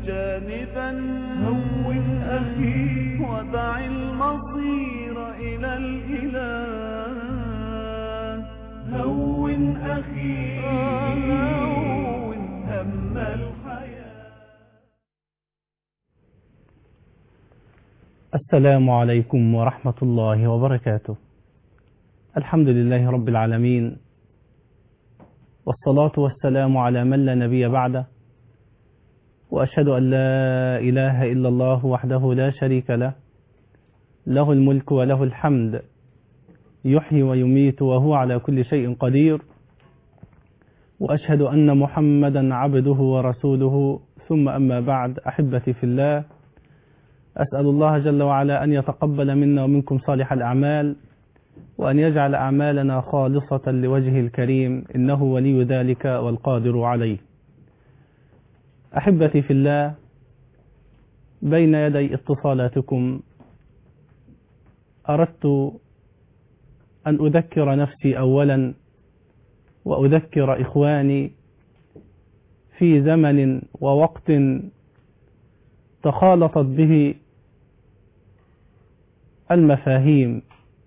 جانبا هون أخي ودع المصير إلى الإله هون أخي هون هم الحياة السلام عليكم ورحمة الله وبركاته الحمد لله رب العالمين والصلاة والسلام على من لا نبي بعده وأشهد أن لا إله إلا الله وحده لا شريك له له الملك وله الحمد يحيي ويميت وهو على كل شيء قدير وأشهد أن محمدا عبده ورسوله ثم أما بعد أحبتي في الله أسأل الله جل وعلا أن يتقبل منا ومنكم صالح الأعمال وأن يجعل أعمالنا خالصة لوجهه الكريم إنه ولي ذلك والقادر عليه أحبتي في الله بين يدي اتصالاتكم أردت أن أذكر نفسي أولا وأذكر إخواني في زمن ووقت تخالطت به المفاهيم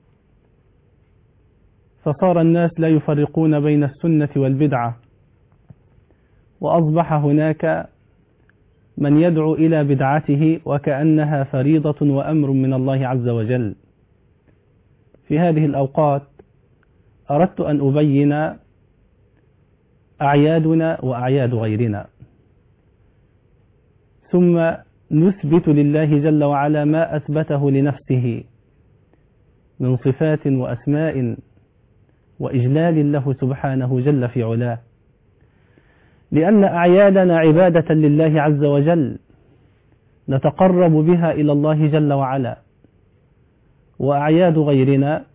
فصار الناس لا يفرقون بين السنة والبدعة وأصبح هناك من يدعو إلى بدعته وكأنها فريضة وأمر من الله عز وجل في هذه الأوقات أردت أن أبين أعيادنا وأعياد غيرنا ثم نثبت لله جل وعلا ما أثبته لنفسه من صفات وأسماء وإجلال له سبحانه جل في علاه لأن أعيادنا عبادة لله عز وجل نتقرب بها إلى الله جل وعلا وأعياد غيرنا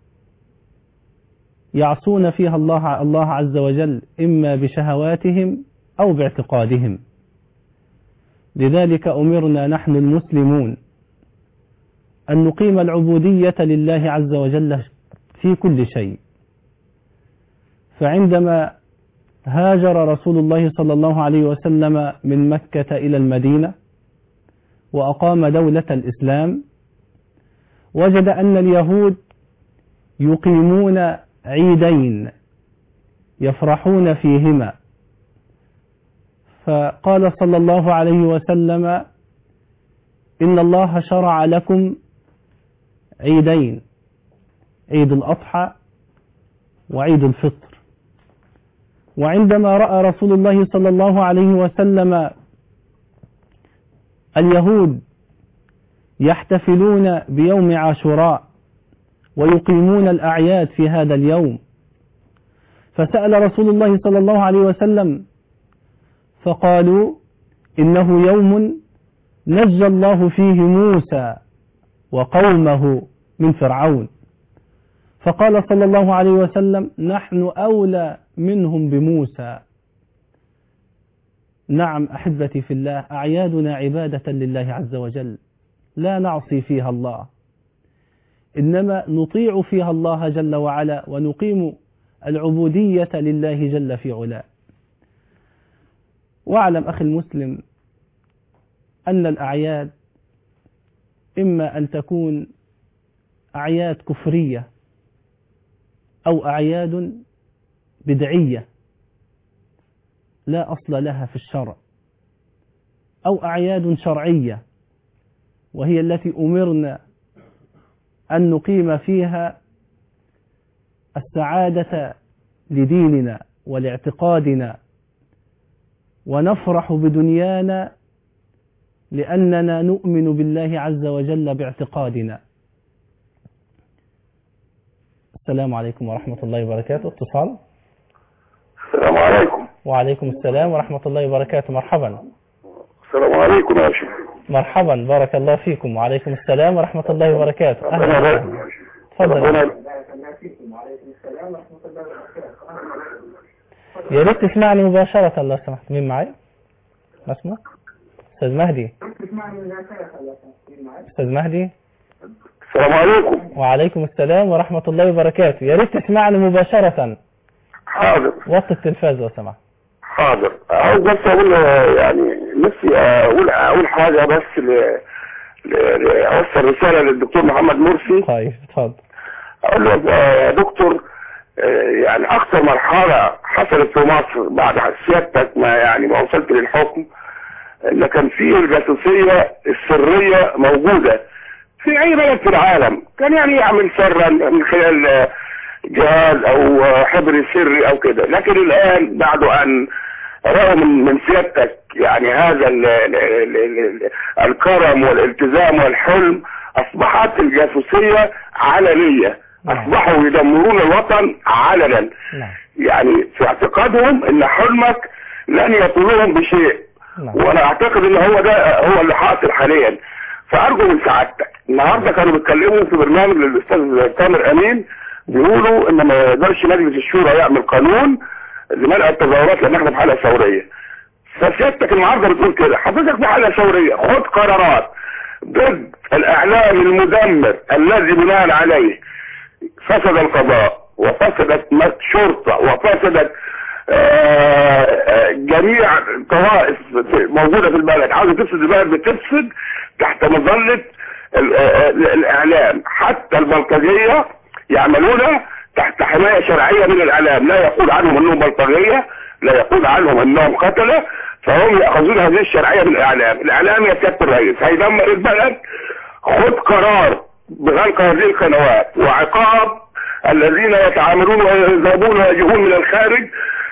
يعصون فيها الله الله عز وجل إما بشهواتهم أو باعتقادهم لذلك أمرنا نحن المسلمون أن نقيم العبودية لله عز وجل في كل شيء فعندما هاجر رسول الله صلى الله عليه وسلم من مكة إلى المدينة وأقام دولة الإسلام وجد أن اليهود يقيمون عيدين يفرحون فيهما فقال صلى الله عليه وسلم إن الله شرع لكم عيدين عيد الأضحى وعيد الفطر وعندما رأى رسول الله صلى الله عليه وسلم اليهود يحتفلون بيوم عاشوراء ويقيمون الأعياد في هذا اليوم فسأل رسول الله صلى الله عليه وسلم فقالوا إنه يوم نجى الله فيه موسى وقومه من فرعون فقال صلى الله عليه وسلم نحن أولى منهم بموسى نعم أحبتي في الله أعيادنا عبادة لله عز وجل لا نعصي فيها الله إنما نطيع فيها الله جل وعلا ونقيم العبودية لله جل في علاه واعلم أخي المسلم أن الأعياد إما أن تكون أعياد كفرية أو أعياد بدعية لا أصل لها في الشرع أو أعياد شرعية وهي التي أمرنا أن نقيم فيها السعادة لديننا ولاعتقادنا ونفرح بدنيانا لأننا نؤمن بالله عز وجل باعتقادنا السلام عليكم ورحمة الله وبركاته اتصال السلام عليكم وعليكم السلام ورحمة الله وبركاته مرحبا السلام عليكم يا شيخ مرحبا بارك الله فيكم وعليكم السلام ورحمة الله وبركاته ربنا أهلا يبارك وسهلا يا شيخ. تفضل ربنا- يا ريت تسمعني مباشرة لو سمحت مين معي؟ ما اسمه؟ أستاذ مهدي أستاذ مهدي السلام عليكم وعليكم السلام ورحمة الله وبركاته يا ريت تسمعني مباشرة حاضر وطي التلفاز لو سمحت حاضر عاوز بس اقول يعني نفسي اقول اقول حاجه بس ل ل- ل- اوصل رساله للدكتور محمد مرسي طيب اتفضل اقول له يا دكتور آه، يعني اكثر مرحله حصلت في مصر بعد سيادتك ما يعني ما وصلت للحكم ان كان في الجاسوسيه السريه موجوده في اي بلد في العالم كان يعني يعمل سرا من خلال آه، جهاز او آه، حبر سري او كده لكن الان بعد ان رأوا من من سيادتك يعني هذا ال ال ال ال الكرم والالتزام والحلم اصبحت الجاسوسيه علنيه نعم. اصبحوا يدمرون الوطن علنا نعم يعني في اعتقادهم ان حلمك لن يطولهم بشيء نعم وانا اعتقد ان هو ده هو اللي حاصل حاليا فارجو من سعادتك النهارده كانوا بيتكلموا في برنامج للاستاذ تامر امين بيقولوا ان ما يقدرش مجلس الشورى يعمل قانون لمنع التظاهرات لان احنا في حاله ثوريه فسيادتك النهارده بتقول كده حضرتك في حاله ثوريه خد قرارات ضد الاعلام المدمر الذي بناء عليه فسد القضاء وفسدت شرطه وفسدت آه، آه، جميع الطوائف موجودة في البلد عاوزة تفسد البلد بتفسد تحت مظلة ال- آه، ال- الإعلام حتى البلطجية يعملون تحت حماية شرعية من الإعلام لا يقول عنهم أنهم بلطجية لا يقول عنهم أنهم قتلة فهم يأخذون هذه الشرعية من الإعلام الإعلام يا سيادة الرئيس هيدمر البلد خد قرار بغلق هذه القنوات وعقاب الذين يتعاملون ويذهبون ويجيئون من الخارج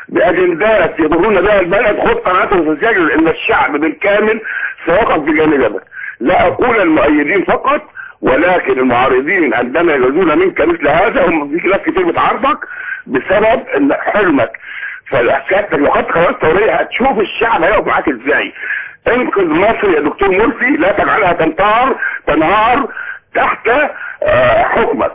باجندات يضرون بها البلد خد قراراتهم في السجن لان الشعب بالكامل سيقف بجانبك لا اقول المؤيدين فقط ولكن المعارضين عندما يجدون منك مثل هذا هم في ناس كتير بتعارضك بسبب ان حلمك فسيادتك لو خدت قرارات ثوريه هتشوف الشعب هيقف معاك ازاي انقذ مصر يا دكتور مرسي لا تجعلها تنتهر تنهار تحت آه، حكمك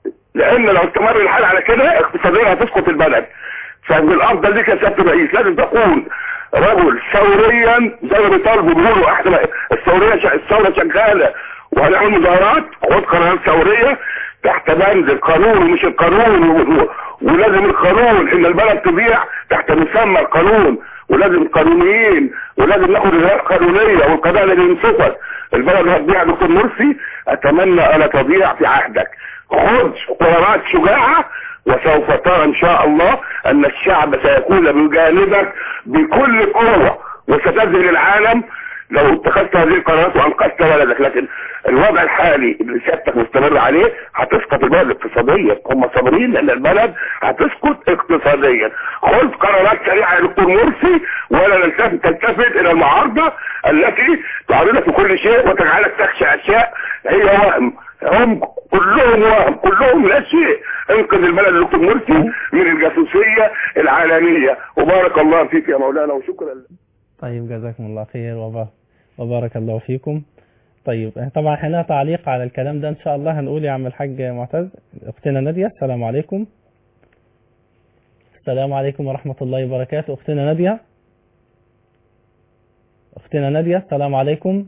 لان لو استمر الحال على كده اقتصاديا هتسقط البلد فمن الافضل ليك يا سياده الرئيس لازم تكون رجل ثوريا زي ما بيطالبوا بيقولوا احنا الثوريه ش- الثوره شغاله وهنعمل مظاهرات خد قرارات ثوريه تحت بند القانون ومش القانون و- و- ولازم القانون ان البلد تبيع تحت مسمى القانون ولازم قانونيين ولازم ناخد اجراءات قانونيه والقضاء الذي ينصفك البلد هتبيع يا دكتور مرسي اتمنى الا تضيع في عهدك خذ قرارات شجاعه وسوف ترى ان شاء الله ان الشعب سيكون بجانبك بكل قوه وستذهل العالم لو اتخذت هذه القرارات وانقذت بلدك لكن الوضع الحالي اللي سيادتك مستمر عليه هتسقط البلد اقتصاديا هم صابرين لان البلد هتسقط اقتصاديا خذ قرارات سريعه يا دكتور مرسي ولا نلتفت تلتفت الى المعارضه التي تعرضك في كل شيء وتجعلك تخشى اشياء هي وهم هم كلهم وهم كلهم لا شيء انقذ البلد يا دكتور مرسي من الجاسوسيه العالميه وبارك الله فيك يا مولانا وشكرا لك طيب جزاكم الله خير وب- وبارك الله فيكم طيب طبعا هنا تعليق على الكلام ده ان شاء الله هنقول يا عم الحاج معتز اختنا نادية السلام عليكم السلام عليكم ورحمة الله وبركاته اختنا نادية اختنا نادية السلام عليكم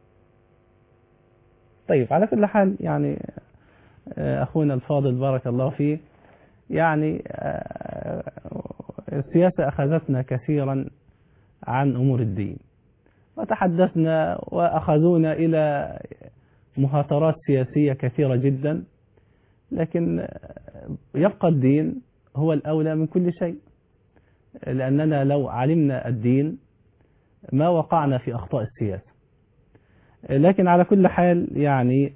طيب على كل حال يعني آه، اخونا الفاضل بارك الله فيه يعني آه، السياسة اخذتنا كثيرا عن أمور الدين وتحدثنا وأخذونا إلى مهاترات سياسية كثيرة جدا لكن يبقى الدين هو الأولى من كل شيء لأننا لو علمنا الدين ما وقعنا في أخطاء السياسة لكن على كل حال يعني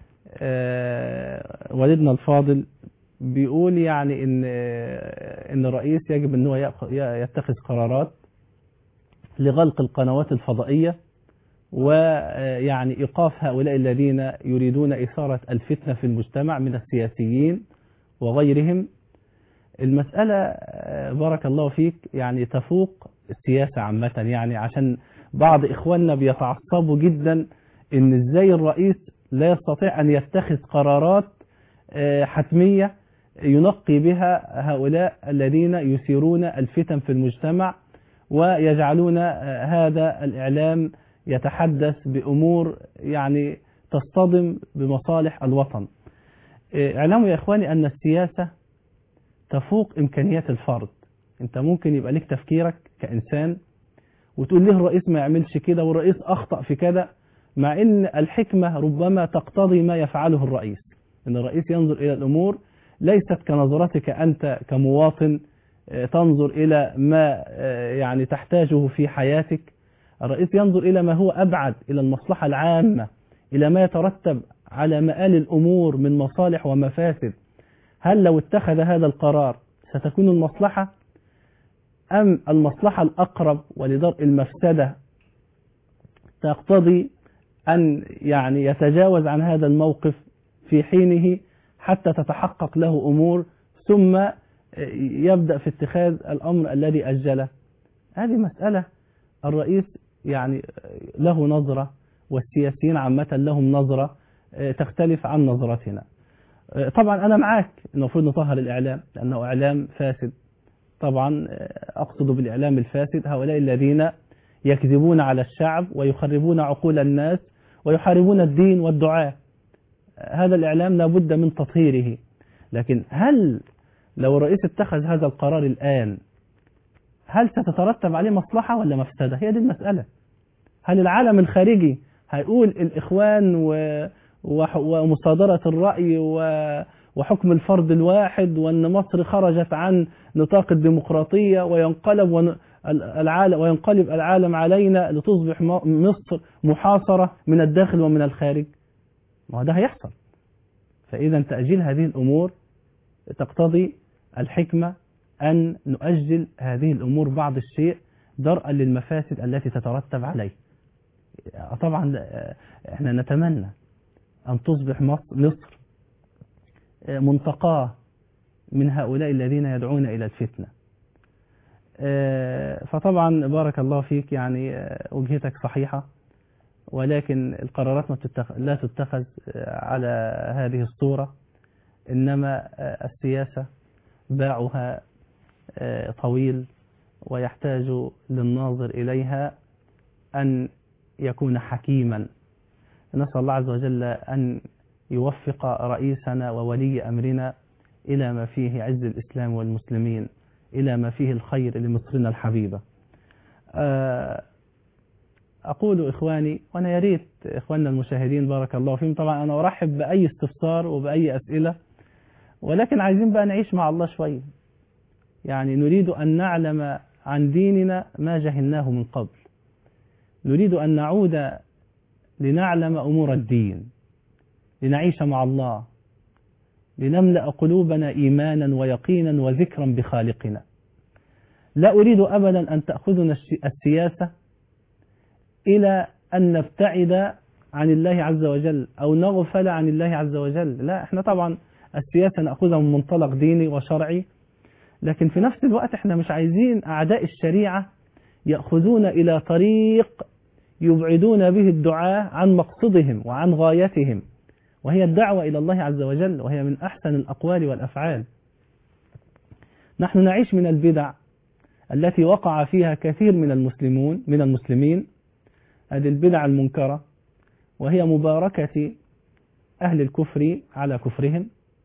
آه، والدنا الفاضل بيقول يعني ان ان الرئيس يجب ان هو يأخ- يتخذ قرارات لغلق القنوات الفضائية ويعني إيقاف هؤلاء الذين يريدون إثارة الفتنة في المجتمع من السياسيين وغيرهم المسألة آه، بارك الله فيك يعني تفوق السياسة عامة يعني عشان بعض إخواننا بيتعصبوا جدا إن إزاي الرئيس لا يستطيع أن يتخذ قرارات آه، حتمية ينقي بها هؤلاء الذين يثيرون الفتن في المجتمع ويجعلون آه، هذا الإعلام يتحدث بأمور يعني تصطدم بمصالح الوطن آه، اعلموا يا إخواني أن السياسة تفوق إمكانيات الفرد انت ممكن يبقى ليك تفكيرك كإنسان وتقول ليه الرئيس ما يعملش كده والرئيس أخطأ في كده مع ان الحكمة ربما تقتضي ما يفعله الرئيس ان الرئيس ينظر الى الامور ليست كنظرتك انت كمواطن آه، تنظر الى ما آه، يعني تحتاجه في حياتك الرئيس ينظر الى ما هو ابعد الى المصلحة العامة الى ما يترتب على مآل الامور من مصالح ومفاسد هل لو اتخذ هذا القرار ستكون المصلحة ام المصلحة الاقرب ولدرء المفسدة تقتضي أن يعني يتجاوز عن هذا الموقف في حينه حتى تتحقق له أمور ثم يبدأ في اتخاذ الأمر الذي أجله هذه مسألة الرئيس يعني له نظرة والسياسيين عامة لهم نظرة تختلف عن نظرتنا طبعا أنا معاك المفروض نطهر الإعلام لأنه إعلام فاسد طبعا أقصد بالإعلام الفاسد هؤلاء الذين يكذبون على الشعب ويخربون عقول الناس ويحاربون الدين والدعاء هذا الإعلام لابد من تطهيره لكن هل لو الرئيس اتخذ هذا القرار الآن هل ستترتب عليه مصلحة ولا مفسدة هي دي المسألة هل العالم الخارجي هيقول الإخوان و... وح- ومصادرة الرأي و... وحكم الفرد الواحد وأن مصر خرجت عن نطاق الديمقراطية وينقلب ون... العالم وينقلب العالم علينا لتصبح م- مصر محاصرة من الداخل ومن الخارج ما هو ده هيحصل فإذا تأجيل هذه الأمور تقتضي الحكمة أن نؤجل هذه الأمور بعض الشيء درءا للمفاسد التي تترتب عليه طبعا آه، احنا نتمنى أن تصبح مصر, مصر آه، منتقاه من هؤلاء الذين يدعون إلى الفتنة آه، فطبعا بارك الله فيك يعني آه، وجهتك صحيحة ولكن القرارات ما تتخ... لا تتخذ آه، على هذه الصورة إنما آه، السياسة باعها آه، طويل ويحتاج للناظر إليها أن يكون حكيما نسأل الله عز وجل أن يوفق رئيسنا وولي أمرنا إلى ما فيه عز الإسلام والمسلمين إلى ما فيه الخير لمصرنا الحبيبة آه، أقول إخواني وأنا يا ريت إخواننا المشاهدين بارك الله فيهم طبعا أنا أرحب بأي استفسار وبأي أسئلة ولكن عايزين بقى نعيش مع الله شوية يعني نريد أن نعلم عن ديننا ما جهلناه من قبل نريد أن نعود لنعلم أمور الدين لنعيش مع الله لنملأ قلوبنا إيمانا ويقينا وذكرا بخالقنا لا أريد أبدا أن تأخذنا الش- السياسة إلى أن نبتعد عن الله عز وجل أو نغفل عن الله عز وجل لا احنا طبعا السياسة نأخذها من منطلق ديني وشرعي لكن في نفس الوقت احنا مش عايزين أعداء الشريعة يأخذون إلى طريق يبعدون به الدعاة عن مقصدهم وعن غايتهم وهي الدعوة إلى الله عز وجل وهي من أحسن الأقوال والأفعال نحن نعيش من البدع التي وقع فيها كثير من المسلمون من المسلمين هذه البدع المنكرة وهي مباركة أهل الكفر على كفرهم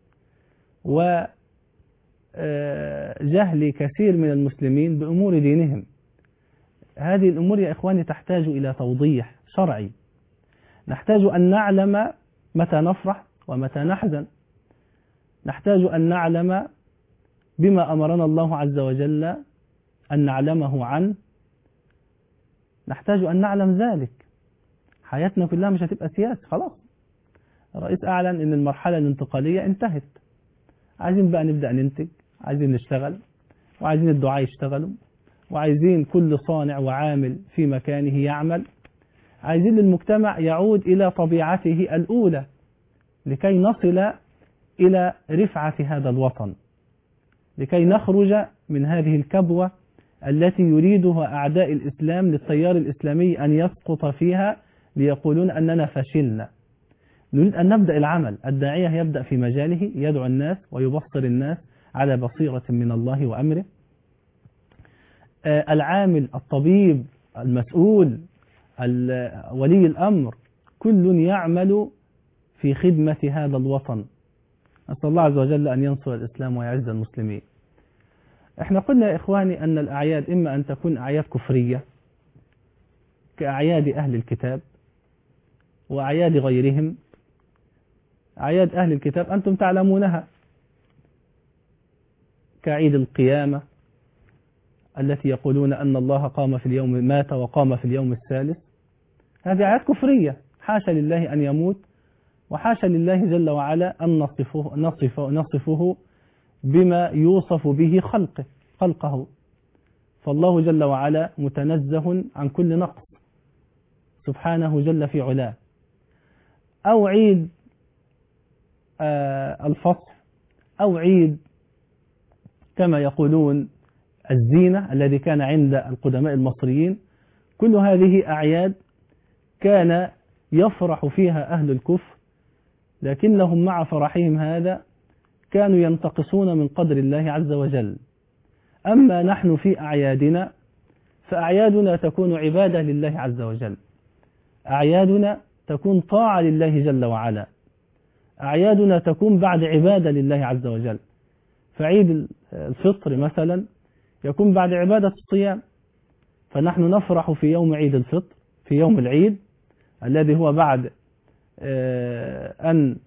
وجهل كثير من المسلمين بأمور دينهم هذه الأمور يا إخواني تحتاج إلى توضيح شرعي نحتاج أن نعلم متى نفرح ومتى نحزن نحتاج أن نعلم بما أمرنا الله عز وجل أن نعلمه عنه نحتاج أن نعلم ذلك حياتنا كلها مش هتبقى سياسة خلاص الرئيس أعلن أن المرحلة الانتقالية انتهت عايزين بقى نبدأ ننتج عايزين نشتغل وعايزين الدعاء يشتغلوا وعايزين كل صانع وعامل في مكانه يعمل عايزين المجتمع يعود إلى طبيعته الأولى لكي نصل إلى رفعة هذا الوطن لكي نخرج من هذه الكبوة التي يريدها أعداء الإسلام للتيار الإسلامي أن يسقط فيها ليقولون أننا فشلنا نريد أن نبدأ العمل الداعية يبدأ في مجاله يدعو الناس ويبصر الناس على بصيرة من الله وأمره آه، العامل الطبيب المسؤول ال- ولي الأمر كل يعمل في خدمة هذا الوطن نسأل الله عز وجل أن ينصر الإسلام ويعز المسلمين احنا قلنا يا إخواني أن الأعياد إما أن تكون أعياد كفرية كأعياد أهل الكتاب وأعياد غيرهم أعياد أهل الكتاب أنتم تعلمونها كعيد القيامة التي يقولون أن الله قام في اليوم مات وقام في اليوم الثالث هذه أعياد كفرية حاشا لله أن يموت وحاشا لله جل وعلا أن نصفه, نصفه, نصفه بما يوصف به خلقه خلقه فالله جل وعلا متنزه عن كل نقص سبحانه جل في علاه أو عيد آه الفصح أو عيد كما يقولون الزينة الذي كان عند القدماء المصريين كل هذه أعياد كان يفرح فيها أهل الكفر لكنهم مع فرحهم هذا كانوا ينتقصون من قدر الله عز وجل أما نحن في أعيادنا فأعيادنا تكون عبادة لله عز وجل أعيادنا تكون طاعة لله جل وعلا أعيادنا تكون بعد عبادة لله عز وجل فعيد الفطر مثلا يكون بعد عبادة الصيام فنحن نفرح في يوم عيد الفطر في يوم العيد الذي هو بعد أن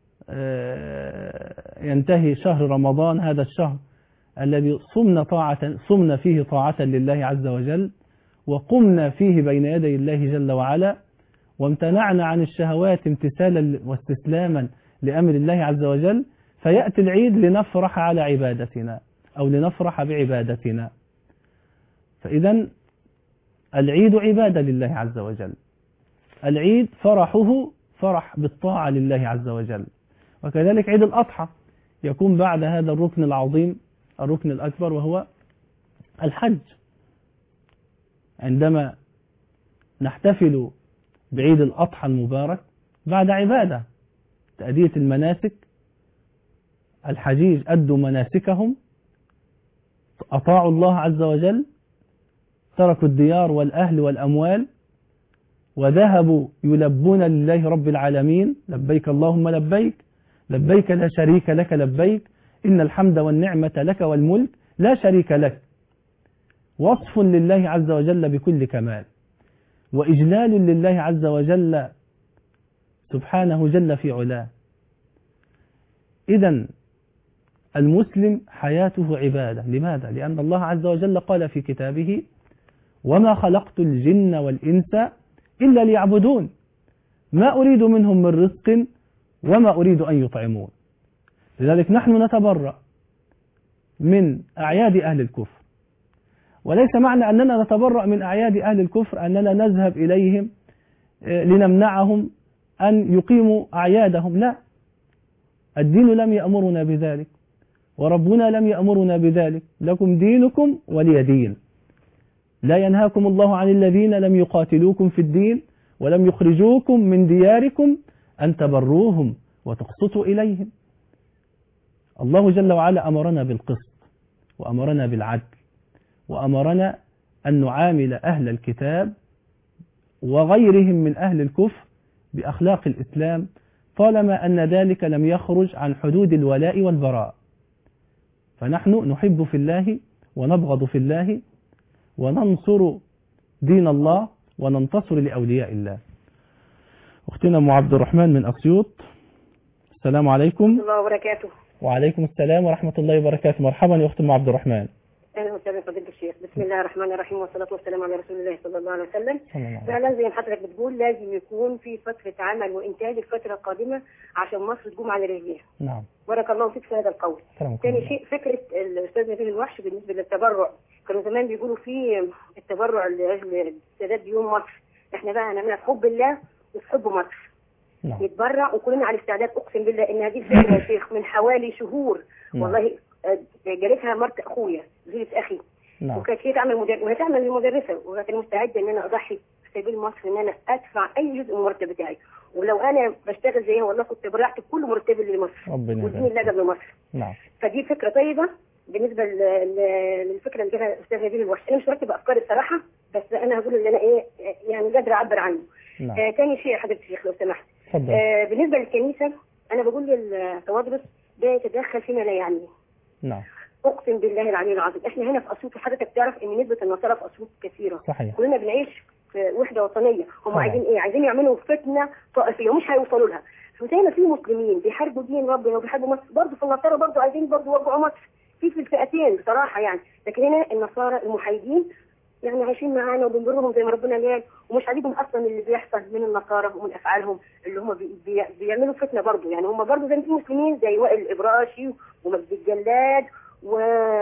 ينتهي شهر رمضان هذا الشهر الذي صمنا طاعة صمنا فيه طاعة لله عز وجل وقمنا فيه بين يدي الله جل وعلا وامتنعنا عن الشهوات امتثالا واستسلاما لأمر الله عز وجل فيأتي العيد لنفرح على عبادتنا أو لنفرح بعبادتنا فإذا العيد عبادة لله عز وجل العيد فرحه فرح بالطاعة لله عز وجل وكذلك عيد الأضحى يكون بعد هذا الركن العظيم الركن الأكبر وهو الحج عندما نحتفل بعيد الأضحى المبارك بعد عبادة تأدية المناسك الحجيج أدوا مناسكهم أطاعوا الله عز وجل تركوا الديار والأهل والأموال وذهبوا يلبون لله رب العالمين لبيك اللهم لبيك لبيك لا شريك لك لبيك إن الحمد والنعمة لك والملك لا شريك لك وصف لله عز وجل بكل كمال وإجلال لله عز وجل سبحانه جل في علاه إذا المسلم حياته عبادة لماذا؟ لأن الله عز وجل قال في كتابه وما خلقت الجن والإنس إلا ليعبدون ما أريد منهم من رزق وما أريد أن يطعمون لذلك نحن نتبرأ من أعياد أهل الكفر وليس معنى أننا نتبرأ من أعياد أهل الكفر أننا نذهب إليهم لنمنعهم أن يقيموا أعيادهم لا الدين لم يأمرنا بذلك وربنا لم يأمرنا بذلك لكم دينكم ولي دين لا ينهاكم الله عن الذين لم يقاتلوكم في الدين ولم يخرجوكم من دياركم أن تبروهم وتقسطوا إليهم الله جل وعلا أمرنا بالقسط وأمرنا بالعدل وأمرنا أن نعامل أهل الكتاب وغيرهم من أهل الكفر بأخلاق الإسلام طالما أن ذلك لم يخرج عن حدود الولاء والبراء فنحن نحب في الله ونبغض في الله وننصر دين الله وننتصر لأولياء الله أختنا أم عبد الرحمن من أسيوط السلام عليكم الله وبركاته وعليكم السلام ورحمة الله وبركاته مرحبا يا أخت أم عبد الرحمن اهلا وسهلا فضيله الشيخ بسم الله الرحمن الرحيم والصلاه والسلام على رسول الله صلى الله عليه وسلم صلى الله عليه وسلم. فعلا زي ما حضرتك بتقول لازم يكون في فتره عمل وانتاج الفتره القادمه عشان مصر تقوم على رجليها نعم بارك الله فيك في هذا القول سلامكم ثاني الله. شيء فكره الاستاذ نبيل الوحش بالنسبه للتبرع كانوا زمان بيقولوا في التبرع لاجل سداد يوم مصر احنا بقى هنعملها في حب الله وفي حب مصر نعم نتبرع وكلنا على استعداد اقسم بالله ان هذه الفكره يا شيخ من حوالي شهور نعم. والله آه، جالتها مرت اخويا زوجة اخي نعم وكانت هي تعمل مدر... وهي تعمل المدرسه وكانت مستعده ان انا اضحي في سبيل مصر ان انا ادفع اي جزء من المرتب بتاعي ولو انا بشتغل زيها والله كنت برعت كل مرتبي اللي لمصر ربنا ودين يبارك. اللجب لمصر نعم فدي فكره طيبه بالنسبه ل... ل... للفكره اللي جابها الاستاذ نبيل الوحش انا مش مرتبه افكاري الصراحه بس انا هقول اللي انا ايه يعني قادره اعبر عنه نعم آه تاني شيء يا حضرتك الشيخ لو سمحت تفضل آه بالنسبه للكنيسه انا بقول للتوادرس ده يتدخل فيما لا يعنيه نعم اقسم بالله العلي العظيم احنا هنا في اسيوط حضرتك تعرف ان نسبه النصارى في اسيوط كثيره صحيح كلنا بنعيش في وحده وطنيه هم طبعا. عايزين ايه عايزين يعملوا فتنه طائفيه ومش هيوصلوا لها فزي ما في مسلمين بيحاربوا دين ربنا وبيحاربوا مصر برضه في النصارى برضه عايزين برضه يوجعوا مصر في في الفئتين بصراحه يعني لكن هنا النصارى المحايدين يعني عايشين معانا وبنبرهم زي ما ربنا قال ومش عاجبهم اصلا اللي بيحصل من النصارى ومن افعالهم اللي هم بي بي بيعملوا فتنه برضه يعني هم برضه زي ما في مسلمين زي وائل الابراشي ومجد الجلاد و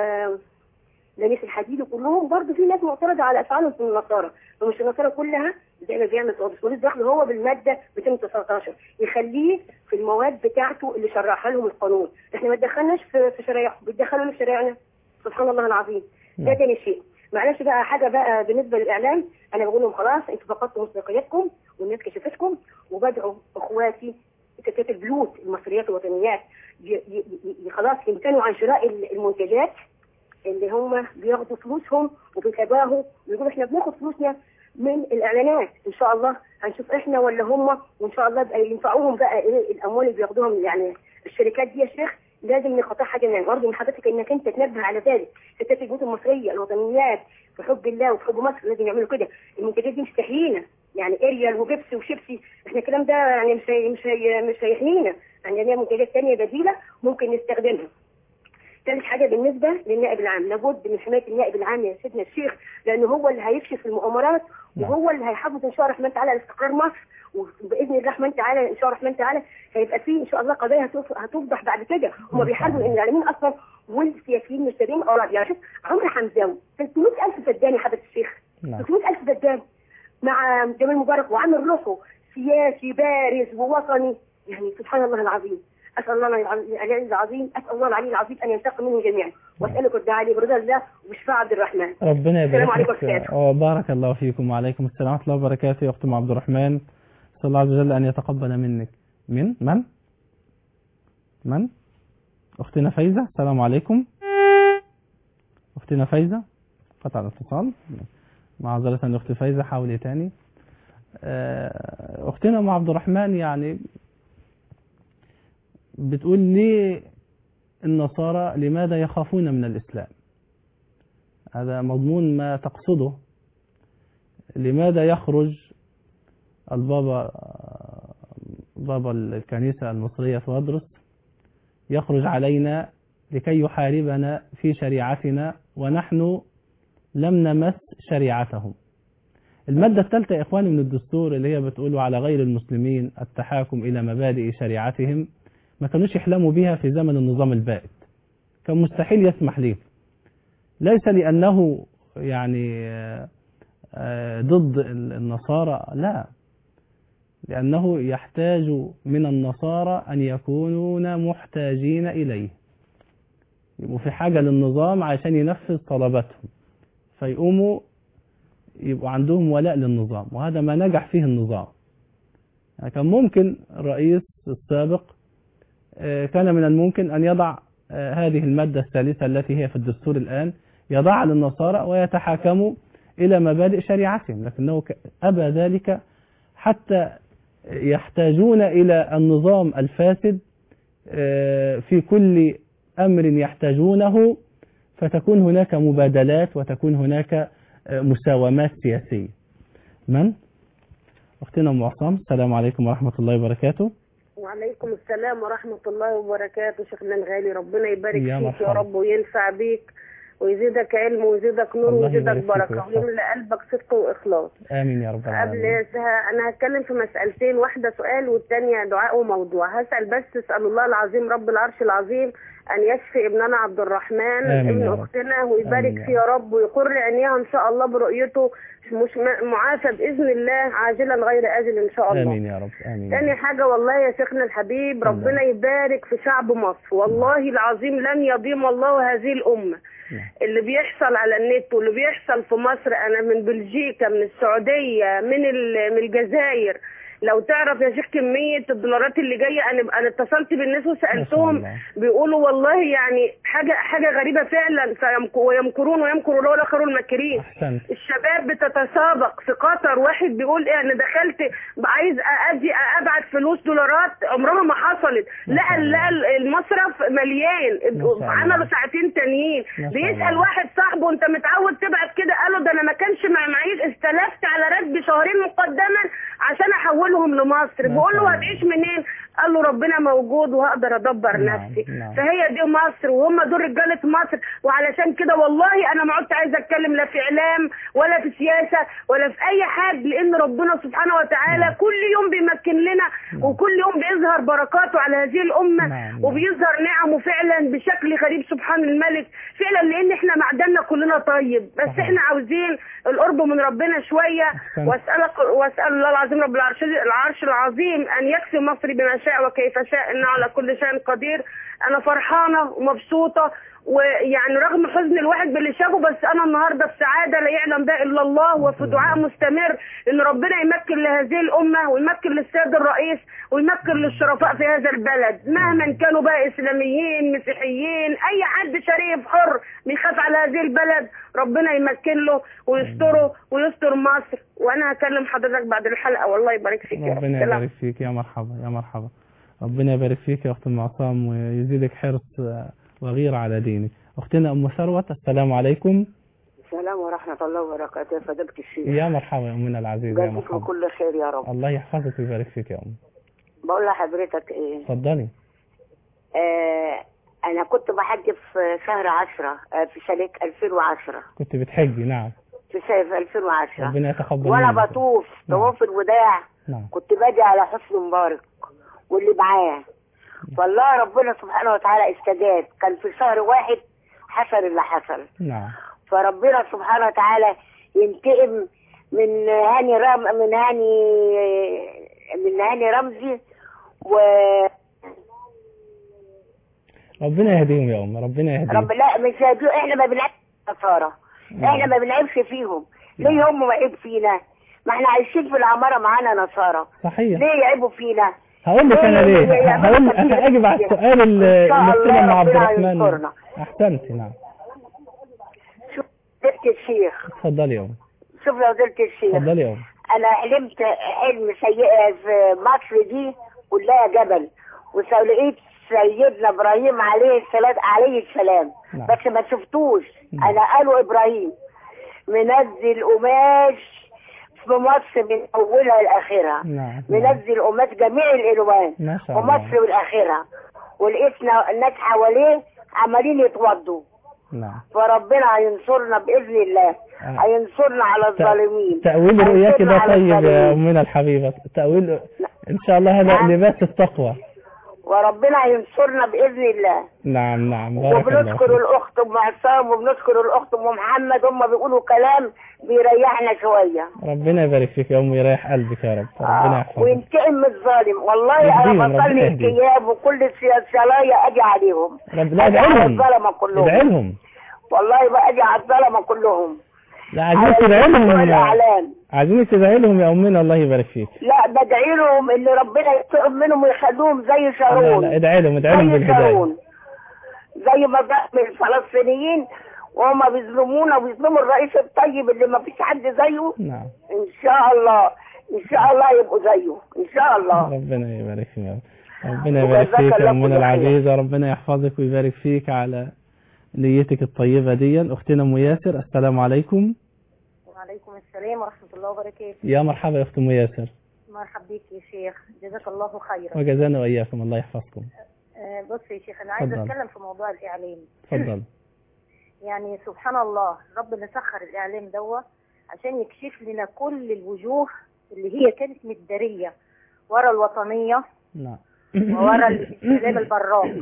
لميس الحديد كلهم برضه في ناس معترضه على افعالهم في النصارى ومش النصارى كلها زي ما بيعمل قدس وليس دخل هو بالماده 219 يخليه في المواد بتاعته اللي شرحها لهم القانون احنا ما تدخلناش في في شرائعهم بيتدخلوا في شرائعنا سبحان الله العظيم ده نعم. تاني شيء معلش بقى حاجه بقى بالنسبه للاعلام انا بقول لهم خلاص انتوا فقدتوا مصداقيتكم والناس كشفتكم وبدعوا اخواتي ستات البيوت المصريات الوطنيات ي- ي- ي- خلاص يمتنعوا عن شراء المنتجات اللي هم بياخدوا فلوسهم وبيتباهوا ويقولوا احنا بناخد فلوسنا من الاعلانات ان شاء الله هنشوف احنا ولا هم وان شاء الله بقى ينفعوهم بقى ايه الاموال اللي بياخدوهم يعني الشركات دي يا شيخ لازم نقاطع حاجه من برضه من حضرتك انك انت تنبه على ذلك ستات البيوت المصريه الوطنيات في حب الله وفي حب مصر لازم يعملوا كده المنتجات دي مش تحيينا يعني اريال وبيبسي وشيبسي احنا الكلام ده يعني مش هي مش هي مش هيحمينا عندنا منتجات ثانيه بديله ممكن نستخدمها ثالث حاجه بالنسبه للنائب العام لابد من حمايه النائب العام يا سيدنا الشيخ لانه هو اللي هيكشف المؤامرات نعم. وهو اللي هيحافظ ان شاء الله الرحمن تعالى على استقرار مصر وباذن الله الرحمن تعالى ان شاء الله الرحمن تعالى هيبقى فيه ان شاء الله قضايا هتف- هتفضح بعد كده هم بيحاربوا ان الاعلاميين اصلا والسياسيين مشترين اراضي يعني شوف عمرو حمزاوي 300000 فدان يا حضره الشيخ نعم 300000 فدان مع جمال مبارك وعامل روحه سياسي بارز ووطني يعني سبحان الله العظيم اسال الله العلي العظيم اسال الله العلي العظيم ان ينتقم منهم جميعا واسالك الدعاء لي برضا الله وبشفاعة عبد الرحمن ربنا السلام يبارك عليكم لك وبركاته. وبارك الله فيكم وعليكم السلام ورحمة الله وبركاته يا أخت أم عبد الرحمن صلى الله عز وجل أن يتقبل منك من من من أختنا فايزة السلام عليكم أختنا فايزة قطع الاتصال معذرة الأخت فايزة حاولي تاني آه، أختنا أم عبد الرحمن يعني بتقول ليه النصارى لماذا يخافون من الإسلام هذا مضمون ما تقصده لماذا يخرج البابا بابا الكنيسة المصرية في ودرس يخرج علينا لكي يحاربنا في شريعتنا ونحن لم نمس شريعتهم المادة الثالثة يا إخواني من الدستور اللي هي بتقول على غير المسلمين التحاكم إلى مبادئ شريعتهم ما كانوش يحلموا بها في زمن النظام البائد كان مستحيل يسمح ليه ليس لأنه يعني آه، آه، ضد النصارى لا لأنه يحتاج من النصارى أن يكونون محتاجين إليه يبقوا في حاجة للنظام عشان ينفذ طلباتهم فيقوموا يبقوا عندهم ولاء للنظام وهذا ما نجح فيه النظام يعني كان ممكن الرئيس السابق آه، كان من الممكن أن يضع آه، هذه المادة الثالثة التي هي في الدستور الآن يضعها للنصارى ويتحاكموا إلى مبادئ شريعتهم لكنه ك- أبى ذلك حتى يحتاجون إلى النظام الفاسد آه، في كل أمر يحتاجونه فتكون هناك مبادلات وتكون هناك آه، مساومات سياسية من؟ أختنا أم عصام السلام عليكم ورحمة الله وبركاته وعليكم السلام ورحمة الله وبركاته شيخنا الغالي ربنا يبارك يا فيك مرحبا. يا رب وينفع بيك ويزيدك علم ويزيدك نور الله ويزيدك يبارك فيك بركة ويحفظك. ويملى قلبك صدق وإخلاص آمين يا رب قبل العالمين سه- أنا هتكلم في مسألتين واحدة سؤال والتانية دعاء وموضوع هسأل بس اسأل الله العظيم رب العرش العظيم أن يشفي ابننا عبد الرحمن آمين يا ابن رب. أختنا آمين ويبارك يا فيه يا رب ويقر عينيها إن شاء الله برؤيته مش م- معافى بإذن الله عاجلا غير آجل إن شاء الله آمين يا رب آمين يا تاني رب. حاجة والله يا شيخنا الحبيب الله. ربنا يبارك في شعب مصر والله العظيم لن يضيم الله هذه الأمة نعم. اللي بيحصل على النت واللي بيحصل في مصر أنا من بلجيكا من السعودية من ال- من الجزائر لو تعرف يا شيخ كميه الدولارات اللي جايه انا انا اتصلت بالناس ما شاء وسالتهم الله. بيقولوا والله يعني حاجه حاجه غريبه فعلا فيمك- ويمكرون ويمكر الله ولا خير الماكرين احسنت الشباب بتتسابق في قطر واحد بيقول ايه انا دخلت عايز ادي ابعت فلوس دولارات عمرها ما حصلت ما لقى شاء الله. لقى المصرف مليان ما شاء الله. عملوا ساعتين تانيين ما شاء بيسال الله. واحد صاحبه انت متعود تبعت كده قال له ده انا ما كانش مع معيش استلفت على راتبي شهرين مقدما عشان احولهم لمصر ما بيقول شاء له الله. هتعيش منين قال له ربنا موجود وهقدر ادبر نعم، نفسي نعم. فهي دي مصر وهم دول رجاله مصر وعلشان كده والله انا ما عدت عايزه اتكلم لا في اعلام ولا في سياسه ولا في اي حد لان ربنا سبحانه وتعالى كل يوم بيمكن لنا وكل يوم بيظهر بركاته على هذه الامه نعم. وبيظهر نعمه فعلا بشكل غريب سبحان الملك فعلا لان احنا معدننا كلنا طيب بس صحيح. احنا عاوزين القرب من ربنا شويه أحسنت. واسالك واسال الله العظيم رب العرش العرش العظيم ان يكفي مصري بما شاء وكيف شاء انه على كل شيء قدير انا فرحانه ومبسوطه ويعني رغم حزن الواحد باللي شافه بس انا النهارده في سعاده لا يعلم ده الا الله وفي دعاء مستمر ان ربنا يمكن لهذه الامه ويمكن للسيد الرئيس ويمكن للشرفاء في هذا البلد مهما كانوا بقى اسلاميين مسيحيين اي حد شريف حر بيخاف على هذه البلد ربنا يمكن له ويستره ويستر مصر وانا هكلم حضرتك بعد الحلقه والله يبارك فيك يا رب. ربنا سلام. يبارك فيك يا مرحبا يا مرحبا ربنا يبارك فيك يا أخت المعصام ويزيدك حرص آه، وغيرة على دينك أختنا أم ثروت السلام عليكم السلام ورحمة الله وبركاته يا فضيلة الشيخ يا مرحبا يا أمنا العزيزة يا جزاكم مرحبا كل خير يا رب الله يحفظك ويبارك فيك يا أم بقول لحضرتك ايه اتفضلي آه انا كنت بحج في شهر عشرة آه في سنة 2010 كنت بتحجي نعم في سنة 2010 ربنا يتقبل وانا منك. بطوف نعم. طواف الوداع نعم كنت باجي على حسن مبارك واللي معاه والله ربنا سبحانه وتعالى استجاب كان في شهر واحد حصل اللي حصل نعم فربنا سبحانه وتعالى ينتقم من هاني رام من هاني من هاني رمزي و ربنا يهديهم يا أم ربنا يهديهم رب لا مش هدو احنا ما بنلعبش نصارى احنا ما بنلعبش فيهم ليه هم ما يعيب فينا ما احنا عايشين في العمارة معانا نصارى صحيح ليه يعيبوا فينا هقول لك انا ليه- ليه ليه- ليه- هقول ليه- انا اجب على السؤال اللي إن شاء اللي الله استلم مع عبد ربنا الرحمن ينصرنا. احسنت نعم شوف فضيلة الشيخ اتفضلي يا أم شوف يا فضيلة الشيخ اتفضلي يا أم انا حلمت حلم سيء في مصر دي كلها جبل ولقيت سيدنا ابراهيم عليه السلام عليه السلام نعم. بس ما شفتوش نعم. انا قالوا ابراهيم منزل قماش في مصر من اولها لاخرها نعم نعم. منزل قماش جميع الالوان ما شاء في الله مصر والاخره ولقيتنا الناس حواليه عمالين يتوضوا نعم فربنا هينصرنا باذن الله آه. هينصرنا على الظالمين تأويل رؤياك هينصرنا ده على طيب يا الظالمين. أمنا الحبيبة تأويل إن شاء الله هذا نعم. لباس التقوى وربنا هينصرنا باذن الله نعم نعم بارك الله وبنشكر فيك. الاخت ام عصام وبنشكر الاخت ام محمد هم بيقولوا كلام بيريحنا شويه ربنا يبارك فيك يا أم ويريح قلبك يا رب ربنا آه. يحفظك وينتقم من الظالم والله يهديهم، انا ربنا بصلي يهديهم. الثياب وكل الصلايه اجي عليهم رب لا أجي ادعي على لهم الظلمه كلهم ادعي لهم والله بقى اجي على الظلمه كلهم لا على عايزين تدعي الفيديو لهم والاعلام عايزين تدعي لهم يا أمنا الله يبارك فيك لا بدعي لهم ان ربنا ينتقم منهم ويخلوهم زي لا شارون لا ادعي لهم ادعي لهم زي بالهداية شارون زي ما ضاق من الفلسطينيين وهم بيظلمونا وبيظلموا الرئيس الطيب اللي ما فيش حد زيه نعم ان شاء الله ان شاء الله يبقوا زيه ان شاء الله ربنا يبارك فيك يا رب. ربنا يبارك وجزاك فيك يا الله أمنا كل خير. العزيزة ربنا يحفظك ويبارك فيك على نيتك الطيبة دي أختنا أم ياسر السلام عليكم وعليكم السلام ورحمة الله وبركاته يا مرحبا يا أخت أم ياسر مرحب بك يا شيخ جزاك الله خيرا وجزانا وإياكم الله يحفظكم آه، بص يا شيخ أنا عايزة اتفضل. أتكلم في موضوع الإعلام تفضل يعني سبحان الله ربنا سخر الإعلام دوا عشان يكشف لنا كل الوجوه اللي هي كانت متدارية ورا الوطنية نعم وورا الاستلام البراق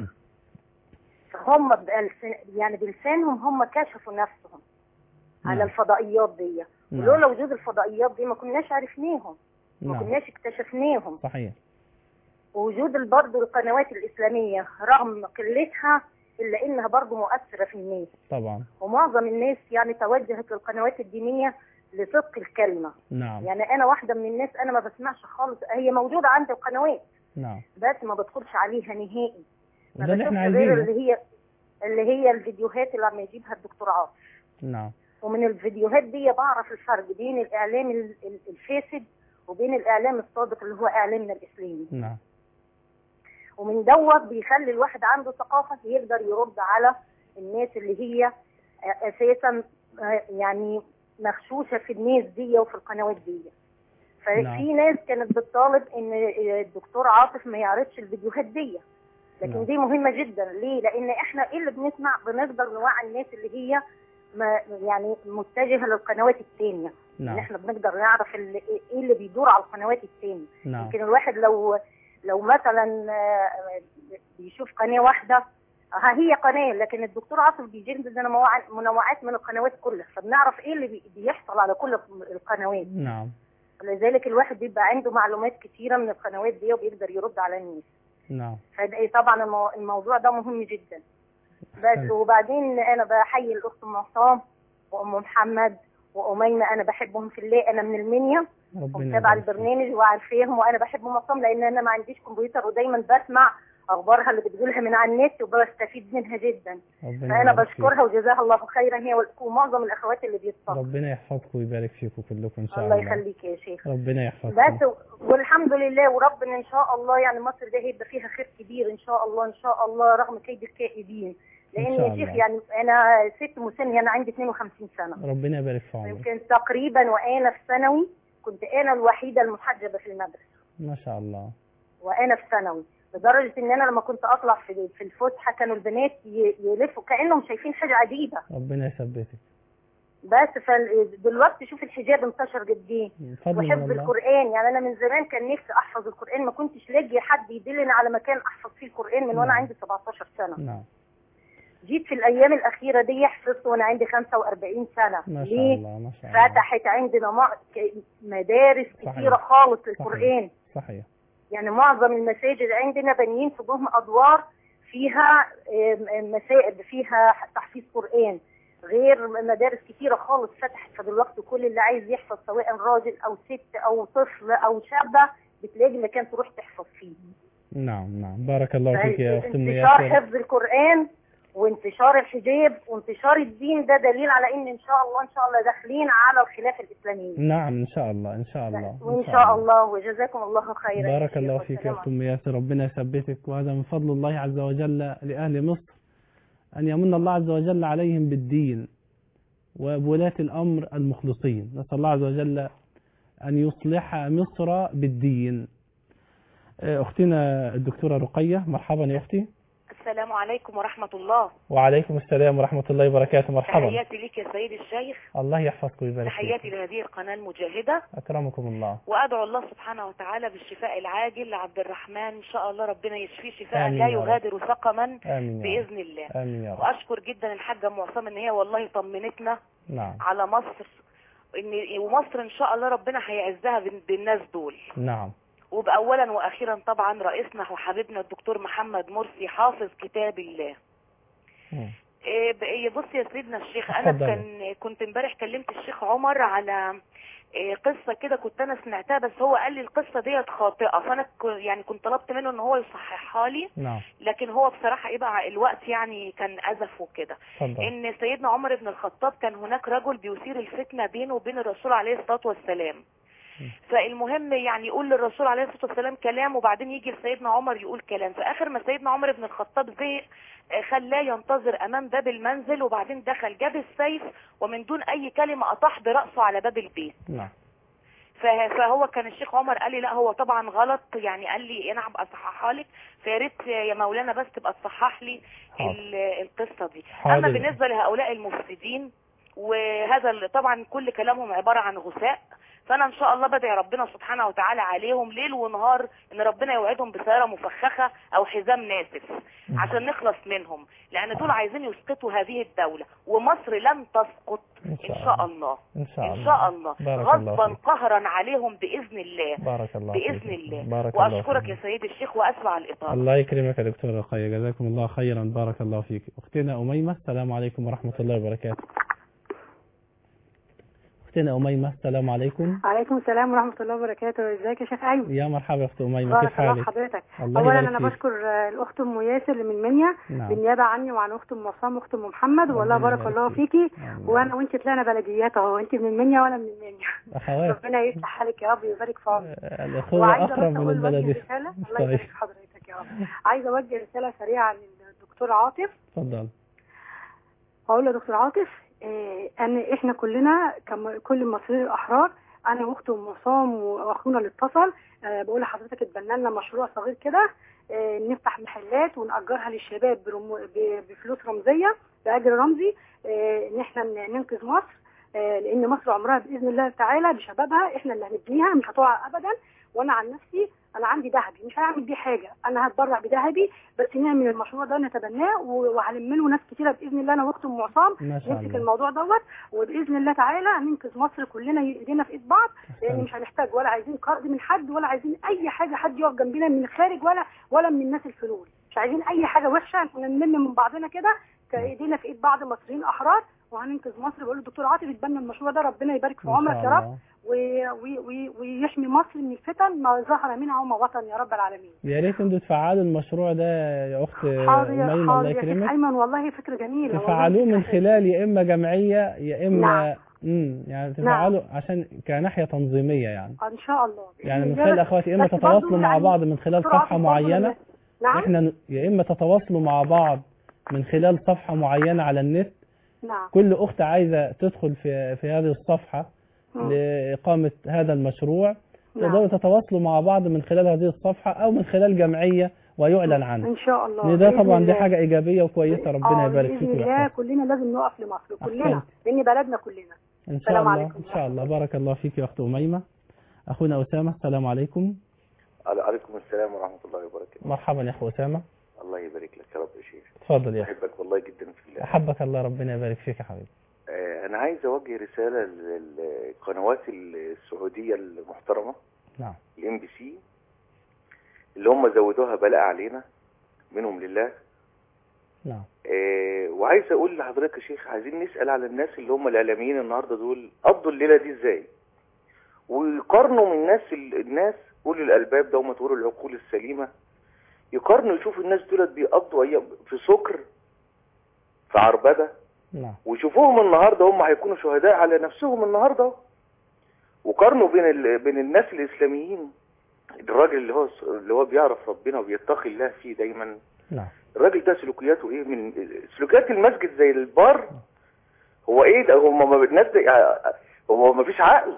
فهم بألسن- يعني بلسانهم هم كشفوا نفسهم على نعم. الفضائيات دي نعم. ولولا وجود الفضائيات دي ما كناش عرفناهم ما نعم كناش اكتشفناهم صحيح ووجود برضه القنوات الإسلامية رغم قلتها إلا إنها برضه مؤثرة في الناس طبعا ومعظم الناس يعني توجهت للقنوات الدينية لصدق الكلمه نعم يعني انا واحده من الناس انا ما بسمعش خالص هي موجوده عندي القنوات نعم بس ما بدخلش عليها نهائي ما وده اللي احنا بشوفش غير عايزينه اللي هي اللي هي الفيديوهات اللي عم يجيبها الدكتور عاطف نعم ومن الفيديوهات دي بعرف الفرق بين الاعلام ال- ال- الفاسد وبين الاعلام الصادق اللي هو اعلامنا الاسلامي نعم ومن دوت بيخلي الواحد عنده ثقافه يقدر يرد على الناس اللي هي اساسا آه، يعني مغشوشه في الناس دي وفي القنوات دي ففي نعم. ناس كانت بتطالب ان الدكتور عاطف ما يعرضش الفيديوهات دي لكن نعم. دي مهمه جدا ليه لان احنا ايه اللي بنسمع بنقدر نوعي الناس اللي هي ما يعني متجهه للقنوات الثانيه ان نعم احنا بنقدر نعرف اللي ايه اللي بيدور على القنوات الثانيه نعم يمكن الواحد لو لو مثلا آه، بيشوف قناه واحده ها هي قناه لكن الدكتور عاطف بيجيب لنا مواع- منوعات من القنوات كلها فبنعرف ايه اللي بي- بيحصل على كل القنوات نعم لذلك الواحد بيبقى عنده معلومات كتيره من القنوات دي وبيقدر يرد على الناس نعم فده طبعا المو- الموضوع ده مهم جدا بس حلو. وبعدين انا بحيي الاخت ام عصام وام محمد واميمه انا بحبهم في الله انا من المنيا ربنا ومتابعه يبارك فيك. البرنامج وعارفاهم وانا بحب ام عصام لان انا ما عنديش كمبيوتر ودايما بسمع اخبارها اللي بتقولها من على النت وبستفيد منها جدا ربنا فانا يبارك فيك. بشكرها وجزاها الله خيرا هي ومعظم الاخوات اللي بيتصلوا ربنا يحفظكم ويبارك فيكم كلكم ان شاء الله الله يخليك يا شيخ ربنا يحفظكم بس والحمد لله وربنا ان شاء الله يعني مصر ده هيبقى فيها خير كبير ان شاء الله ان شاء الله رغم كيد الكائدين لان إن شاء يا شيخ الله. يعني انا ست مسنه انا عندي 52 سنه ربنا يبارك في عمرك يمكن تقريبا وانا في ثانوي كنت انا الوحيده المحجبه في المدرسه ما شاء الله وانا في ثانوي لدرجه ان انا لما كنت اطلع في في الفسحه كانوا البنات ي- يلفوا كانهم شايفين حاجه عجيبه ربنا يثبتك بس فدلوقتي شوف الحجاب انتشر قد ايه فضل من وحفظ الله القران يعني انا من زمان كان نفسي احفظ القران ما كنتش لاقي حد يدلني على مكان احفظ فيه القران من وانا نعم. عندي 17 سنه نعم جيت في الايام الاخيره دي حفظت وانا عندي 45 سنه ما شاء ليه الله ما شاء الله فتحت عندنا مع- ك- مدارس صحيح. كتيره خالص للقران صحيح يعني معظم المساجد عندنا بانيين في بهم ادوار فيها آم، آم، مسائل فيها تحفيظ قران غير مدارس كتيره خالص فتحت فدلوقتي كل اللي عايز يحفظ سواء راجل او ست او طفل او شابه بتلاقي مكان تروح تحفظ فيه نعم نعم بارك الله فيك يا اخت ام انتشار ياسر حفظ القران وانتشار الحجاب وانتشار الدين ده دليل على ان ان شاء الله ان شاء الله داخلين على الخلافه الاسلاميه نعم ان شاء الله ان شاء الله وان شاء الله وجزاكم الله خيرا يا بارك شيخ، الله فيك يا والسلام اخت ام ياسر ربنا يثبتك وهذا من فضل الله عز وجل لاهل مصر ان يمن الله عز وجل عليهم بالدين وبولاة الامر المخلصين نسال الله عز وجل ان يصلح مصر بالدين آه، اختنا الدكتوره رقيه مرحبا يا اختي السلام عليكم ورحمة الله وعليكم السلام ورحمه الله وبركاته مرحبا تحياتي لك يا سيدي الشيخ الله يحفظكم ويبارك تحياتي فيك لهذه القناة المجاهدة اكرمكم الله وأدعو الله سبحانه وتعالى بالشفاء العاجل لعبد الرحمن إن شاء الله ربنا يشفيه شفاء آمين لا يا رب. يغادر سقما امين يا رب بإذن الله امين يا رب وأشكر جدا الحاجة معصم إن هي والله طمنتنا نعم على مصر إن ومصر إن شاء الله ربنا هيعزها بال- بالناس دول نعم وبأولا وأخيرا طبعا رئيسنا وحبيبنا الدكتور محمد مرسي حافظ كتاب الله مم. إيه ب- إيه بص يا سيدنا الشيخ انا اتفضلي. كان كنت امبارح كلمت الشيخ عمر على إيه قصه كده كنت انا سمعتها بس هو قال لي القصه ديت خاطئه فانا ك- يعني كنت طلبت منه ان هو يصححها لي نعم لكن هو بصراحه ايه بقى الوقت يعني كان ازف وكده اتفضل ان سيدنا عمر بن الخطاب كان هناك رجل بيثير الفتنه بينه وبين الرسول عليه الصلاه والسلام فالمهم يعني يقول للرسول عليه الصلاه والسلام كلام وبعدين يجي لسيدنا عمر يقول كلام فاخر ما سيدنا عمر بن الخطاب زهق آه، خلاه ينتظر امام باب المنزل وبعدين دخل جاب السيف ومن دون اي كلمه اطاح براسه على باب البيت نعم فه- فهو كان الشيخ عمر قال لي لا هو طبعا غلط يعني قال لي انا هبقى اصححها لك فيا ريت يا مولانا بس تبقى تصحح لي حاضر. ال- القصه دي حاضر. اما بالنسبه لهؤلاء المفسدين وهذا ال- طبعا كل كلامهم عباره عن غثاء فانا ان شاء الله بدعي ربنا سبحانه وتعالى عليهم ليل ونهار ان ربنا يوعدهم بسياره مفخخه او حزام ناسف عشان نخلص منهم لان دول عايزين يسقطوا هذه الدوله ومصر لن تسقط إن ان شاء شاء الله. الله إن شاء الله ان شاء الله بارك الله غصبا فيك. قهرا عليهم باذن الله بارك الله باذن فيك. الله بارك الله واشكرك يا فيك. سيدي الشيخ واسف على الاطاله الله يكرمك يا دكتور رقية جزاكم الله خيرا بارك الله فيك أختنا أميمة السلام عليكم ورحمة الله وبركاته أختنا أميمة السلام عليكم عليكم السلام ورحمة الله وبركاته ازيك يا شيخ أيمن يا مرحبا يا أخت أميمة كيف بارك الله حالك حضرتك الله أولا يبارك أنا فيك. بشكر آه، الأخت أم ياسر اللي من منيا نعم. بالنيابة عني وعن أخت أم عصام وأخت أم محمد والله ربنا بارك يبارك الله فيك. فيكي آمين. وأنا وأنت طلعنا بلديات أهو أنت من منيا وأنا من منيا أخوات ربنا يصلح حالك يا رب ويبارك في عمرك آه، الأخوة وعايزة أقرب بس من أقول وجه البلدية رسالة الله طيب. يبارك في حضرتك يا رب عايزة أوجه رسالة سريعة للدكتور عاطف تفضل اقول له يا دكتور عاطف إيه ان احنا كلنا كم كل المصريين الاحرار انا واخت ام عصام واخونا اللي اتصل آه بقول لحضرتك اتبنى لنا مشروع صغير كده آه نفتح محلات ونأجرها للشباب برمو ب- بفلوس رمزيه باجر رمزي آه ان احنا ن- ننقذ مصر آه لان مصر عمرها باذن الله تعالى بشبابها احنا اللي هنبنيها مش هتقع ابدا وانا عن نفسي انا عندي ذهبي مش هعمل بيه حاجه انا هتبرع بذهبي بس نعمل المشروع ده نتبناه و- وهلم له ناس كتيره باذن الله انا واخت ام عصام ما شاء نمسك الله الموضوع دوت وباذن الله تعالى هننقذ مصر كلنا ايدينا في ايد بعض لان أحسنت. مش هنحتاج ولا عايزين قرض من حد ولا عايزين اي حاجه حد يقف جنبنا من الخارج ولا ولا من الناس الفلول مش عايزين اي حاجه وحشه احنا نلم من بعضنا كده كايدينا في ايد بعض مصريين احرار وهننقذ مصر بقول للدكتور عاطف يتبنى المشروع ده ربنا يبارك في إن شاء عمرك يا رب الله. و- و- و- ويحمي مصر من الفتن ما ظهر منها وما وطن يا رب العالمين يا ريت انتوا تفعلوا المشروع ده يا أخت حاضر يا أميمة حاضر الله يا شيخ يكرمك ايمن والله فكره جميله والله تفعلوه من فكرة خلال يا إما جمعية يا إما نعم. امم يعني تفعلوا عشان كناحية تنظيمية يعني ان شاء الله بإذن يعني من الله. خلال الأخوات يا إما بس برضو تتواصلوا مع يعني بعض من خلال دكتور عاطف صفحة برضو معينة لما- نعم احنا ن- يا إما تتواصلوا مع بعض من خلال صفحة معينة على النت نعم كل أخت عايزة تدخل في في هذه الصفحة مم. لإقامة هذا المشروع نعم. تقدروا تتواصلوا مع بعض من خلال هذه الصفحة أو من خلال جمعية ويعلن عنه ان شاء الله إن ده بإذن طبعا دي الله. حاجة إيجابية وكويسة ربنا آه، يبارك باذن فيك الله ويحفظك كلنا لازم نقف لمصر كلنا أحسنت. لان بلدنا كلنا إن شاء السلام الله عليكم. إن شاء الله بارك الله فيك يا أخت أميمة أخونا أسامة السلام عليكم عليكم السلام ورحمة الله وبركاته مرحبا يا أخو أسامة الله يبارك لك يا رب يا شيخ تفضل يا أخي أحبك والله جدا في الله أحبك الله ربنا يبارك فيك يا حبيبي آه، أنا عايز أوجه رسالة للقنوات السعودية المحترمة نعم الام بي سي اللي هم زودوها بلاء علينا منهم لله نعم آه، وعايز أقول لحضرتك يا شيخ عايزين نسأل على الناس اللي هم الإعلاميين النهاردة دول قضوا الليلة دي إزاي ويقارنوا من الناس الناس أولي الألباب ده هم تقولوا العقول السليمة يقارنوا يشوفوا الناس دولت بيقضوا أيام في سكر في عربدة نعم ويشوفوهم النهارده هم هيكونوا شهداء على نفسهم النهارده وقارنوا بين ال... بين الناس الاسلاميين الراجل اللي هو اللي هو بيعرف ربنا وبيتقي الله فيه دايما نعم الراجل ده سلوكياته ايه من سلوكيات المسجد زي البار هو ايه ده هم ما الناس ده هو ما فيش عقل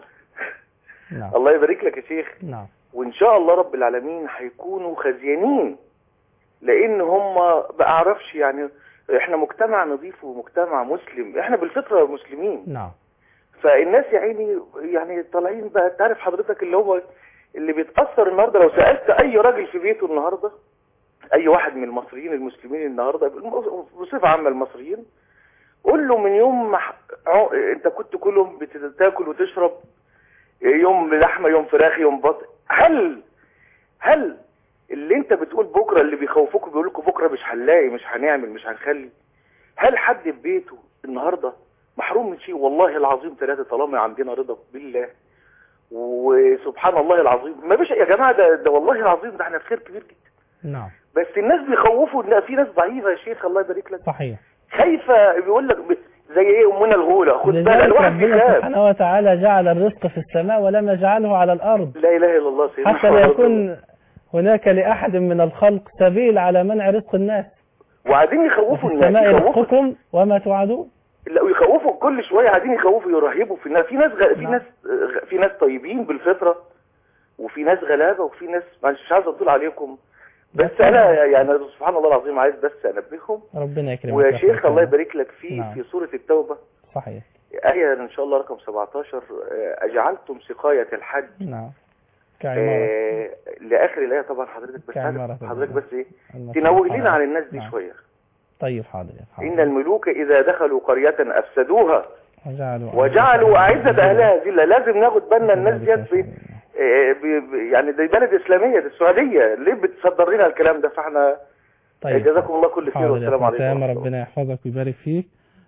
نعم الله يبارك لك يا شيخ نعم وان شاء الله رب العالمين هيكونوا خزيانين لان هم بعرفش يعني احنا مجتمع نظيف ومجتمع مسلم احنا بالفطره مسلمين نعم فالناس يا عيني يعني طالعين بقى تعرف حضرتك اللي هو اللي بيتاثر النهارده لو سالت اي راجل في بيته النهارده اي واحد من المصريين المسلمين النهارده بصفه عامه المصريين قول له من يوم ما ح- عو- انت كنت كل يوم بتاكل وتشرب يوم لحمه يوم فراخ يوم بط هل هل اللي انت بتقول بكره اللي بيخوفوك بيقول لكم بكره مش هنلاقي مش هنعمل مش هنخلي هل حد في بيته النهارده محروم من شيء والله العظيم ثلاثه طالما عندنا رضا بالله وسبحان الله العظيم ما فيش يا جماعه ده, ده والله العظيم ده احنا في خير كبير جدا نعم بس الناس بيخوفوا ان في ناس ضعيفه يا شيخ الله يبارك لك صحيح خايفه بيقول لك ب- زي ايه امنا الغوله خد بالك لذلك الواحد ربنا بيخاف سبحانه وتعالى جعل الرزق في السماء ولم يجعله على الأرض لا اله الا الله سيدنا حتى لا محمد يكون هناك لأحد من الخلق سبيل على منع رزق الناس وقاعدين وفي يخوفوا الناس السماء يخوفوا رزقكم وما توعدون لا ويخوفوا كل شويه قاعدين يخوفوا يرهبوا في الناس في ناس غ... في نعم. ناس غ... في ناس طيبين بالفطره وفي ناس غلابه وفي ناس مش عايز اطول عليكم بس لا انا طبعا. يعني سبحان الله العظيم عايز بس انبههم ربنا يكرمك ويا يا شيخ أخي الله الكريم. يبارك لك في نعم. في سوره التوبه صحيح آية إن شاء الله رقم 17 آه، أجعلتم سقاية الحج نعم كعمارة آه، لآخر الآية طبعا حضرتك بس كعمارة عايز- حضرتك بس إيه المسجد تنوه لنا الحرام. عن الناس دي نعم. شوية طيب حاضر يا حاضر. إن الملوك إذا دخلوا قرية أفسدوها وجعلوا وجعلوا أعزة أهلها ذلة لازم ناخد بالنا الناس ديت في آه، ب- ب- يعني دي بلد إسلامية دي السعودية ليه بتصدر لنا الكلام ده فاحنا طيب جزاكم الله كل خير حاضر يا والسلام أخي عليكم أسامة ورحمة الله. ربنا يحفظك ويبارك فيك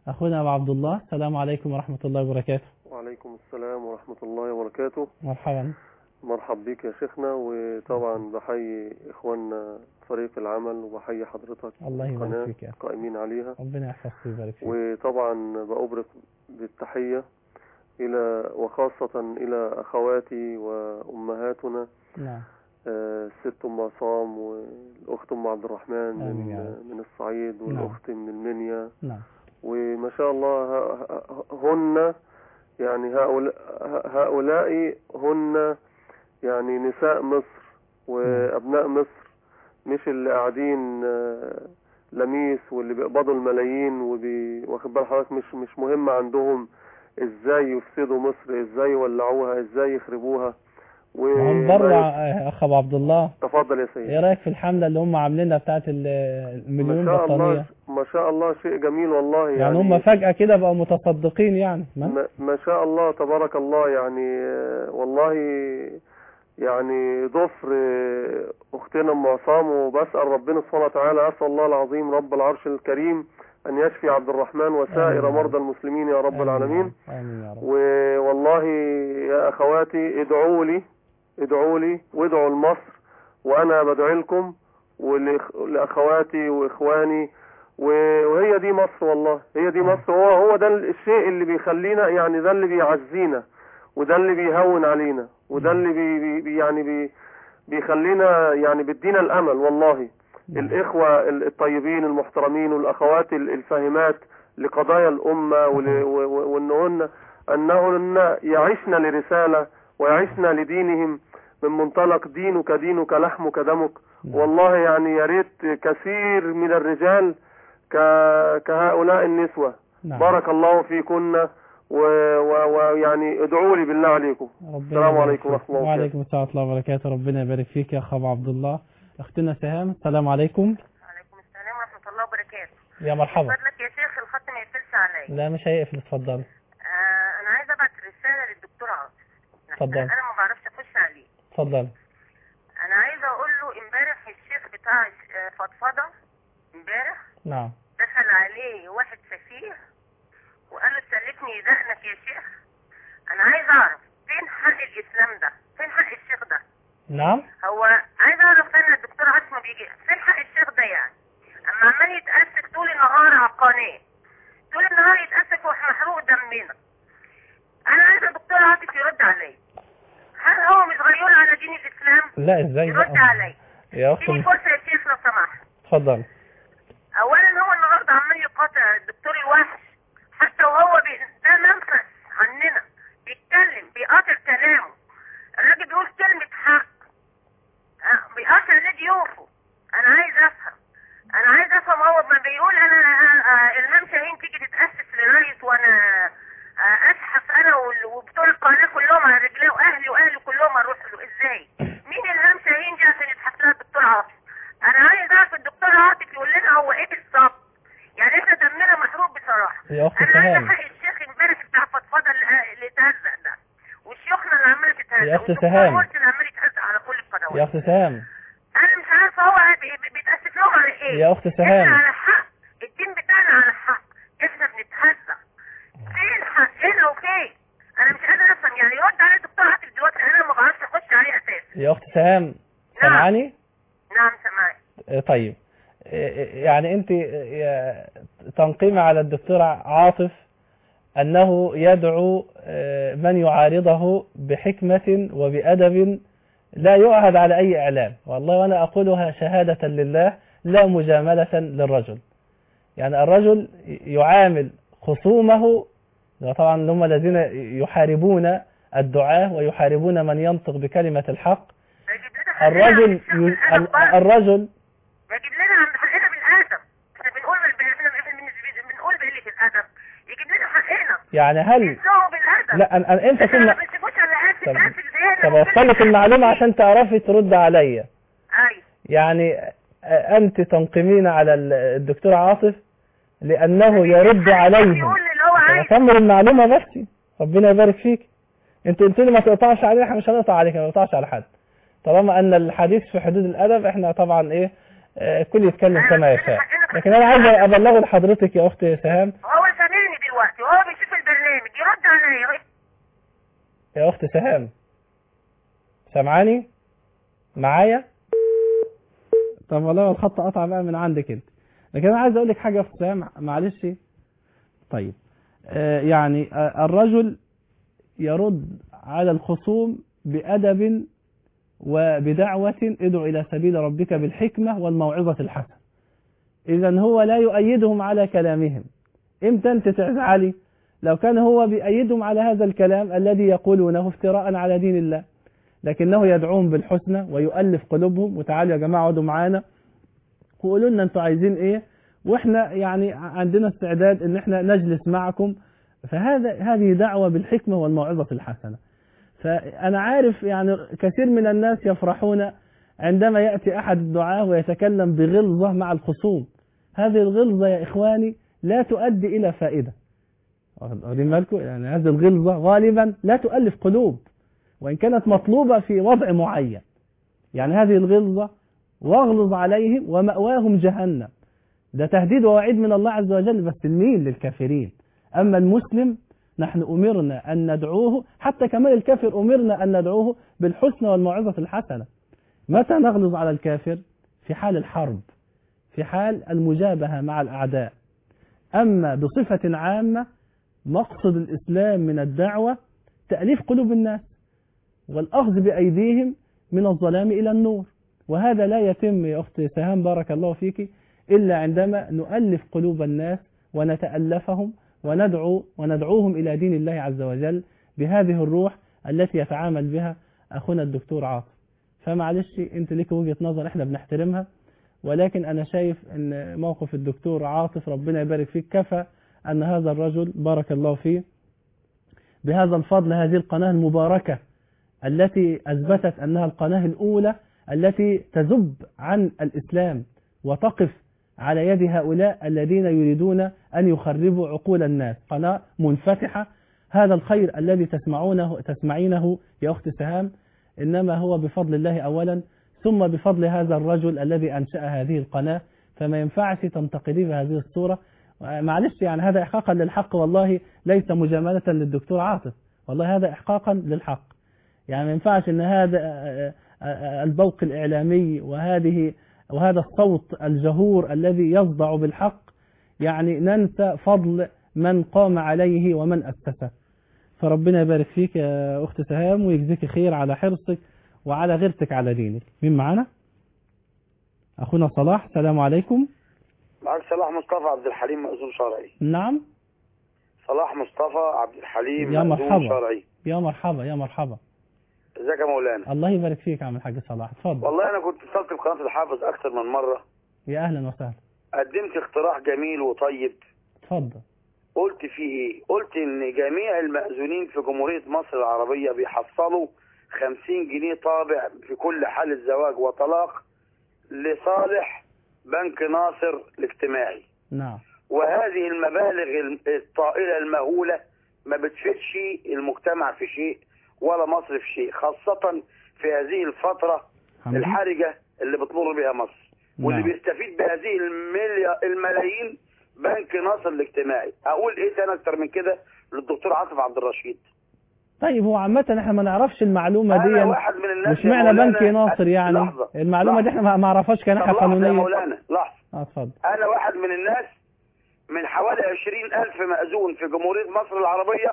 أخونا أبو عبد الله السلام عليكم ورحمة الله وبركاته وعليكم السلام ورحمة الله وبركاته مرحبا مرحب بك يا شيخنا وطبعا بحيي إخواننا فريق العمل وبحيي حضرتك الله يبارك القناة فيك يا أخي. قائمين عليها ربنا يحفظك ويبارك فيك وطبعا بأبرك بالتحية إلى وخاصة إلى أخواتي وأمهاتنا نعم آه، الست أم عصام والأخت أم عبد الرحمن آمين من, يا رب. من الصعيد والأخت من المنيا نعم وما شاء الله ه- ه- هن يعني هؤلاء هؤلاء هن يعني نساء مصر وأبناء مصر مش اللي قاعدين آه، لميس واللي بيقبضوا الملايين وبي واخد بال حضرتك مش مش مهم عندهم ازاي يفسدوا مصر ازاي يولعوها ازاي يخربوها و هم بره آه، أخ أبو عبد الله تفضل يا سيدي إيه رأيك في الحملة اللي هم عاملينها بتاعت ال- المليون ما شاء الله بطانية ما شاء الله شيء جميل والله يعني, يعني هم فجأة كده بقوا متصدقين يعني ما ما, ما شاء الله تبارك الله يعني آه، والله يعني ضفر آه، اختنا ام عصام وبسال ربنا سبحانه وتعالى اسال الله العظيم رب العرش الكريم ان يشفي عبد الرحمن وسائر آمين. مرضى المسلمين يا رب العالمين آمين يا رب والله يا اخواتي ادعوا لي ادعوا لي وادعوا لمصر وانا بدعي لكم ولاخواتي واخواني و- وهي دي مصر والله هي دي مصر هو هو ده الشيء اللي بيخلينا يعني ده اللي بيعزينا وده اللي بيهون علينا وده اللي بي بي بي يعني بي بيخلينا يعني بيدينا الامل والله الاخوه ال- الطيبين المحترمين والاخوات ال- الفاهمات لقضايا الامه ول- و- و- وانهن انهن يعيشن لرساله ويعيشن لدينهم من منطلق دينك دينك لحمك دمك والله يعني يا ريت كثير من الرجال ك- كهؤلاء النسوة نعم. بارك الله فيكن ويعني و... ويعني ادعوا لي بالله عليكم ربنا السلام يبارك عليكم فيك. ورحمة الله وبركاته وعليكم السلام ورحمة الله وبركاته ربنا يبارك فيك يا أخ أبو عبد الله أختنا سهام السلام عليكم وعليكم السلام ورحمة الله وبركاته يا مرحبا فضلك يا شيخ الخط ما يقفلش عليا لا مش هيقفل اتفضل آه أنا عايزة أبعت رسالة للدكتور عاطف اتفضل أنا ما بعرفش أخش عليه اتفضل أنا عايزة أقول له امبارح الشيخ بتاع آه، فضفضة امبارح نعم دخل عليه واحد سفيه وقال له سلكني دقنك يا شيخ أنا عايز أعرف فين حق الإسلام ده فين حق الشيخ ده نعم هو عايز اعرف انا الدكتور عاصم ما بيجي فين حق الشيخ ده يعني اما عمال يتأسف طول النهار على القناة طول النهار يتأسف ومحروق دمنا انا عايز الدكتور عاطف يرد عليا هل هو مش غيور على دين الاسلام لا ازاي يرد بقى عليا يا اديني أخت فرصة يا شيخ لو سمحت اتفضل اولا هو النهارده عمال يقاطع الدكتور الوحش حتى وهو بي... ده منفس عننا بيتكلم بيقاطع كلامه الراجل بيقول كلمة حق آه، بيقاطع لضيوفه انا عايز افهم انا عايز افهم هو ما بيقول انا آه، آه، الهام شاهين تيجي تتأسس لرئيس وانا آه، ازحف انا وال- وبتوع القناة كلهم على رجليه واهلي واهلي كلهم اروح له ازاي مين الهام شاهين دي عشان يتحط لها الدكتور عاطف انا عايز اعرف الدكتور عاطف يقول لنا هو ايه بالظبط يعني احنا دمنا محروق بصراحه يا أخت انا عايز سهام حق الشيخ امبارح بتاع فضفضه اللي اللي اتهزق ده وشيوخنا اللي عماله تتهزق يا أخت والدكتور سهام. مرسي اللي عمال يتهزق على كل القنوات يا أخت سهام انا مش عارفه هو بي- بي- بيتاسف لهم على ايه يا أخت سهام. احنا على حق الدين بتاعنا على حق احنا بنتهزق فين حقنا وفين انا مش قادر افهم يعني يرد على الدكتور عاطف دلوقتي انا ما بعرفش اخش عليه اساسا يا أخت سهام سامعاني نعم سامعك آه، طيب آه، يعني انت آه، تنقيم على الدكتور عاطف انه يدعو آه، من يعارضه بحكمة وبأدب لا يعهد على اي اعلام والله وانا اقولها شهادة لله لا مجاملة للرجل يعني الرجل يعامل خصومه طبعا هم الذين يحاربون الدعاة ويحاربون من ينطق بكلمة الحق الرجل ي- ال- الرجل يجيب لنا عند حقنا بالادب احنا بنقول بال- احنا احنا بن- بنقول بقله الادب يجيب لنا حقنا يعني هل يسوقوا بالادب لا أن- أن- انت احنا ما كنا بنسيبوش على اسف طب اسف زينا طب اوصل لك المعلومة عشان تعرفي ترد عليا ايوه يعني آه، انت تنقمين على ال- الدكتور عاطف لانه يرد عليه يقول اللي هو عايز اكمل المعلومة بس ربنا يبارك فيك انت قلت لي ما تقطعش علينا احنا مش هنقطع عليك ما نقطعش على حد طالما ان الحديث في حدود الادب احنا طبعا ايه آه، كل يتكلم كما يشاء لكن انا عايز ابلغه لحضرتك يا اخت سهام هو سمير يا اخت سهام سامعاني معايا طب والله الخط قطع بقى من عندك انت لكن انا عايز اقول لك حاجه يا اخت سهام معلش طيب آه يعني آه الرجل يرد على الخصوم بأدب وبدعوة ادعو إلى سبيل ربك بالحكمة والموعظة الحسنة إذا هو لا يؤيدهم على كلامهم إمتى أنت تزعلي لو كان هو بيأيدهم على هذا الكلام الذي يقولونه افتراء على دين الله لكنه يدعوهم بالحسنى ويؤلف قلوبهم وتعالوا يا جماعة اقعدوا معانا وقولوا لنا انتوا عايزين ايه واحنا يعني عندنا استعداد ان احنا نجلس معكم فهذا هذه دعوة بالحكمة والموعظة الحسنة فأنا عارف يعني كثير من الناس يفرحون عندما يأتي أحد الدعاة ويتكلم بغلظة مع الخصوم هذه الغلظة يا إخواني لا تؤدي إلى فائدة واخدين بالكم يعني هذه الغلظة غالبا لا تؤلف قلوب وإن كانت مطلوبة في وضع معين يعني هذه الغلظة واغلظ عليهم ومأواهم جهنم ده تهديد ووعيد من الله عز وجل بس المين للكافرين أما المسلم نحن أمرنا أن ندعوه حتى كمان الكافر أمرنا أن ندعوه بالحسنى والموعظة الحسنة متى نغلظ على الكافر في حال الحرب في حال المجابهة مع الأعداء أما بصفة عامة مقصد الإسلام من الدعوة تأليف قلوب الناس والأخذ بأيديهم من الظلام إلى النور وهذا لا يتم يا أختي سهام بارك الله فيك إلا عندما نؤلف قلوب الناس ونتألفهم وندعو وندعوهم إلى دين الله عز وجل بهذه الروح التي يتعامل بها أخونا الدكتور عاطف فمعلش أنت لك وجهة نظر إحنا بنحترمها ولكن أنا شايف أن موقف الدكتور عاطف ربنا يبارك فيك كفى أن هذا الرجل بارك الله فيه بهذا الفضل هذه القناة المباركة التي أثبتت أنها القناة الأولى التي تزب عن الإسلام وتقف على يد هؤلاء الذين يريدون أن يخربوا عقول الناس قناة منفتحة هذا الخير الذي تسمعونه تسمعينه يا أخت سهام إنما هو بفضل الله أولا ثم بفضل هذا الرجل الذي أنشأ هذه القناة فما ينفعش تنتقدي بهذه الصورة معلش يعني هذا إحقاقا للحق والله ليس مجاملة للدكتور عاطف والله هذا إحقاقا للحق يعني ما ينفعش أن هذا البوق الإعلامي وهذه وهذا الصوت الجهور الذي يصدع بالحق يعني ننسى فضل من قام عليه ومن أسسه فربنا يبارك فيك يا أخت سهام ويجزيك خير على حرصك وعلى غيرتك على دينك مين معنا أخونا صلاح السلام عليكم معك صلاح مصطفى عبد الحليم مأذون شرعي نعم صلاح مصطفى عبد الحليم يا مأذون مرحبا شرعي يا مرحبا يا مرحبا ازيك يا مولانا الله يبارك فيك يا عم الحاج صلاح اتفضل والله انا كنت اتصلت بقناه الحافظ اكثر من مره يا أهلا وسهلا قدمت اقتراح جميل وطيب اتفضل قلت فيه ايه قلت ان جميع المأذونين في جمهورية مصر العربية بيحصلوا 50 جنيه طابع في كل حالة زواج وطلاق لصالح بنك ناصر الاجتماعي نعم وهذه المبالغ الم- الطائلة المهولة ما بتفيدش المجتمع في شيء ولا مصر في شيء خاصة في هذه الفترة حمدي. الحرجة اللي بتمر بها مصر واللي نعم. بيستفيد بهذه المليا الملايين بنك ناصر الاجتماعي اقول ايه تاني اكتر من كده للدكتور عاطف عبد الرشيد طيب هو عامة احنا ما نعرفش المعلومة أنا دي واحد من الناس مش يا معنى مولانا- بنك ناصر يعني لحظة. المعلومة دي احنا ما ما نعرفهاش كناحية طب لحظة يا قانونية مولانا لحظة اه اتفضل انا واحد من الناس من حوالي عشرين الف مأذون في جمهورية مصر العربية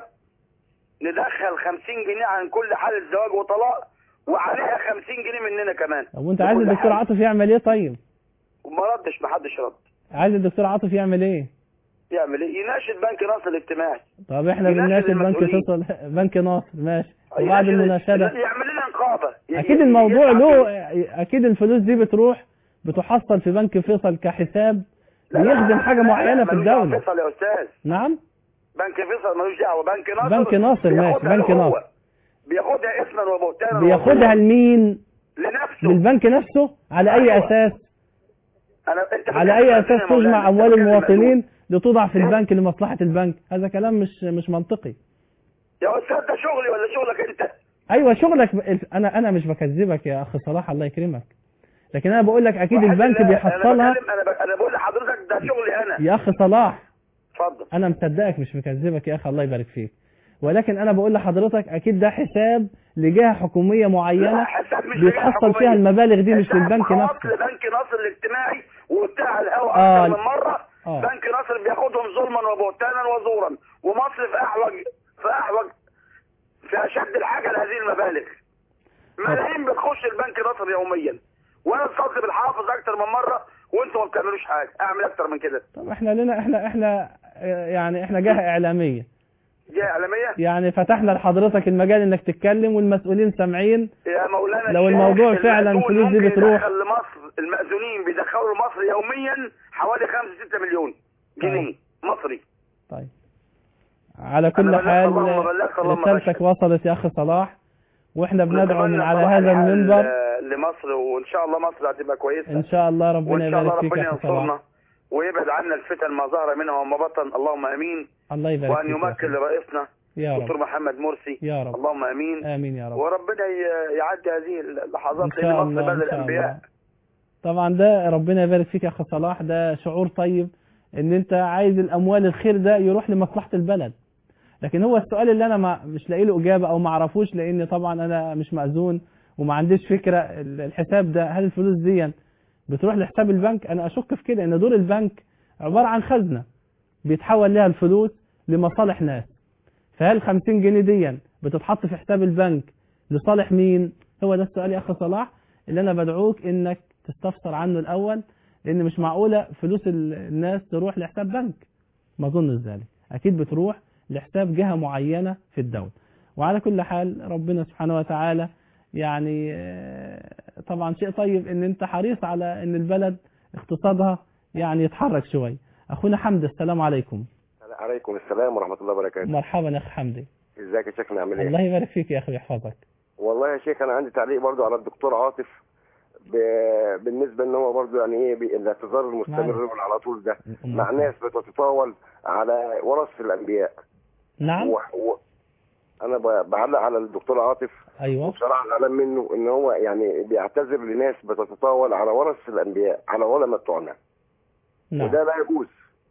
ندخل خمسين جنيه عن كل حالة زواج وطلاق وعليها خمسين جنيه مننا كمان طب وانت عايز لكل الدكتور حالة. عاطف يعمل ايه طيب وما ردش محدش رد عايز الدكتور عاطف يعمل ايه يعمل ايه يناشد بنك ناصر الاجتماعي طب احنا يناشد بنناشد بنك المسؤولين. فيصل بنك ناصر ماشي وبعد يناشد- المناشدة يعمل لنا نقابة اكيد الموضوع له اكيد الفلوس دي بتروح بتحصل في بنك فيصل كحساب بيخدم حاجة معينة في ملوش دعوة الدولة فيصل يا استاذ نعم بنك فيصل ملوش دعوة بنك ناصر بنك ناصر ماشي بياخدها بنك له ناصر هو. بياخدها اثما وبهتانا بياخدها لمين لنفسه للبنك نفسه على اي أيوة. اساس أنا انت على اي اساس بتتكلم يا مولانا، تجمع أنت اموال بتتكلم المواطنين لتوضع في البنك لمصلحة البنك هذا كلام مش مش منطقي يا استاذ ده شغلي ولا شغلك انت ايوه شغلك ب... انا انا مش بكذبك يا اخ صلاح الله يكرمك لكن انا بقول لك اكيد واحد البنك لا، بيحصلها انا بكلم انا ب... انا بقول لحضرتك ده شغلي انا يا اخ صلاح اتفضل انا مصدقك مش مكذبك يا اخ الله يبارك فيك ولكن انا بقول لحضرتك اكيد ده حساب لجهه حكوميه معينه لا، حساب مش لجهة بيتحصل حكومية. فيها المبالغ دي مش حساب للبنك خاص نفسه لبنك نصر الاجتماعي وقلتها على الهواء آه. اكثر من مره آه. بنك نصر بياخدهم ظلما وبهتانا وزورا ومصر في احوج في احوج في اشد الحاجه لهذه المبالغ ملايين بتخش البنك نصر يوميا وانا اتصلت بالحافظ اكتر من مره وانتوا ما بتعملوش حاجه اعمل اكتر من كده طب احنا لنا احنا احنا آه، يعني احنا جهه اعلاميه دي اعلاميه يعني فتحنا لحضرتك المجال انك تتكلم والمسؤولين سامعين يا مولانا لو الشيخ، الموضوع فعلا المأذون الفلوس دي ممكن بتروح يدخل لمصر المأذونين بيدخلوا لمصر يوميا حوالي 5 6 مليون جنيه مصري طيب على كل بلغت حال اللهم بلغت اللهم رسالتك وصلت يا اخ صلاح واحنا بندعو من نتمنى على صلاح هذا الحال المنبر لمصر وان شاء الله مصر هتبقى كويسه ان شاء الله ربنا وان شاء الله يبارك فيك ربنا يا اخ صلاح ينصرنا ويبعد عنا الفتن ما ظهر منها وما بطن اللهم امين الله يبارك وان فيك يا يمكن أخي. لرئيسنا يا دكتور رب محمد مرسي يا رب اللهم امين امين يا رب وربنا ي- يعدي هذه اللحظات ان لان شاء مصر الله بلد ان شاء الانبياء الله طبعا ده ربنا يبارك فيك يا اخ صلاح ده شعور طيب ان انت عايز الاموال الخير ده يروح لمصلحه البلد لكن هو السؤال اللي انا ما مش لاقي له اجابه او ما اعرفوش لان طبعا انا مش مأذون وما عنديش فكره ال- الحساب ده هل الفلوس دي بتروح لحساب البنك انا اشك في كده ان دور البنك عباره عن خزنه بيتحول لها الفلوس لمصالح ناس فهل 50 جنيه دي بتتحط في حساب البنك لصالح مين هو ده السؤال يا اخ صلاح اللي انا بدعوك انك تستفسر عنه الاول لان مش معقوله فلوس ال- الناس تروح لحساب بنك ما اظنش ذلك اكيد بتروح لحساب جهه معينه في الدوله وعلى كل حال ربنا سبحانه وتعالى يعني آه، طبعا شيء طيب ان انت حريص على ان البلد اقتصادها يعني يتحرك شوي اخونا حمد السلام عليكم عليكم السلام ورحمة الله وبركاته مرحبا يا اخ حمدي ازيك يا شيخنا عامل ايه الله يبارك فيك يا اخي ويحفظك والله يا شيخ انا عندي تعليق برضو على الدكتور عاطف ب... بالنسبة ان هو برضو يعني ايه بي- الاعتذار المستمر معلش. على طول ده مع ناس بتتطاول على ورث الانبياء نعم و... و... انا ب... بعلق على الدكتور عاطف ايوه وبصراحة زعلان منه ان هو يعني بيعتذر لناس بتتطاول على ورث الانبياء على علماء بتوعنا نعم وده لا يجوز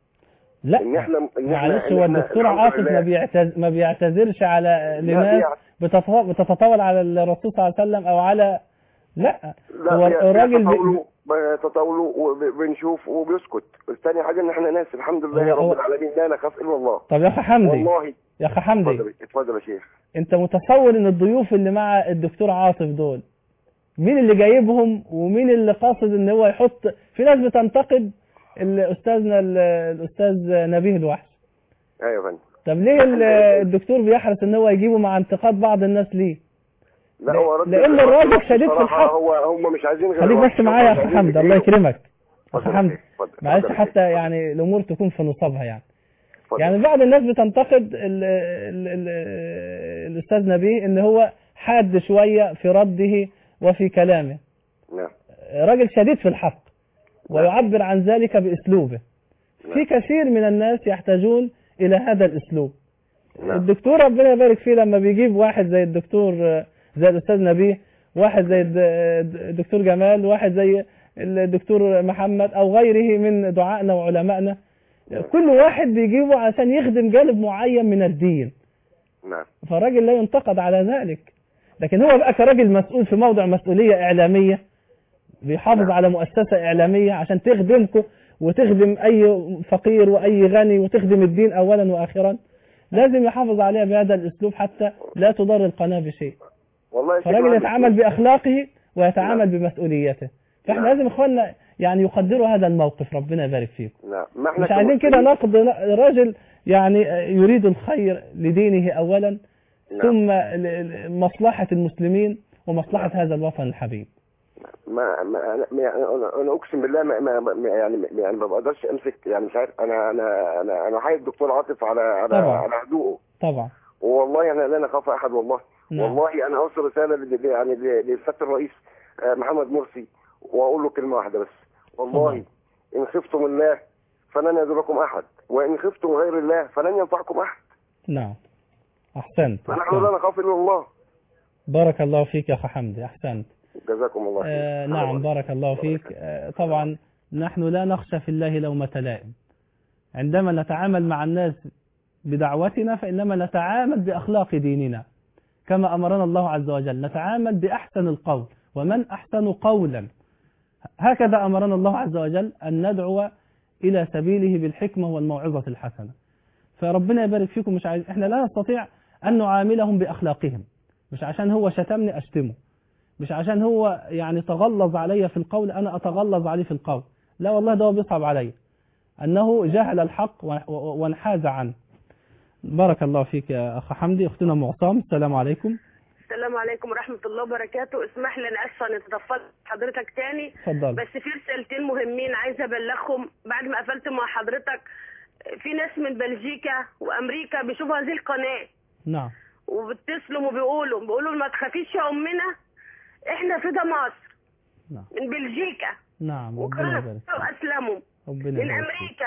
لا ان احنا ان احنا معلش إن هو إحنا الدكتور الحمد عاطف لله ما بيعتز ما بيعتذرش على لا، لناس بيعت- بتتط- بتتطاول على الرسول صلى الله عليه وسلم او على لا لا هو بي- الراجل بي- بيتطاولوا بيتطاولوا وبنشوف وبيسكت الثاني حاجه ان احنا ناس الحمد لله يا هو- رب العالمين لا نخاف الا الله طب يا اخي حمدي والله يا اخي حمدي اتفضل اتفضل يا شيخ انت متصور ان الضيوف اللي مع الدكتور عاطف دول مين اللي جايبهم ومين اللي قاصد ان هو يحط في ناس بتنتقد ال- استاذنا ال- الاستاذ نبيه الوحش ايوه يا فندم طب ليه ال- الدكتور بيحرص ان هو يجيبه مع انتقاد بعض الناس ليه لا هو رد لان رد الراجل الوقت شديد في بصراحة الحق هو هم مش عايزين غير خليك الوقت. بس معايا يا هم اخي عايزين حمدي الله يجيبوا. يكرمك اخي اتفضل يا حمدي شيخ، اتفضل، معلش اتفضل يا حتى يعني الامور تكون في نصابها يعني اتفضل. يعني بعض الناس بتنتقد ال ال ال الاستاذ نبيه ان هو حاد شويه في رده وفي كلامه نعم راجل شديد في الحق ويعبر عن ذلك باسلوبه في كثير من الناس يحتاجون الى هذا الاسلوب الدكتور ربنا يبارك فيه لما بيجيب واحد زي الدكتور زي الاستاذ نبيه واحد زي الد- الدكتور جمال واحد زي الدكتور محمد او غيره من دعائنا وعلمائنا كل واحد بيجيبه عشان يخدم جانب معين من الدين نعم فالراجل لا ينتقد على ذلك لكن هو بقى كراجل مسؤول في موضع مسؤولية إعلامية بيحافظ على مؤسسة إعلامية عشان تخدمكم وتخدم أي فقير وأي غني وتخدم الدين أولا وآخرا لازم يحافظ عليها بهذا الأسلوب حتى لا تضر القناة بشيء والله يا شيخ فالراجل أنا يتعامل مش- بأخلاقه ويتعامل بمسؤوليته فاحنا لازم اخواننا يعني يقدروا هذا الموقف ربنا يبارك فيكم نعم ما احنا مش عايزين كده كمسلمين- نقد راجل يعني يريد الخير لدينه اولا نعم. ثم ل- ل- مصلحة المسلمين ومصلحة هذا الوطن الحبيب ما ما أنا- يعني انا انا اقسم بالله ما ما ما- يعني يعني ما بقدرش امسك يعني مش عارف انا انا انا انا حي الدكتور عاطف على على طبعا. على هدوءه طبعا والله انا لا نخاف احد والله نعم. والله انا اوصل رساله ل- ل- يعني ل- للسياده الرئيس آه، محمد مرسي واقول له كلمه واحده بس والله ان خفتم الله فلن يضركم احد وان خفتم غير الله فلن ينفعكم احد نعم احسنت, فنحن أحسنت. لا نخاف الا الله بارك الله فيك يا اخ حمدي احسنت جزاكم الله خير آه نعم بارك الله فيك آه طبعا نحن لا نخشى في الله لومة لائم عندما نتعامل مع الناس بدعوتنا فإنما نتعامل بأخلاق ديننا كما أمرنا الله عز وجل نتعامل بأحسن القول ومن أحسن قولا هكذا أمرنا الله عز وجل أن ندعو إلى سبيله بالحكمة والموعظة الحسنة فربنا يبارك فيكم مش عايز احنا لا نستطيع أن نعاملهم بأخلاقهم مش عشان هو شتمني أشتمه مش عشان هو يعني تغلظ علي في القول أنا أتغلظ عليه في القول لا والله ده هو بيصعب علي أنه جهل الحق و- و- وانحاز عنه بارك الله فيك يا أخ حمدي أختنا معصام السلام عليكم السلام عليكم ورحمة الله وبركاته اسمح لي أنا آسفة إني تطفلت حضرتك تاني اتفضل. بس في رسالتين مهمين عايزة أبلغهم بعد ما قفلت مع حضرتك في ناس من بلجيكا وأمريكا بيشوفوا هذه القناة نعم وبيتصلوا وبيقولوا بيقولوا ما تخافيش يا أمنا إحنا في ده مصر نعم. من بلجيكا نعم ربنا يبارك وكانوا أسلموا ربنا من يبارك فيك. أمريكا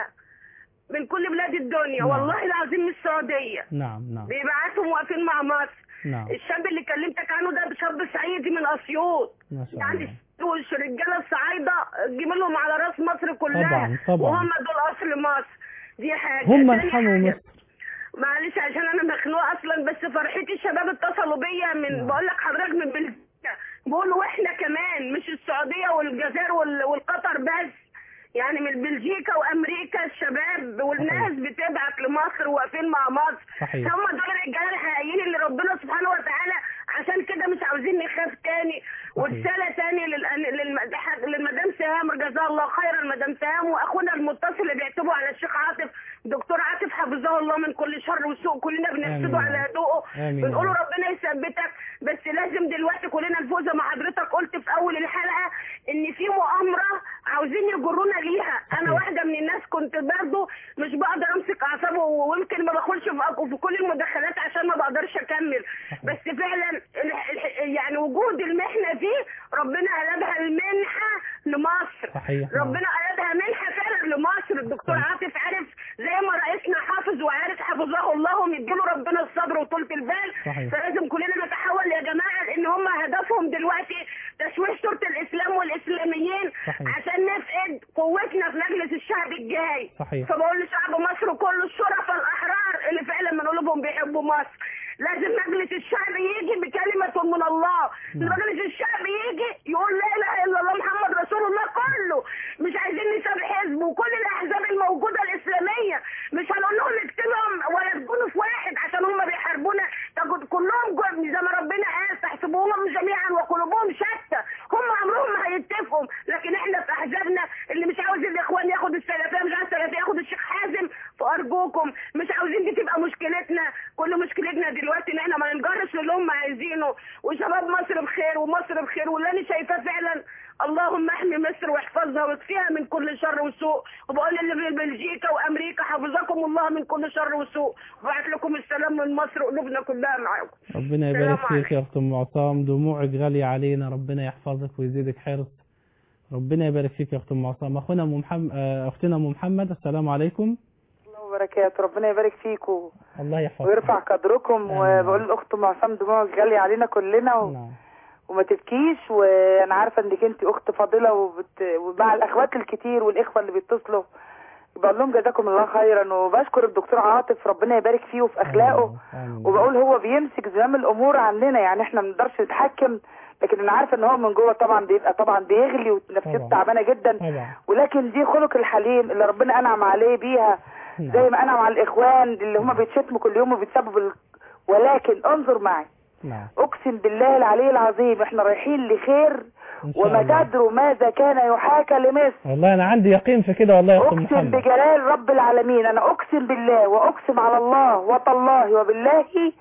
من كل بلاد الدنيا نعم. والله العظيم من السعودية نعم نعم بيبعتهم واقفين مع مصر نعم الشاب اللي كلمتك عنه ده شاب صعيدي من اسيوط ما شاء يعني الله وش رجاله الصعايده تجيب لهم على راس مصر كلها طبعاً، طبعاً. وهم دول اصل مصر دي حاجه هم تاني انحموا حاجة، مصر معلش عشان انا مخنوقه اصلا بس فرحتي الشباب اتصلوا بيا من نعم. بقول لك حضرتك من بلجيكا بيقولوا واحنا كمان مش السعوديه والجزائر وال- والقطر بس يعني من بلجيكا وامريكا الشباب والناس بتبعت لمصر واقفين مع مصر صحيح. هم دول الرجاله الحقيقيين اللي ربنا سبحانه وتعالى عشان كده مش عاوزين نخاف تاني ورساله تاني للأن- للم- للمدام سهام جزاها الله خيرا المدام سهام واخونا المتصل اللي بيكتبوا على الشيخ عاطف دكتور عاطف حفظه الله من كل شر وسوء كلنا بنحسده آمين. على هدوءه آمين. بنقول له ربنا يثبتك بس لازم دلوقتي كلنا نفوق زي ما حضرتك قلت في اول الحلقه ان في مؤامره عاوزين يجرونا ليها انا واحده من الناس كنت برضه مش بقدر امسك اعصابه ويمكن ما بدخلش في في كل المداخلات عشان ما بقدرش اكمل بس فعلا ال- ال- يعني وجود المحنه دي ربنا قلبها المنحه لمصر صحيح نعم. ربنا قلبها منحه فعلا لمصر الدكتور عاطف عارف زي ما رئيسنا حافظ وعارف حفظه الله ومديله ربنا الصبر وطولة البال صحيح. فلازم كلنا نتحول يا جماعه لان هم هدفهم دلوقتي تشويه صوره الاسلام والاسلاميين صحيح. عشان نفقد قوتنا في مجلس الشعب الجاي صحيح. فبقول لشعب مصر كله الشرفاء الاحرار اللي فعلا من قلوبهم بيحبوا مصر لازم مجلس الشعب يجي بكلمة من الله نعم. مجلس الشعب يجي يقول لا اله الا الله محمد رسول الله كله مش عايزين نساب حزب وكل الاحزاب الموجوده الاسلاميه مش هنقول لهم اكتبهم ولا تكونوا في واحد عشان هم بيحاربونا تاخد كلهم جو- زي ما ربنا قال تحسبوهم جميعا وقلوبهم شتى هم عمرهم ما هيتفقوا لكن احنا في احزابنا اللي مش عاوز الاخوان ياخد السلفيه مش عاوز السلفيه ياخد الشيخ حازم فارجوكم مش عاوزين دي تبقى مشكلتنا كل مشكلتنا دلوقتي ان احنا ما ننجرش للي هم عايزينه وشباب مصر بخير ومصر بخير واللي انا شايفاه فعلا اللهم احمي مصر واحفظها واكفيها من كل شر وسوء وبقول اللي في بلجيكا وامريكا حفظكم الله من كل شر وسوء وبعت لكم السلام من مصر قلوبنا كلها معاكم ربنا السلام يبارك فيك يا أخت أم عصام دموعك غالية علينا ربنا يحفظك ويزيدك حرص ربنا يبارك فيك يا أخت أم عصام أخونا أم محمد أختنا أم محمد السلام عليكم الله وبركاته ربنا يبارك فيكم الله يحفظك ويرفع قدركم وبقول لاخت ام عصام دموعك غاليه علينا كلنا و... وما تبكيش وانا عارفه انك انت اخت فاضله وبت... ومع الاخوات الكتير والاخوه اللي بيتصلوا بقول لهم جزاكم الله خيرا وبشكر الدكتور عاطف ربنا يبارك فيه وفي اخلاقه وبقول هو بيمسك زمام الامور عننا يعني احنا ما نقدرش نتحكم لكن انا عارفه ان هو من جوه طبعا بيبقى طبعا بيغلي ونفسيته تعبانه جدا ولكن دي خلق الحليم اللي ربنا انعم عليه بيها زي ما انعم على الاخوان اللي هم بيتشتموا كل يوم وبيتسبوا بال... ولكن انظر معي نعم اقسم بالله العلي العظيم احنا رايحين لخير إن شاء وما الله. تدروا ماذا كان يحاكى لمصر والله أنا عندي يقين في كده والله يا أخت اقسم محمد بجلال رب العالمين انا اقسم بالله واقسم على الله وتالله وبالله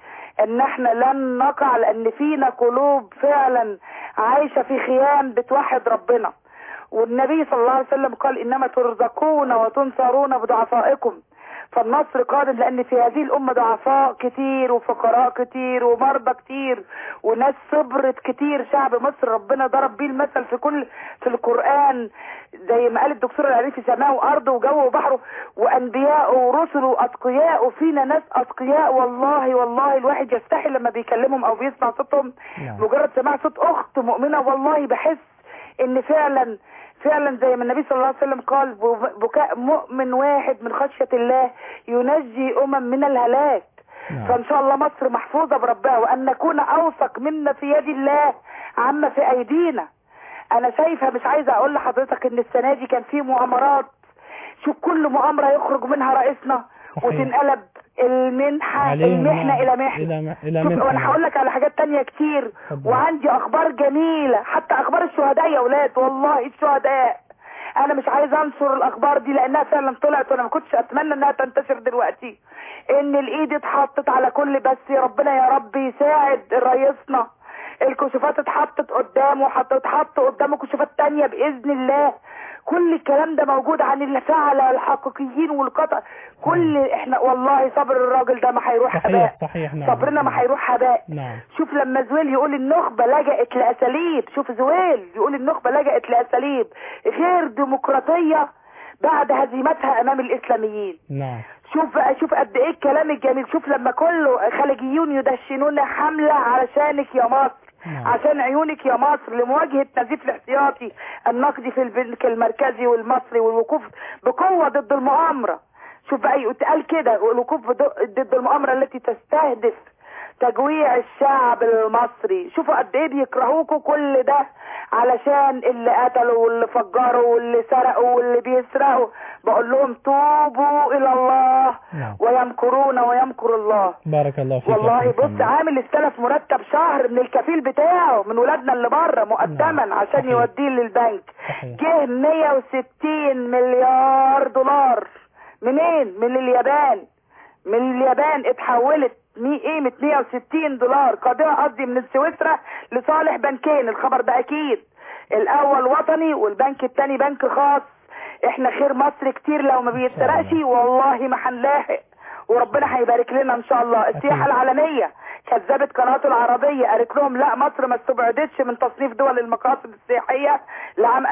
ان احنا لن نقع لان فينا قلوب فعلا عايشه في خيام بتوحد ربنا والنبي صلى الله عليه وسلم قال انما ترزقون وتنصرون بضعفائكم فالنصر قادم لان في هذه الامه ضعفاء كتير وفقراء كتير ومرضى كتير وناس صبرت كتير شعب مصر ربنا ضرب بيه المثل في كل في القران زي ما قال الدكتور العريفي سماه وارضه وجوه وبحره وانبياء ورسل واتقياء وفينا ناس اتقياء والله والله الواحد يستحي لما بيكلمهم او بيسمع صوتهم نعم. مجرد سماع صوت اخت مؤمنه والله بحس ان فعلا فعلا زي ما النبي صلى الله عليه وسلم قال بو- بكاء مؤمن واحد من خشية الله ينجي أمم من الهلاك فإن شاء الله مصر محفوظة بربها وأن نكون أوثق مما في يد الله عما في أيدينا أنا شايفة مش عايزة أقول لحضرتك إن السنة دي كان في مؤامرات شوف كل مؤامرة يخرج منها رئيسنا وتنقلب المنحة عليهم المحنة نعم. إلى محنة إلى م- إلى شوف منحة. وانا هقول لك على حاجات تانية كتير وعندي اخبار جميلة حتى اخبار الشهداء يا اولاد والله الشهداء انا مش عايز انشر الاخبار دي لانها فعلا طلعت وانا ما كنتش اتمنى انها تنتشر دلوقتي ان الايد اتحطت على كل بس يا ربنا يا رب يساعد رئيسنا الكشوفات اتحطت قدامه هتتحط قدامه كشوفات تانية باذن الله كل الكلام ده موجود عن الفعلة الحقيقيين والقطع كل احنا والله صبر الراجل ده ما هيروح صحيح هباء صحيح نعم صبرنا ما هيروح هباء نعم شوف لما زويل يقول النخبة لجأت لأساليب شوف زويل يقول النخبة لجأت لأساليب غير ديمقراطية بعد هزيمتها أمام الإسلاميين نعم شوف بقى شوف قد ايه الكلام الجميل شوف لما كله خليجيون يدشنون حملة علشانك يا مصر عشان عيونك يا مصر لمواجهة نزيف الاحتياطي النقدي في البنك المركزي والمصري والوقوف بقوة ضد المؤامرة شوف بقى يتقال كده والوقوف بض- ضد المؤامرة التي تستهدف تجويع الشعب المصري شوفوا قد ايه بيكرهوكوا كل ده علشان اللي قتلوا واللي فجروا واللي سرقوا واللي بيسرقوا بقول لهم توبوا الى الله نعم. ويمكرون ويمكر الله بارك الله فيك يا والله أخت بص محمد. عامل استلف مرتب شهر من الكفيل بتاعه من ولادنا اللي بره مقدما عشان يوديه للبنك جه 160 مليار دولار منين من اليابان من اليابان اتحولت مي قيمة 160 دولار قضية قصدي من سويسرا لصالح بنكين الخبر ده اكيد الاول وطني والبنك التاني بنك خاص احنا خير مصر كتير لو ما بيتسرقش والله ما هنلاحق وربنا هيبارك لنا ان شاء الله السياحة العالمية كذبت قناته العربية قالت لهم لا مصر ما استبعدتش من تصنيف دول المقاصد السياحية لعام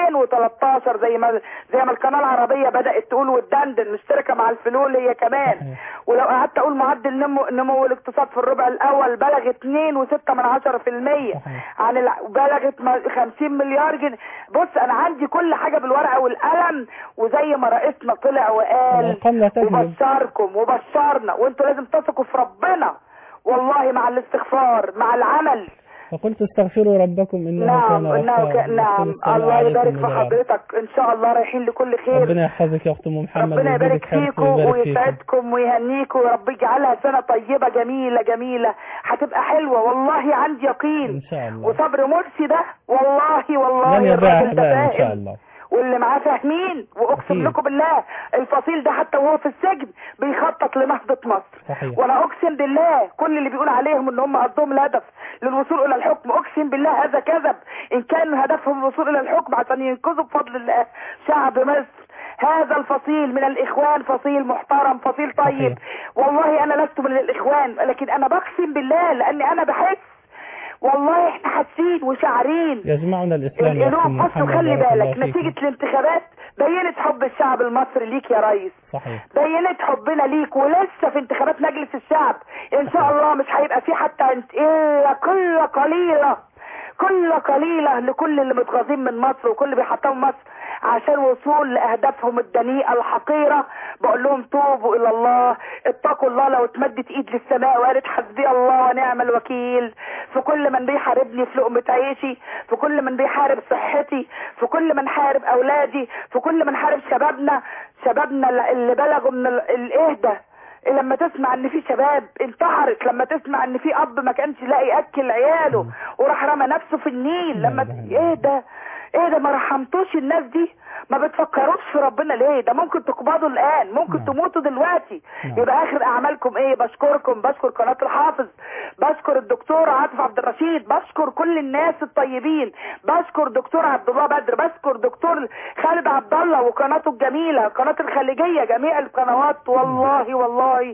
2013 زي ما زي ما القناة العربية بدأت تقول وتدندن مشتركة مع الفلول هي كمان ولو قعدت اقول معدل نمو, نمو الاقتصاد في الربع الاول بلغ 2.6 من 10% عن الع... بلغت م- 50 مليار جنيه بص انا عندي كل حاجة بالورقة والقلم وزي ما رئيسنا طلع وقال الأرقام لا تكذب وبشركم وبشرنا وانتوا لازم تثقوا في ربنا والله مع الاستغفار مع العمل فقلت استغفروا ربكم إنه نعم كان انه غفارا ك... نعم يرسل السماء الله عليكم يبارك في مدرارا. حضرتك ان شاء الله رايحين لكل خير ربنا يحفظك يا أخت أم محمد ربنا يبارك ويزيدك حرص فيكم ويبارك فيكم ويسعدكم ويهنيكم ورب يجعلها سنة طيبة جميلة جميلة هتبقى حلوة والله عندي يقين إن شاء الله وصبر مرسي ده والله والله لن يضيع الراجل ده هباء إن شاء فاهم الله واللي معاه فاهمين واقسم أكيد. لكم بالله الفصيل ده حتى وهو في السجن بيخطط لنهضة مصر صحيح وانا اقسم بالله كل اللي بيقول عليهم ان هم قدهم الهدف للوصول الى الحكم اقسم بالله هذا كذب ان كان هدفهم الوصول الى الحكم عشان ينقذوا بفضل الله شعب مصر هذا الفصيل من الاخوان فصيل محترم فصيل طيب والله انا لست من الاخوان لكن انا بقسم بالله لاني انا بحس والله احنا حاسين وشاعرين يجمعنا الإسلام يا أخت القلوب أم بص محمد وخلي بارك الله بالك فيكم. نتيجة الانتخابات بينت حب الشعب المصري ليك يا ريس صحيح بينت حبنا ليك ولسه في انتخابات مجلس الشعب ان شاء الله مش هيبقى في حتى انت الا كل قليلة كل قليلة لكل اللي متغاظين من مصر وكل اللي بيحطموا مصر عشان وصول لاهدافهم الدنيئة الحقيرة بقول لهم توبوا الى الله اتقوا الله لو اتمدت ايد للسماء وقالت حسبي الله ونعم الوكيل في كل من بيحاربني في لقمة عيشي في كل من بيحارب صحتي في كل من حارب اولادي في كل من حارب شبابنا شبابنا اللي بلغوا من ال- الاهدى لما تسمع ان في شباب انتحرت لما تسمع ان في اب ما كانش لاقي ياكل عياله وراح رمى نفسه في النيل لما ت- ايه ده ايه ده ما رحمتوش الناس دي ما بتفكروش في ربنا ليه ده ممكن تقبضوا الان ممكن تموتوا دلوقتي يبقى اخر اعمالكم ايه بشكركم بشكر قناه الحافظ بشكر الدكتور عاطف عبد الرشيد بشكر كل الناس الطيبين بشكر دكتور عبد الله بدر بشكر دكتور خالد عبد الله وقناته الجميله قناه الخليجيه جميع القنوات والله والله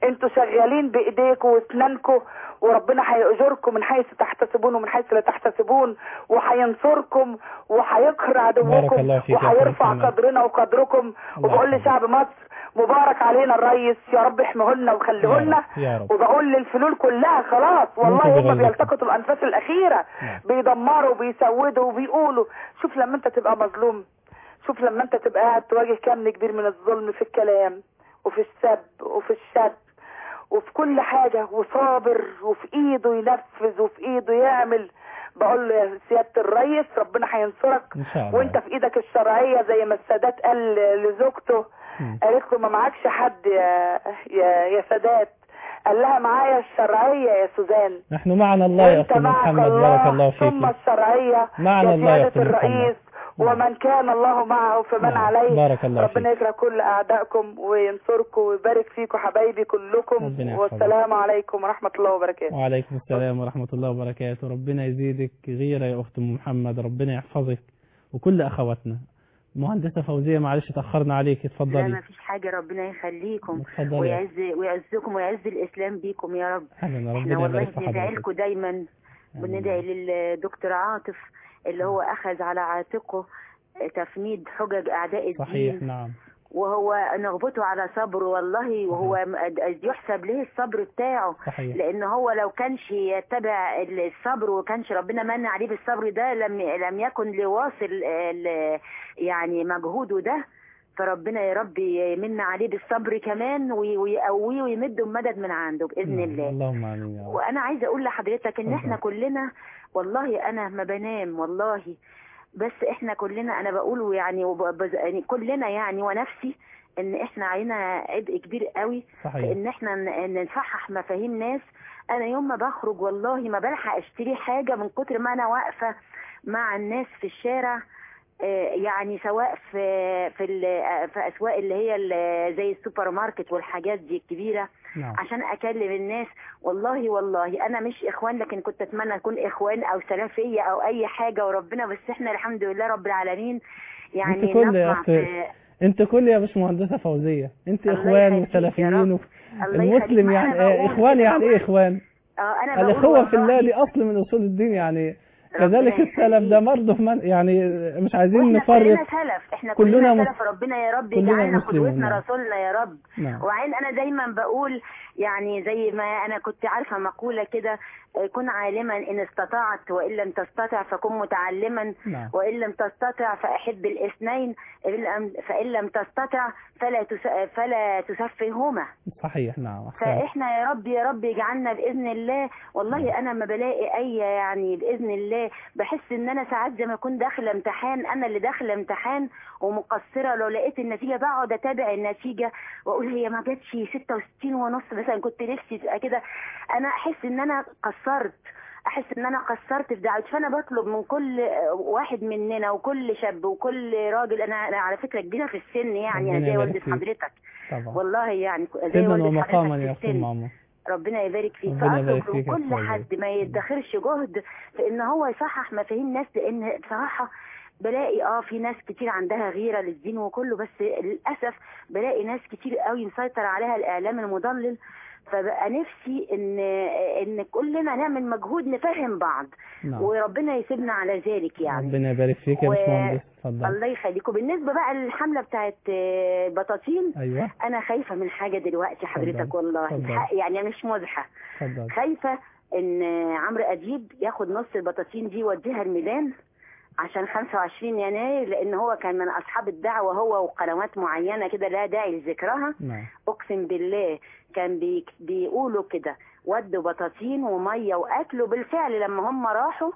انتوا شغالين بايديكم واسنانكم وربنا هيأجركم من حيث تحتسبون ومن حيث لا تحتسبون وهينصركم وهيقهر بارك عدوكم الله فيك يا وهيرفع أخوة محمد. قدرنا وقدركم وبقول لشعب مصر مبارك علينا الريس يا رب احمهولنا وخليهولنا يا رب وبقول للفلول كلها خلاص والله ممكن هم بغيظكم. بيلتقطوا الانفاس الاخيره بيدمروا وبيسودوا وبيقولوا شوف لما انت تبقى مظلوم شوف لما انت تبقى قاعد تواجه كم كبير من الظلم في الكلام وفي السب وفي الشد وفي كل حاجة وصابر وفي ايده ينفذ وفي ايده يعمل بقول له يا سيادة الريس ربنا هينصرك ان شاء الله وانت في ايدك الشرعية زي ما السادات قال لزوجته قالت له ما معكش حد يا يا يا سادات قال لها معايا الشرعية يا سوزان نحن معنا الله يا وانت اخي معك محمد الله بارك الله ثم فيك الشرعية معنا يا الله يا سيادة أخي محمد. الرئيس ومن كان الله معه فمن عليه بارك الله ربنا يكره كل اعدائكم وينصركم ويبارك فيكم حبايبي كلكم ربنا يحفظك. والسلام عليكم ورحمة الله وبركاته وعليكم السلام ورحمة الله وبركاته ربنا يزيدك غيرة يا أخت أم محمد ربنا يحفظك وكل أخواتنا مهندسة فوزية معلش تأخرنا عليك لا اتفضلي ما فيش حاجة ربنا يخليكم اتفضلي. ويعز ويعزكم ويعز الإسلام بيكم يا رب أهلا احنا ربنا والله يبارك في بندعي حضرتك لكم دايما بندعي للدكتور عاطف اللي هو أخذ على عاتقه تفنيد حجج أعداء الدين صحيح نعم وهو نغبته على صبره والله وهو م- يحسب له الصبر بتاعه صحيح. لان هو لو كانش يتبع الصبر وكانش ربنا من عليه بالصبر ده لم لم يكن لواصل ال- يعني مجهوده ده فربنا يا رب يمن عليه بالصبر كمان وي- ويقويه ويمده بمدد من عنده باذن نعم. الله اللهم آمين يا رب وانا عايزه اقول لحضرتك ان اتفضل. احنا كلنا والله انا ما بنام والله بس احنا كلنا انا بقول يعني وب- بز- يعني كلنا يعني ونفسي ان احنا علينا عبء كبير قوي صحيح. في ان احنا ن- نصحح مفاهيم ناس انا يوم ما بخرج والله ما بلحق اشتري حاجه من كتر ما انا واقفه مع الناس في الشارع آه، يعني سواء في في ال- في اسواق اللي هي ال- زي السوبر ماركت والحاجات دي الكبيره نعم عشان اكلم الناس والله والله انا مش اخوان لكن كنت اتمنى اكون اخوان او سلفيه او اي حاجه وربنا بس احنا الحمد لله رب العالمين يعني انت كل يا نطمع أخت في انت كل يا باش مهندسة فوزية انت الله اخوان يخليك يا وسلفيين رب. و... الله يخليك. المسلم ما يعني أنا آه، بقول اخوان كده يعني ايه اخوان اه انا بقول الاخوة في والله الله دي اصل من اصول الدين يعني ربنا كذلك السلف ده برضه من يعني مش عايزين واحنا كلنا نفرق سلف احنا كلنا كلنا مس- سلف ربنا يا رب كلنا يجعلنا مسلمون، قدوتنا نعم. رسولنا يا رب نعم. وبعدين انا دايما بقول يعني زي ما انا كنت عارفه مقوله كده آه، كن عالما ان استطعت وان لم تستطع فكن متعلما نعم. وان لم تستطع فاحب الاثنين إن لم- فان لم تستطع فلا تس- فلا تسفهما صحيح نعم أحسنت. فاحنا يا رب يا رب يجعلنا باذن الله والله انا ما بلاقي اي يعني باذن الله بحس ان انا ساعات زي ما اكون داخله امتحان انا اللي داخله امتحان ومقصره لو لقيت النتيجه بقعد اتابع النتيجه واقول هي ما جاتش 66 ونص مثلا كنت نفسي تبقى كده انا احس ان انا قصرت احس ان انا قصرت في دعوتي فانا بطلب من كل واحد مننا وكل شاب وكل راجل انا, أنا على فكره كبيره في السن يعني ربنا انا زي يبارك والده فيك. حضرتك طبعا والله يعني زي سنا والدة ومقاما حضرتك يا في اخت السن ماما ربنا يبارك فيك ربنا يبارك فأطلب فيك يا من كل أستاذة. حد ما يدخرش جهد في ان هو يصحح مفاهيم ناس لان بصراحة بلاقي اه في ناس كتير عندها غيرة للدين وكله بس للأسف بلاقي ناس كتير قوي مسيطر عليها الإعلام المضلل فبقى نفسي ان ان كلنا نعمل مجهود نفهم بعض نعم. وربنا يسيبنا على ذلك يعني ربنا يبارك فيك يا و- باشمهندس اتفضل الله يخليكم بالنسبة بقى للحملة بتاعت آه، بطاطين ايوه انا خايفة من حاجة دلوقتي حضرتك اتفضل. والله اتفضل. الحق يعني أنا مش مزحة اتفضل خايفة ان عمرو اديب ياخد نص البطاطين دي يوديها الميدان عشان 25 يناير لان هو كان من اصحاب الدعوة هو وقنوات معينة كده لا داعي لذكرها نعم اقسم بالله كان بي بيقولوا كده ودوا بطاطين وميه واكل وبالفعل لما هم راحوا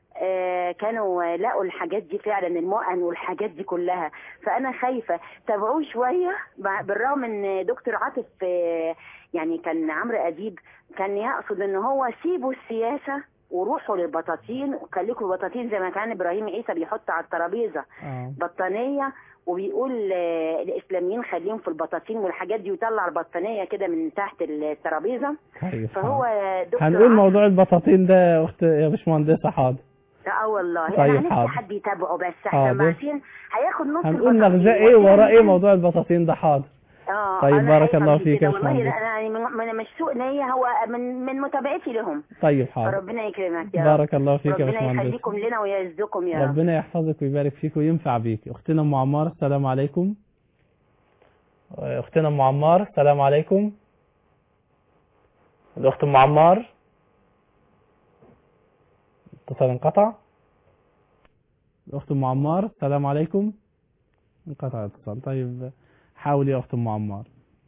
آه، كانوا لقوا الحاجات دي فعلا المؤن والحاجات دي كلها فانا خايفه تابعوه شويه مع- بالرغم ان دكتور عاطف آه، يعني كان عمرو اديب كان يقصد ان هو سيبوا السياسه وروحوا للبطاطين وخليكم البطاطين زي ما كان ابراهيم عيسى بيحط على الترابيزه اه بطانيه وبيقول آه، الاسلاميين خليهم في البطاطين والحاجات دي ويطلع البطانيه كده من تحت الترابيزه طيب فهو دكتور هنقول موضوع البطاطين ده يا اخت يا باشمهندسة حاضر اه والله طيب، انا نفسي حاضر. حد يتابعه بس حاضر. احنا عارفين هياخد نص هنقول البطاطين نغزاء ايه ويوديها وراء ايه الميدان. موضوع البطاطين ده حاضر اه طيب، أنا بارك خايفة الله من فيك يا كده. والله باشمهندس. انا يعني من من- مش سوء نيه هو من من متابعتي لهم طيب حاضر ربنا يكرمك يا رب بارك الله فيك يا ربنا باشمهندس يخليكم لنا ويعزكم يا رب ربنا يحفظك ويبارك فيك وينفع بيك اختنا ام عمار السلام عليكم اختنا ام عمار السلام عليكم الاخت ام عمار اتصل انقطع الاخت ام عمار السلام عليكم انقطع الاتصال طيب حاولي يا اخت ام عمار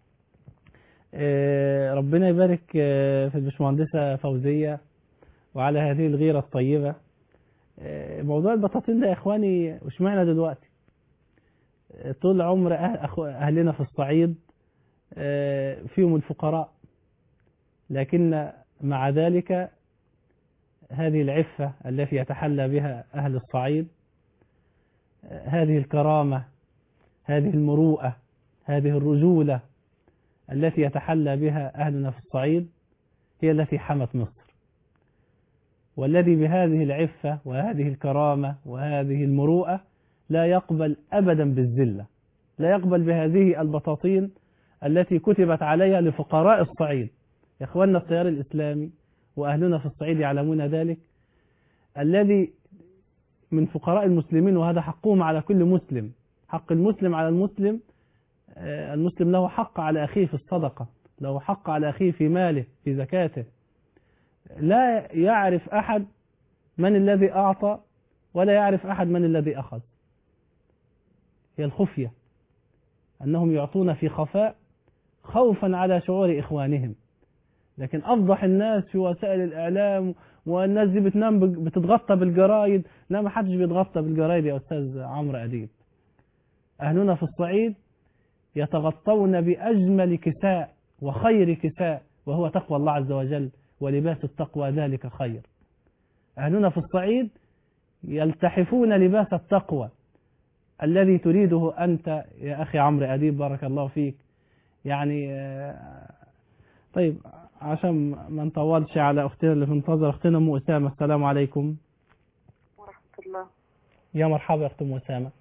آه، ربنا يبارك آه، في البشمهندسه فوزيه وعلى هذه الغيره الطيبه آه، موضوع البطاطين ده يا اخواني واشمعنى دلوقتي آه، طول عمر أهل أخو- اهلنا في الصعيد آه، فيهم الفقراء لكن مع ذلك هذه العفة التي يتحلى بها أهل الصعيد آه، هذه الكرامة هذه المروءة هذه الرجولة التي يتحلى بها أهلنا في الصعيد هي التي حمت مصر والذي بهذه العفة وهذه الكرامة وهذه المروءة لا يقبل أبدا بالذلة لا يقبل بهذه البطاطين التي كتبت عليها لفقراء الصعيد يا إخواننا التيار الإسلامي وأهلنا في الصعيد يعلمون ذلك الذي من فقراء المسلمين وهذا حقهم على كل مسلم حق المسلم على المسلم آه، المسلم له حق على أخيه في الصدقة له حق على أخيه في ماله في زكاته لا يعرف أحد من الذي أعطى ولا يعرف أحد من الذي أخذ هي الخفية أنهم يعطون في خفاء خوفا على شعور إخوانهم لكن أفضح الناس في وسائل الإعلام والناس دي بتنام بج- بتتغطى بالجرايد لا ما حدش بيتغطى بالجرايد يا أستاذ عمرو أديب أهلنا في الصعيد يتغطون بأجمل كساء وخير كساء وهو تقوى الله عز وجل ولباس التقوى ذلك خير أهلنا في الصعيد يلتحفون لباس التقوى الذي تريده أنت يا أخي عمرو أديب بارك الله فيك يعني آه، طيب عشان ما نطولش على أختنا اللي في انتظر أختنا أم أسامة السلام عليكم ورحمة الله يا مرحبا يا أخت أم أسامة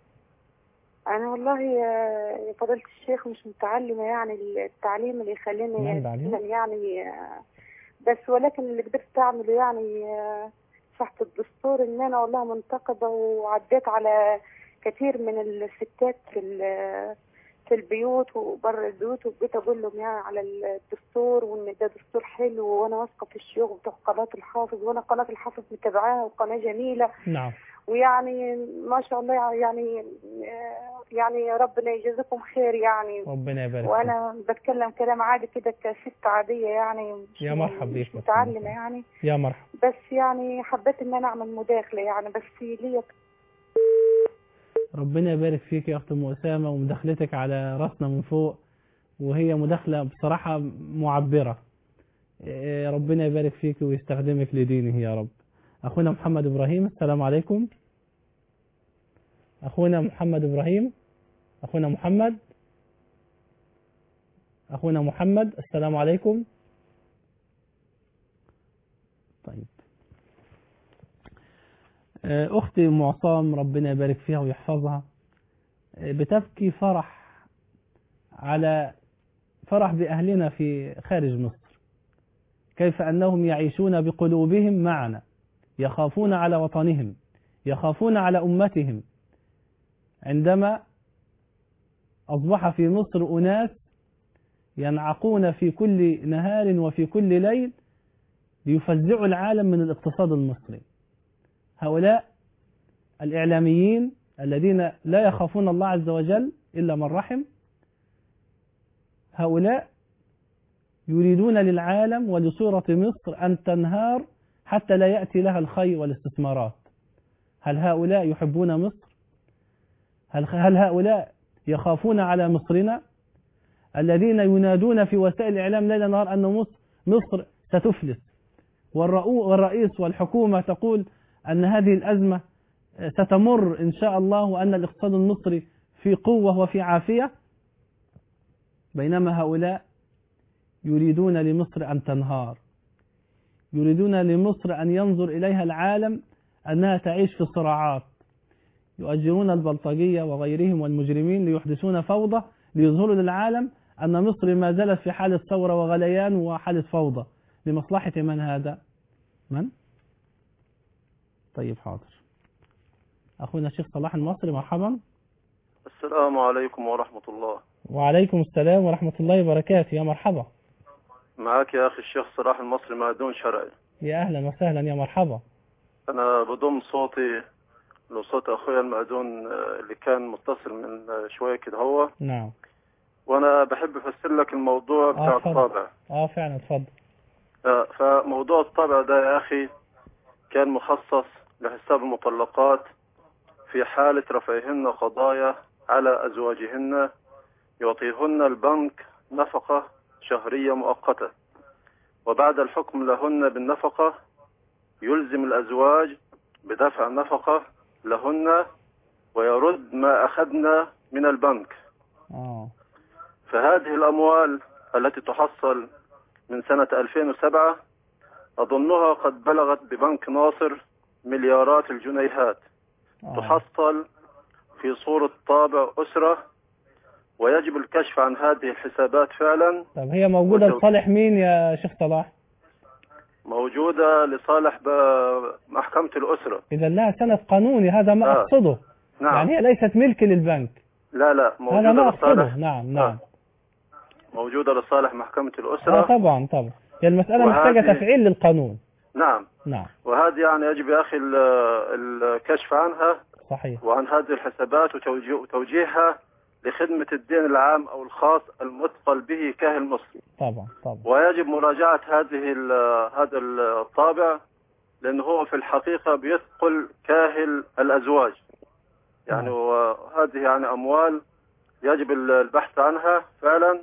أنا والله يا يا فضيلة الشيخ مش متعلمة يعني التعليم اللي يخليني نعم، تعليم. أتكلم يعني آه، بس ولكن اللي قدرت أعمله يعني آه، تحت الدستور إن أنا والله منتقبة وعديت على كثير من الستات في ال- في البيوت وبره البيوت وبقيت أقول لهم يعني على الدستور وإن ده دستور حلو وأنا واثقة في الشيوخ بتوع قناة الحافظ وأنا قناة الحافظ متابعاها وقناة جميلة نعم ويعني ما شاء الله يعني يعني ربنا يجزيكم خير يعني ربنا يبارك فيك. وانا بتكلم كلام عادي كده كست عاديه يعني مش يا مرحب بيك مش متعلمه يعني يا مرحبا بس يعني حبيت ان انا اعمل مداخله يعني بس ليا ربنا يبارك فيك يا أخت أم أسامة ومداخلتك على راسنا من فوق وهي مداخلة بصراحة معبرة إيه، ربنا يبارك فيك ويستخدمك لدينه يا رب أخونا محمد إبراهيم السلام عليكم أخونا محمد إبراهيم أخونا محمد أخونا محمد السلام عليكم طيب آه، أختي أم عصام ربنا يبارك فيها ويحفظها آه، بتبكي فرح على فرح بأهلنا في خارج مصر كيف أنهم يعيشون بقلوبهم معنا يخافون على وطنهم يخافون على أمتهم عندما أصبح في مصر أناس ينعقون في كل نهار وفي كل ليل ليفزعوا العالم من الاقتصاد المصري هؤلاء الإعلاميين الذين لا يخافون الله عز وجل إلا من رحم هؤلاء يريدون للعالم ولصورة مصر أن تنهار حتى لا يأتي لها الخير والاستثمارات هل هؤلاء يحبون مصر هل, هل هؤلاء يخافون على مصرنا الذين ينادون في وسائل الإعلام ليل نهار أن مصر, مصر ستفلس والرؤو- والرئيس والحكومة تقول أن هذه الأزمة ستمر إن شاء الله وأن الاقتصاد المصري في قوة وفي عافية بينما هؤلاء يريدون لمصر أن تنهار يريدون لمصر أن ينظر إليها العالم أنها تعيش في صراعات يؤجرون البلطجية وغيرهم والمجرمين ليحدثون فوضى ليظهروا للعالم أن مصر ما زالت في حالة ثورة وغليان وحالة فوضى لمصلحة من هذا من طيب حاضر أخونا الشيخ صلاح المصري مرحبا السلام عليكم ورحمة الله وعليكم السلام ورحمة الله وبركاته يا مرحبا معك يا أخي الشيخ صلاح المصري مهدون شرعي يا أهلا وسهلا يا مرحبا أنا بضم صوتي لصوت أخويا المأذون آه، اللي كان متصل من آه، شوية كده هو نعم وأنا بحب أفسر لك الموضوع آه، بتاع اتفضل. الطابع اه فعلا اتفضل آه، فموضوع الطابع ده يا أخي كان مخصص لحساب المطلقات في حالة رفعهن قضايا على أزواجهن يعطيهن البنك نفقة شهرية مؤقتة وبعد الحكم لهن بالنفقة يلزم الأزواج بدفع نفقة لهن ويرد ما أخذنا من البنك اه فهذه الأموال التي تحصل من سنة 2007 أظنها قد بلغت ببنك ناصر مليارات الجنيهات تحصل في صورة طابع أسرة ويجب الكشف عن هذه الحسابات فعلا طب هي موجودة وتو- لصالح مين يا شيخ صلاح موجودة لصالح ب- محكمة الأسرة إذا لها سند قانوني هذا ما آه. أقصده نعم يعني هي ليست ملك للبنك لا لا هذا ما موجودة أقصده لصالح نعم نعم موجودة لصالح محكمة اه الأسرة طبعا طبعا هي المسألة وهذه- محتاجة تفعيل للقانون نعم نعم وهذه يعني يجب يا أخي ال- الكشف عنها صحيح وعن هذه الحسابات وتوجيه- وتوجيهها لخدمة الدين العام أو الخاص المثقل به كاهل مصر طبعا طبعا ويجب مراجعة هذه ال- هذا الطابع لأنه هو في الحقيقة بيثقل كاهل الأزواج يعني وهذه يعني أموال يجب ال- البحث عنها فعلا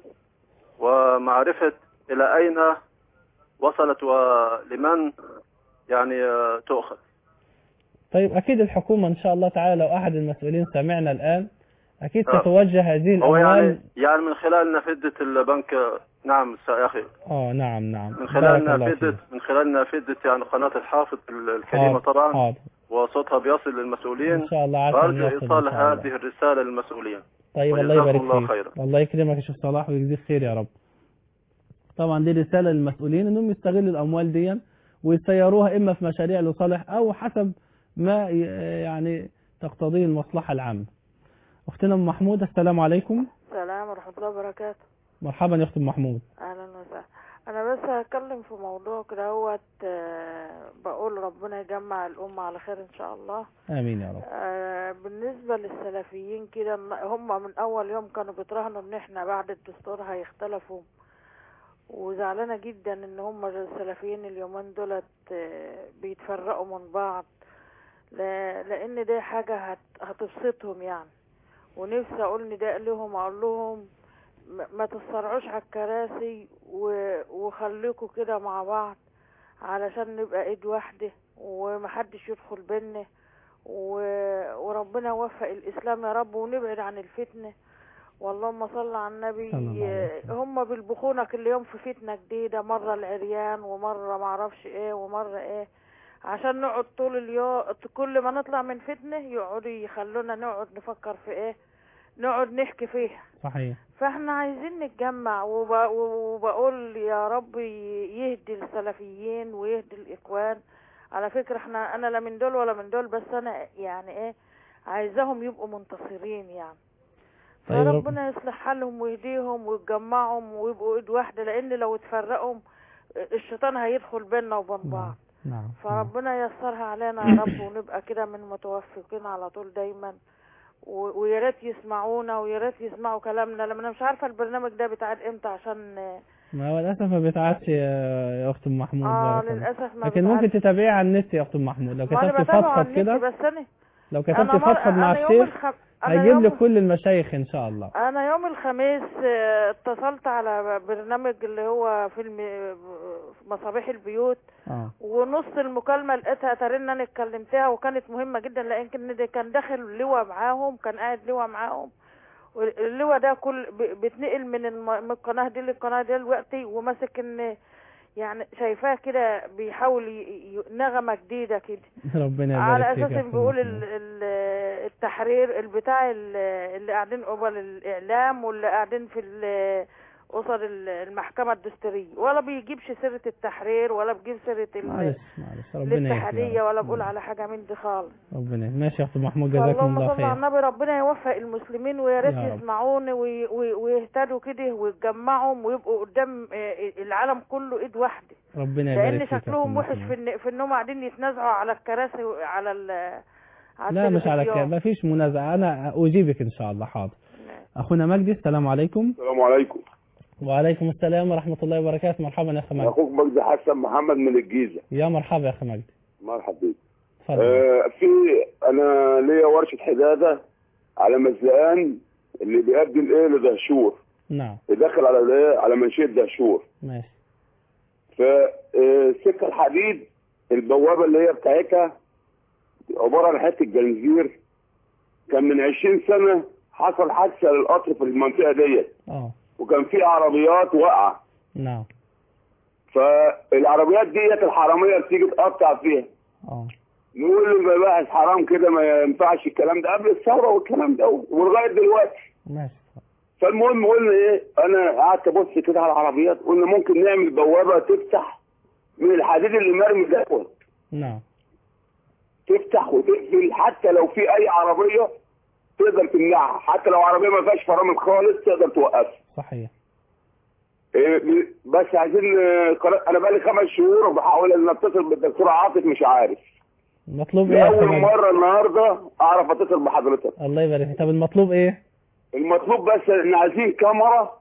ومعرفة إلى أين وصلت ولمن يعني آه، تؤخذ طيب أكيد الحكومة إن شاء الله تعالى لو أحد المسؤولين سمعنا الآن أكيد آه. ستوجه هذه هو الأموال يعني يعني من خلال نافذة البنك نعم يا أخي آه نعم نعم من بارك خلال الله نافذة فيك. من خلال نافذة يعني قناة الحافظ ال- الكريمة حاضر، طبعا حاضر. وصوتها بيصل للمسؤولين إن شاء الله عسى أن وأرجو يصل إن إيصال شاء الله. هذه الرسالة للمسؤولين طيب الله وجزاكم يبارك الله فيك خيرا. الله يكرمك يا شيخ صلاح ويجزيك خير يا رب طبعا دي رسالة للمسؤولين انهم يستغلوا الاموال دي ويسيروها اما في مشاريع لصالح او حسب ما ي- يعني تقتضيه المصلحة العامة اختنا ام محمود السلام عليكم السلام ورحمة الله وبركاته مرحبا يا اخت ام محمود أهلا وسهلا أنا بس هتكلم في موضوع كده هوت آه، بقول ربنا يجمع الأمة على خير إن شاء الله امين يا رب آه، بالنسبة للسلفيين كده إن هم من أول يوم كانوا بيتراهنوا إن إحنا بعد الدستور هيختلفوا وزعلانة جدا إن هم السلفيين اليومين دولت آه، بيتفرقوا من بعض لا- لأن دي حاجة هت- هتبسطهم يعني ونفسي أقول نداء لهم أقول لهم ما- ما تسرعوش على الكراسي و- وخليكوا كده مع بعض علشان نبقى ايد واحدة ومحدش يدخل بينا و- وربنا يوفق الاسلام يا رب ونبعد عن الفتنة واللهم صل على النبي صلى الله عليه وسلم. هم بيلبخونا كل يوم في فتنة جديدة مرة العريان ومرة معرفش ايه ومرة ايه عشان نقعد طول اليوم كل ما نطلع من فتنة يقعدوا يخلونا نقعد نفكر في ايه نقعد نحكي فيها صحيح فاحنا عايزين نتجمع وب... وبقول يا رب يهدي السلفيين ويهدي الاخوان على فكرة احنا انا لا من دول ولا من دول بس انا يعني ايه عايزاهم يبقوا منتصرين يعني طيب رب- فربنا يصلح حالهم ويهديهم ويجمعهم ويبقوا ايد واحدة لان لو اتفرقوا الشيطان هيدخل بيننا وبين بعض نعم فربنا ييسرها علينا يا رب ونبقى كده من متوفقين على طول دايما و- ويا ريت يسمعونا ويا ريت يسمعوا كلامنا لما انا مش عارفه البرنامج ده بيتعاد امتى عشان ما هو للاسف ما بيتعادش يا يا اخت ام محمود اه بارك الله. للاسف ما لكن ممكن بيتعادش. تتابعيه على النت يا اخت ام محمود لو ما انا كتبت بتابعه على فضفض النت كده بس انا لو أنا كتبت مر- فضفض مع أنا يوم الشيخ الخم... أنا هيجيب يوم- لك كل المشايخ ان شاء الله انا يوم الخميس آه، اتصلت على برنامج اللي هو فيلم آه، مصابيح البيوت اه ونص المكالمة لقيتها ترى انا اتكلمتها وكانت مهمة جدا لان ده كان داخل لواء معاهم كان قاعد لواء معاهم واللواء ده كل ب- بيتنقل من الم- من القناة دي للقناة دي دلوقتي وماسك ان يعني شايفاه كده بيحاول ي- ي- نغمة جديدة كده ربنا على يبارك فيك اساس يا إن أخت بيقول محمود. ال- ال- التحرير البتاع ال- اللي قاعدين قبل الاعلام واللي قاعدين في ال- قصد ال- المحكمة الدستورية ولا بيجيبش سيرة التحرير ولا بيجيب سيرة ال- معلش معلش ربنا يهدي يا الاتحادية رب. ولا بيقول على حاجة من دي خالص ربنا يهدي. ماشي يا اخت محمود جزاكم اللهم الله صل على خير النبي ربنا يوفق المسلمين ويا ريت يا رب. يسمعوني وي- وي- ويهتدوا كده ويتجمعوا ويبقوا قدام آه، العالم كله ايد واحده ربنا يبارك لان فيك يا أخت شكلهم وحش محمود. في إن- في انهم قاعدين يتنازعوا على الكراسي وعلى ال على لا مش على كده التلفزيون. ما فيش منازعة أنا أجيبك إن شاء الله حاضر أخونا مجدي السلام عليكم السلام عليكم وعليكم السلام ورحمة الله وبركاته مرحبا يا أخي مجدي اخوك مجدي حسن محمد من الجيزه يا مرحبا يا أخي مجدي مرحبا بيك اتفضل آه في انا ليا ورشه حداده على مزلقان اللي بيؤدي الايه لدهشور نعم يدخل على الايه على منشيه دهشور ماشي فالسكه الحديد البوابه اللي هي بتاعتها عباره عن حته جنزير كان من 20 سنه حصل حادثه للقطر في المنطقه ديت اه وكان في عربيات واقعه نعم فالعربيات ديت الحراميه بتيجي تقطع فيها اه نقول للمباحث حرام كده ما ينفعش الكلام ده قبل الثوره والكلام ده ولغايه دلوقتي ماشي فالمهم قلنا ايه انا قعدت ابص كده على العربيات قلنا ممكن نعمل بوابه تفتح من الحديد اللي مرمي دوت نعم تفتح وتقفل حتى لو في اي عربيه تقدر تمنعها حتى لو عربيه ما فيهاش فرامل خالص تقدر توقفها صحيح إيه بس عايزين آه، قرار- انا بقالي خمس شهور بحاول ان اتصل بالدكتور عاطف مش عارف المطلوب إيه يا أخي لاول مجدي مره النهارده اعرف اتصل بحضرتك الله يبارك فيك طب المطلوب إيه المطلوب بس ان عايزين كاميرا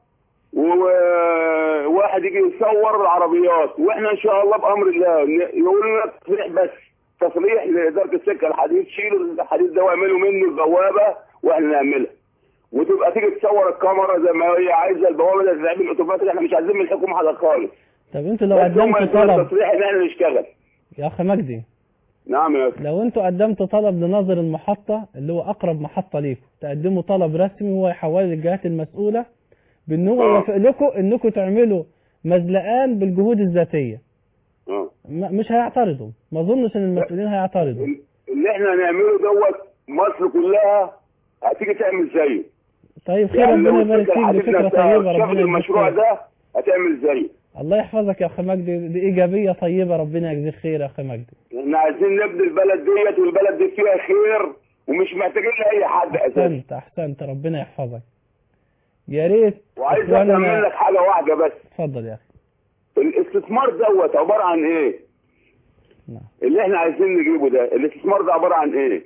وواحد يجي يصور العربيات واحنا ان شاء الله بامر الله ن- يقول لنا تصريح بس تصريح لاداره السكه الحديد شيلوا الحديد ده واعملوا منه البوابه واحنا نعملها وتبقى تيجي تصور الكاميرا زي ما هي عايزه البوابه ده تتعمل اوتوماتيك احنا مش عايزين من الحكومه حاجه خالص طب أنتوا لو بس هم قدمتوا يدونا طلب تصريح ان احنا نشتغل يا أخي مجدي نعم يا أخي. لو أنتوا قدمتوا طلب لناظر المحطة اللي هو أقرب محطة ليكم تقدموا طلب رسمي وهو يحوله للجهات المسؤولة بأن هو آه. يوافق لكم أنكم تعملوا مزلقان بالجهود الذاتية اه ما- مش هيعترضوا ما اظنش ان المسؤولين هيعترضوا اللي احنا هنعمله دوت مصر كلها هتيجي تعمل زيه طيب خير يعني ربنا لو يبارك السكة فيك دي الحديد فكره نفسها طيبه شافت ربنا يجزيك المشروع خير ده هتعمل زيه الله يحفظك يا اخي مجدي دي ايجابيه طيبه ربنا يجزيك خير يا اخي مجدي احنا عايزين نبني البلد ديت والبلد دي فيها خير ومش محتاجين لاي حد اساسا احسنت احسنت ربنا يحفظك يا ريت وعايز إخواننا- افهم منك حاجه واحده بس اتفضل يا اخي الاستثمار دوت عباره عن ايه؟ نعم. اللي احنا عايزين نجيبه ده الاستثمار ده عباره عن ايه؟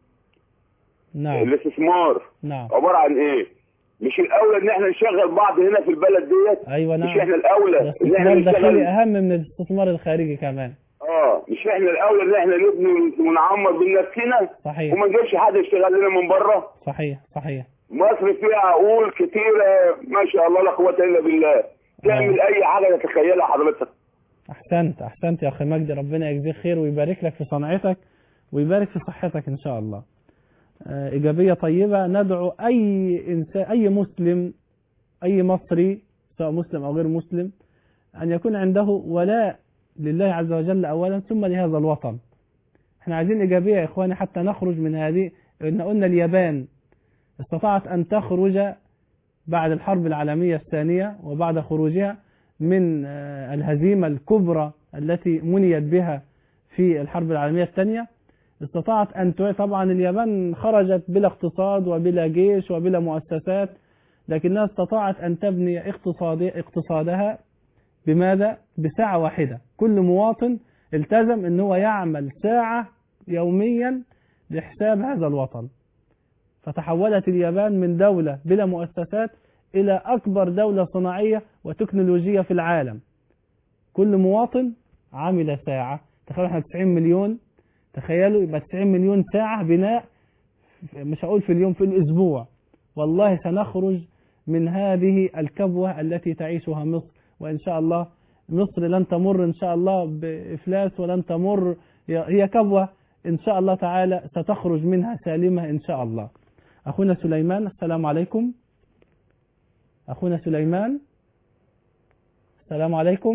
نعم الاستثمار نعم عباره عن ايه؟ مش الاولى ان احنا نشغل بعض هنا في البلد ديت ايوه نعم مش احنا الاولى ان احنا الاستثمار الداخلي نشتغل اهم من الاستثمار الخارجي كمان اه مش احنا الاولى ان احنا نبني ونعمر بنفسنا صحيح وما نجيبش حد يشتغل لنا من بره صحيح صحيح مصر فيها عقول كتيره ما شاء الله لا قوه الا بالله تعمل اي حاجه تتخيلها حضرتك احسنت احسنت يا اخي مجدي ربنا يجزيك خير ويبارك لك في صنعتك ويبارك في صحتك ان شاء الله آه، ايجابيه طيبه ندعو اي انسان اي مسلم اي مصري سواء مسلم او غير مسلم ان يكون عنده ولاء لله عز وجل اولا ثم لهذا الوطن احنا عايزين ايجابيه يا اخواني حتى نخرج من هذه ان قلنا اليابان استطاعت ان تخرج بعد الحرب العالميه الثانيه وبعد خروجها من آه، الهزيمة الكبرى التي منيت بها في الحرب العالمية الثانية استطاعت أن تعي طبعا اليابان خرجت بلا اقتصاد وبلا جيش وبلا مؤسسات لكنها استطاعت أن تبني اقتصادي اقتصادها بماذا؟ بساعة واحدة كل مواطن التزم أن هو يعمل ساعة يوميا لحساب هذا الوطن فتحولت اليابان من دولة بلا مؤسسات إلى أكبر دولة صناعية وتكنولوجية في العالم كل مواطن عمل ساعة تخيلوا احنا 90 مليون تخيلوا يبقى 90 مليون ساعة بناء مش هقول في اليوم في الأسبوع والله سنخرج من هذه الكبوة التي تعيشها مصر وإن شاء الله مصر لن تمر إن شاء الله بإفلاس ولن تمر هي كبوة إن شاء الله تعالى ستخرج منها سالمة إن شاء الله أخونا سليمان السلام عليكم أخونا سليمان السلام عليكم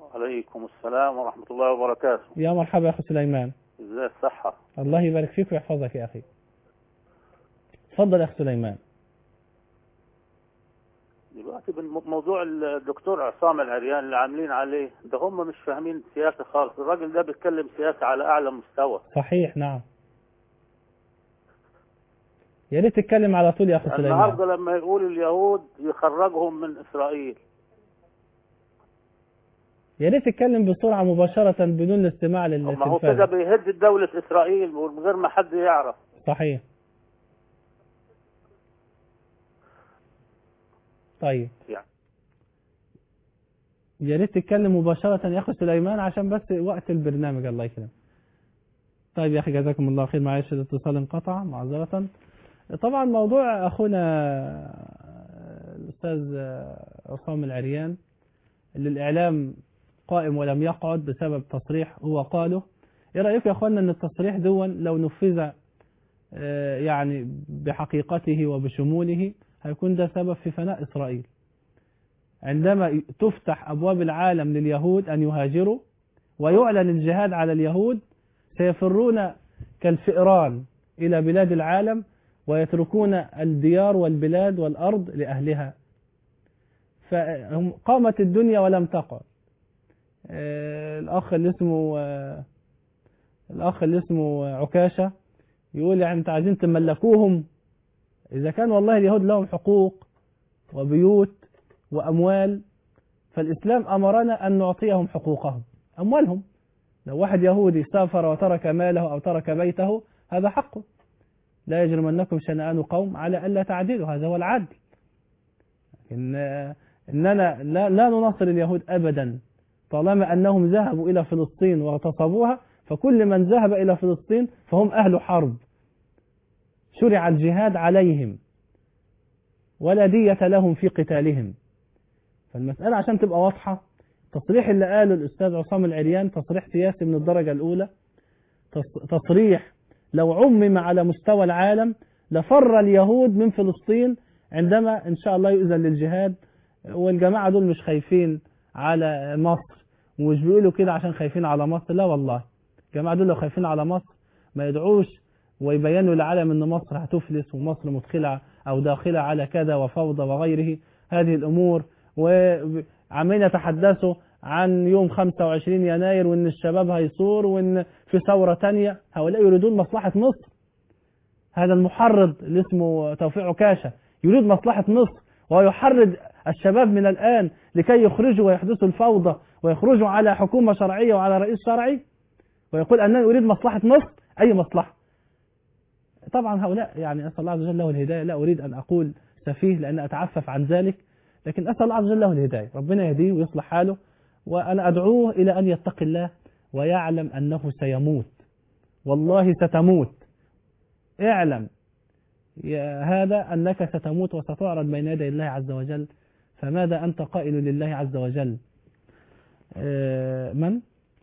عليكم السلام ورحمة الله وبركاته يا مرحبا يا أخي سليمان ازاي الصحة الله يبارك فيك ويحفظك يا أخي تفضل يا أخي سليمان دلوقتي بموضوع الدكتور عصام العريان اللي عاملين عليه ده هم مش فاهمين سياسة خالص الراجل ده بيتكلم سياسة على أعلى مستوى صحيح نعم يا ريت تتكلم على طول يا أخي سليمان النهارده لما يقول اليهود يخرجهم من إسرائيل يا ريت تتكلم بسرعة مباشرة بدون الاستماع ما هو كده للتلفاز بيهد دولة إسرائيل من غير ما حد يعرف صحيح طيب يعني يا ريت تتكلم مباشرة يا أخي سليمان عشان بس وقت البرنامج الله يكرمك طيب يا أخي جزاكم الله خير معلش الاتصال انقطع معذرة طبعا موضوع أخونا الأستاذ عصام العريان اللي الإعلام قائم ولم يقعد بسبب تصريح هو قاله ايه رأيكم يا أخوانا أن التصريح دون لو نفذ آه، يعني بحقيقته وبشموله هيكون ده سبب في فناء إسرائيل عندما تفتح أبواب العالم لليهود أن يهاجروا ويعلن الجهاد على اليهود سيفرون كالفئران إلى بلاد العالم ويتركون الديار والبلاد والأرض لأهلها فقامت الدنيا ولم تقعد آه، الأخ اللي اسمه آه، الأخ اللي اسمه عكاشة يقول يعني انتوا عايزين تملكوهم إذا كان والله اليهود لهم حقوق وبيوت وأموال فالإسلام أمرنا أن نعطيهم حقوقهم أموالهم لو واحد يهودي سافر وترك ماله أو ترك بيته هذا حقه لا يجرمنكم شنآن قوم على ألا تعدلوا هذا هو العدل إن إننا لا, لا ننصر اليهود أبدا طالما أنهم ذهبوا إلى فلسطين واغتصبوها فكل من ذهب إلى فلسطين فهم أهل حرب شرع الجهاد عليهم ولا دية لهم في قتالهم فالمسألة عشان تبقى واضحة تصريح اللي قاله الأستاذ عصام العريان تصريح سياسي من الدرجة الأولى تص- تصريح لو عمم على مستوى العالم لفر اليهود من فلسطين عندما إن شاء الله يؤذن للجهاد والجماعة دول مش خايفين على مصر ومش بيقولوا كده عشان خايفين على مصر لا والله الجماعة دول لو خايفين على مصر ما يدعوش ويبينوا للعالم ان مصر هتفلس ومصر مدخلة او داخلة على كذا وفوضى وغيره هذه الامور وعمالين يتحدثوا عن يوم 25 يناير وان الشباب هيصور وان في ثورة تانية هؤلاء يريدون مصلحة مصر هذا المحرض اللي اسمه توفيق عكاشة يريد مصلحة مصر ويحرض الشباب من الآن لكي يخرجوا ويحدثوا الفوضى ويخرجوا على حكومة شرعية وعلى رئيس شرعي ويقول أنني أريد مصلحة مصر أي مصلحة طبعا هؤلاء يعني أسأل الله عز وجل له الهداية لا أريد أن أقول سفيه لأن أتعفف عن ذلك لكن أسأل الله عز وجل له الهداية ربنا يهديه ويصلح حاله وأنا أدعوه إلى أن يتقي الله ويعلم أنه سيموت والله ستموت اعلم يا هذا أنك ستموت وستعرض بين يدي الله عز وجل فماذا أنت قائل لله عز وجل آه، من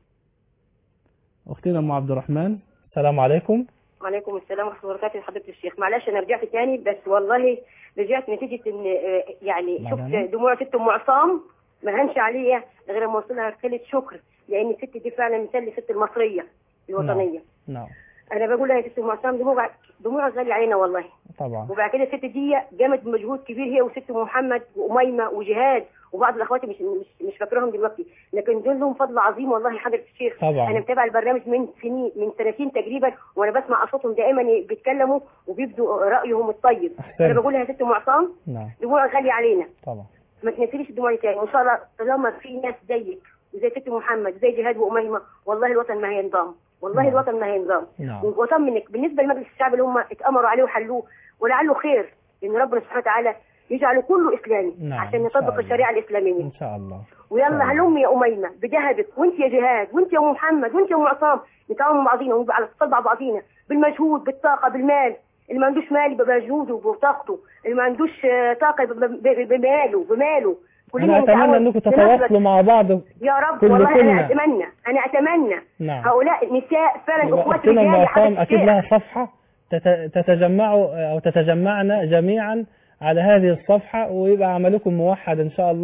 أختنا أم عبد الرحمن السلام عليكم وعليكم السلام ورحمه الله وبركاته حضره الشيخ معلش انا رجعت تاني بس والله رجعت نتيجه ان آه، يعني معلش. شفت دموع ست ام عصام ما هنش عليا غير لما وصلها رساله شكر لان الست دي فعلا مثال للست المصريه الوطنيه نعم انا بقول لها يا ست ام عصام دموع دموع غاليه علينا والله طبعا وبعد كده الست دي قامت بمجهود كبير هي وست ام محمد واميمه وجهاد وبعض الاخوات مش مش مش فاكراهم دلوقتي لكن دول لهم فضل عظيم والله حضره الشيخ طبعا. انا متابعه البرنامج من سنين من سنتين تقريبا وانا بسمع اصواتهم دائما بيتكلموا وبيبدوا رايهم الطيب أحسنت. انا بقول لها يا ست ام عصام نعم دموع غاليه علينا طبعا ما تنسيش الدموع دي تاني وان شاء الله طالما في ناس زيك وزي ست محمد زي جهاد واميمه والله الوطن ما هينضام والله نعم. الوطن ما هينضام نعم. واطمنك بالنسبه لمجلس الشعب اللي هم اتامروا عليه وحلوه ولعله خير ان ربنا سبحانه وتعالى يجعله كله اسلامي نعم، عشان إن شاء نطبق الله. الشريعه الاسلاميه إن شاء الله ويلا هلم يا اميمه بذهبك وانت يا جهاد وانت يا ام محمد وانت يا ام عصام نتعاون مع بعضينا ونبقى على اتصال مع بعضينا بالمجهود بالطاقه بالمال اللي ما عندوش مال يبقى بمجهوده وبطاقته اللي ما عندوش آه، طاقه يبقى ب- ب- بماله بماله أنا أتمنى نتعاون أنكم بنفس تتواصلوا مع بعض يا رب كل والله كلمة. انا اتمنى انا اتمنى نعم. هؤلاء نساء فعلا يبقى اخوات أختنا أم رجال يا عصام حضرة أكيد الشيخ. لها صفحة تت- تتجمعوا أو تتجمعنا جميعا على هذه الصفحة ويبقى عملكم موحد إن شاء الله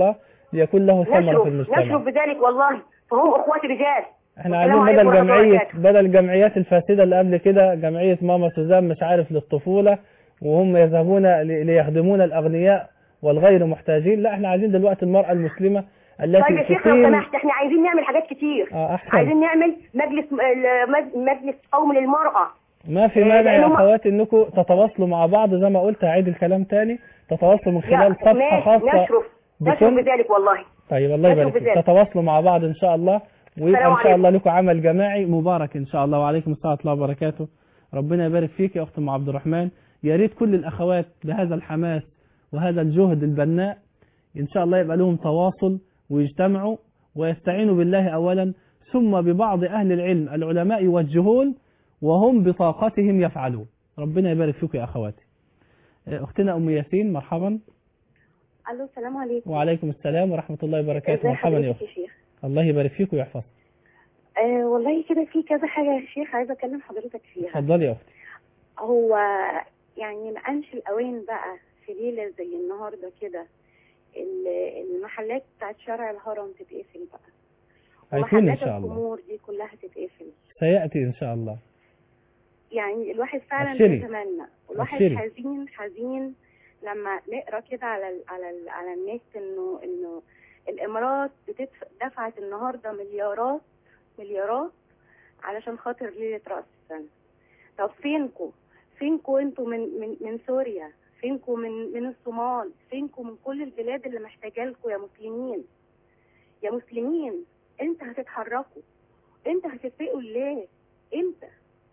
ليكون له ثمرة نشرف في المجتمع نشرف بذلك والله فهم اخواتي رجال احنا والسلام عايزين عليكم بدل ورحمة الله جمعية وبركاته. بدل الجمعيات الفاسدة اللي قبل كده جمعية ماما سوزان مش عارف للطفولة وهم يذهبون ل- ليخدمون الأغنياء والغير محتاجين لا احنا عايزين دلوقتي المرأة المسلمة التي طيب يا شيخ لو تقيم سمحت احنا عايزين نعمل حاجات كتير اه احسن عايزين نعمل مجلس ال- مجلس قومي للمرأة ما في إيه، مانع يا لأنه ما- اخواتي انكم تتواصلوا مع بعض زي ما قلت هعيد الكلام تاني تتواصلوا من خلال يا- صفحة ماشي، خاصة نشرف نشرف بكل بذلك والله طيب الله نشرف يبارك فيك بذلك. تتواصلوا مع بعض ان شاء الله ويبقى السلام ان شاء عليكم. الله لكم عمل جماعي مبارك ان شاء الله وعليكم السلام ورحمه الله وبركاته ربنا يبارك فيك يا اخت ام عبد الرحمن يا ريت كل الاخوات بهذا الحماس وهذا الجهد البناء ان شاء الله يبقى لهم تواصل ويجتمعوا ويستعينوا بالله اولا ثم ببعض اهل العلم العلماء والجهول وهم بطاقتهم يفعلون ربنا يبارك فيكم يا اخواتي اختنا ام ياسين مرحبا الو السلام عليكم وعليكم السلام ورحمه الله وبركاته ازي مرحبا يا حضرتك اخت يا شيخ الله يبارك فيك ويحفظك آه والله كده في كذا حاجه يا شيخ عايزه اكلم حضرتك فيها اتفضلي يا اختي هو يعني ما كانش الاوان بقى في ليله زي النهارده كده ال- المحلات بتاعت شارع الهرم تتقفل بقى هيكون ان ومحلات شاء الله الخمور دي كلها تتقفل سياتي ان شاء الله يعني الواحد فعلا أبشري. بيتمنى والواحد أبشري. حزين حزين لما نقرا كده على ال على ال على النت انه انه الامارات بتدفع دفعت النهارده مليارات مليارات علشان خاطر ليله راس السنه طب فينكم فينكم انتوا من من من سوريا فينكم من من الصومال فينكم من كل البلاد اللي محتاجه لكم يا مسلمين يا مسلمين امتى هتتحركوا امتى هتتقوا لله امتى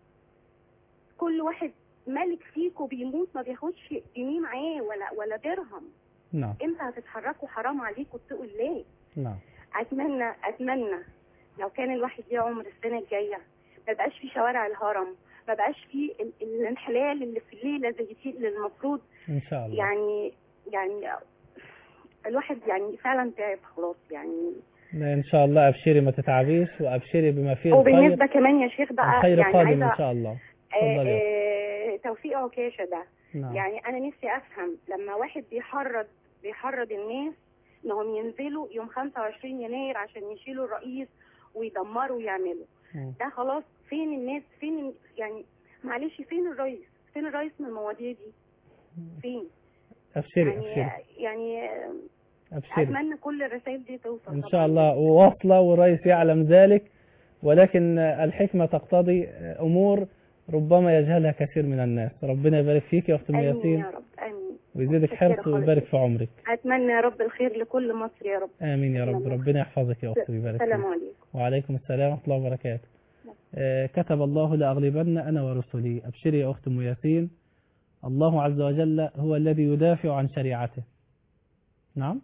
كل واحد ملك فيكم بيموت ما بياخدش جنيه معاه ولا ولا درهم نعم امتى هتتحركوا حرام عليكم اتقوا الله نعم اتمنى اتمنى لو كان الواحد ليه عمر السنه الجايه ما بقاش في شوارع الهرم ما بقاش في ال- الانحلال اللي في الليله زي دي اللي المفروض ان شاء الله يعني يعني الواحد يعني فعلا تعب خلاص يعني لا ان شاء الله ابشري ما تتعبيش وابشري بما فيه وبالنسبه الخير كمان يا شيخ بقى الخير يعني قادم عايزه ان شاء الله آه، اتفضلي يا آه، توفيق عكاشة ده نعم. يعني أنا نفسي أفهم لما واحد بيحرض بيحرض الناس إنهم ينزلوا يوم 25 يناير عشان يشيلوا الرئيس ويدمروا ويعملوا مم. ده خلاص فين الناس فين ال- يعني معلش فين الرئيس فين الرئيس من المواضيع دي فين ابشري يعني ابشري يعني آه، ابشري أتمنى كل الرسائل دي توصل ان طبعاً. شاء الله وواصله والرئيس يعلم ذلك ولكن الحكمه تقتضي امور ربما يجهلها كثير من الناس ربنا يبارك فيك يا اخت ام آمين ياسين يا رب آمين ويزيدك متشكرة حرص ويبارك في عمرك أتمنى يا رب الخير لكل مصر يا رب امين يا رب ربنا يحفظك يا اختي ويبارك السلام فيك عليكم وعليكم السلام ورحمه الله وبركاته آه، كتب الله لأغلبن أنا ورسلي أبشري يا أخت أم ياسين الله عز وجل هو الذي يدافع عن شريعته نعم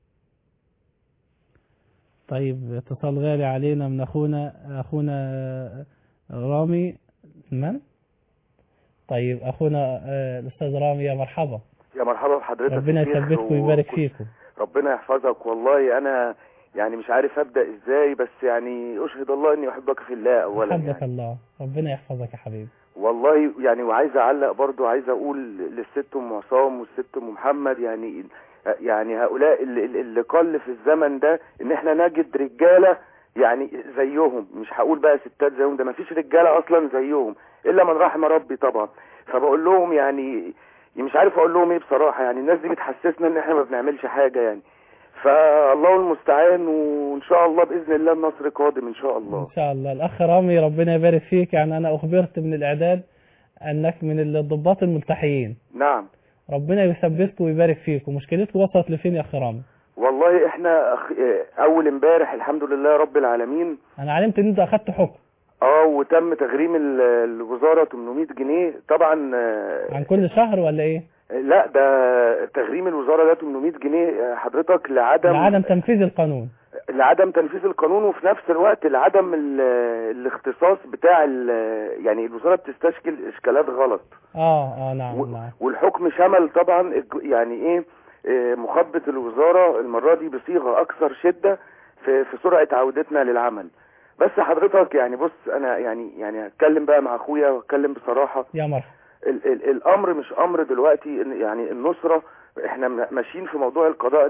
طيب اتصال غالي علينا من أخونا أخونا رامي من طيب أخونا آه، الأستاذ رامي يا مرحبا يا مرحبا بحضرتك ربنا يا شيخ، يثبتكم و- ويبارك فيكم ربنا يحفظك والله انا يعني مش عارف ابدا ازاي بس يعني اشهد الله اني احبك في الله اولا حبك يعني الله ربنا يحفظك يا حبيبي والله يعني وعايز اعلق برضو عايز اقول للست ام عصام والست ام محمد يعني يعني هؤلاء اللي, اللي قل في الزمن ده ان احنا نجد رجاله يعني زيهم مش هقول بقى ستات زيهم ده ما فيش رجاله اصلا زيهم الا من رحم ربي طبعا فبقول لهم يعني مش عارف اقول لهم ايه بصراحه يعني الناس دي بتحسسنا ان احنا ما بنعملش حاجه يعني فالله المستعان وان شاء الله باذن الله النصر قادم ان شاء الله إن شاء الله الأخ رامي ربنا يبارك فيك يعني أنا أخبرت من الإعداد أنك من الضباط الملتحيين نعم ربنا يثبتكم ويبارك فيك ومشكلتكم وصلت لفين يا أخ رامي والله احنا أخ... اه، اول امبارح الحمد لله رب العالمين أنا علمت إن أنت أخدت حكم اه وتم تغريم ال- الوزاره 800 جنيه طبعا اه، عن كل شهر ولا إيه؟ لا ده تغريم الوزاره ده 800 جنيه اه، حضرتك لعدم لعدم تنفيذ القانون لعدم تنفيذ القانون وفي نفس الوقت لعدم ال- الاختصاص بتاع ال- يعني الوزاره بتستشكل اشكالات غلط آه آه نعم نعم والحكم شمل طبعا الج- يعني ايه آه، مخاطبة الوزارة المرة دي بصيغة أكثر شدة في, في سرعة عودتنا للعمل بس حضرتك يعني بص أنا يعني يعني هتكلم بقى مع أخويا وهتكلم بصراحة يا مرحبا ال ال الأمر مش أمر دلوقتي إن- يعني النصرة احنا م- ماشيين في موضوع القضاء ده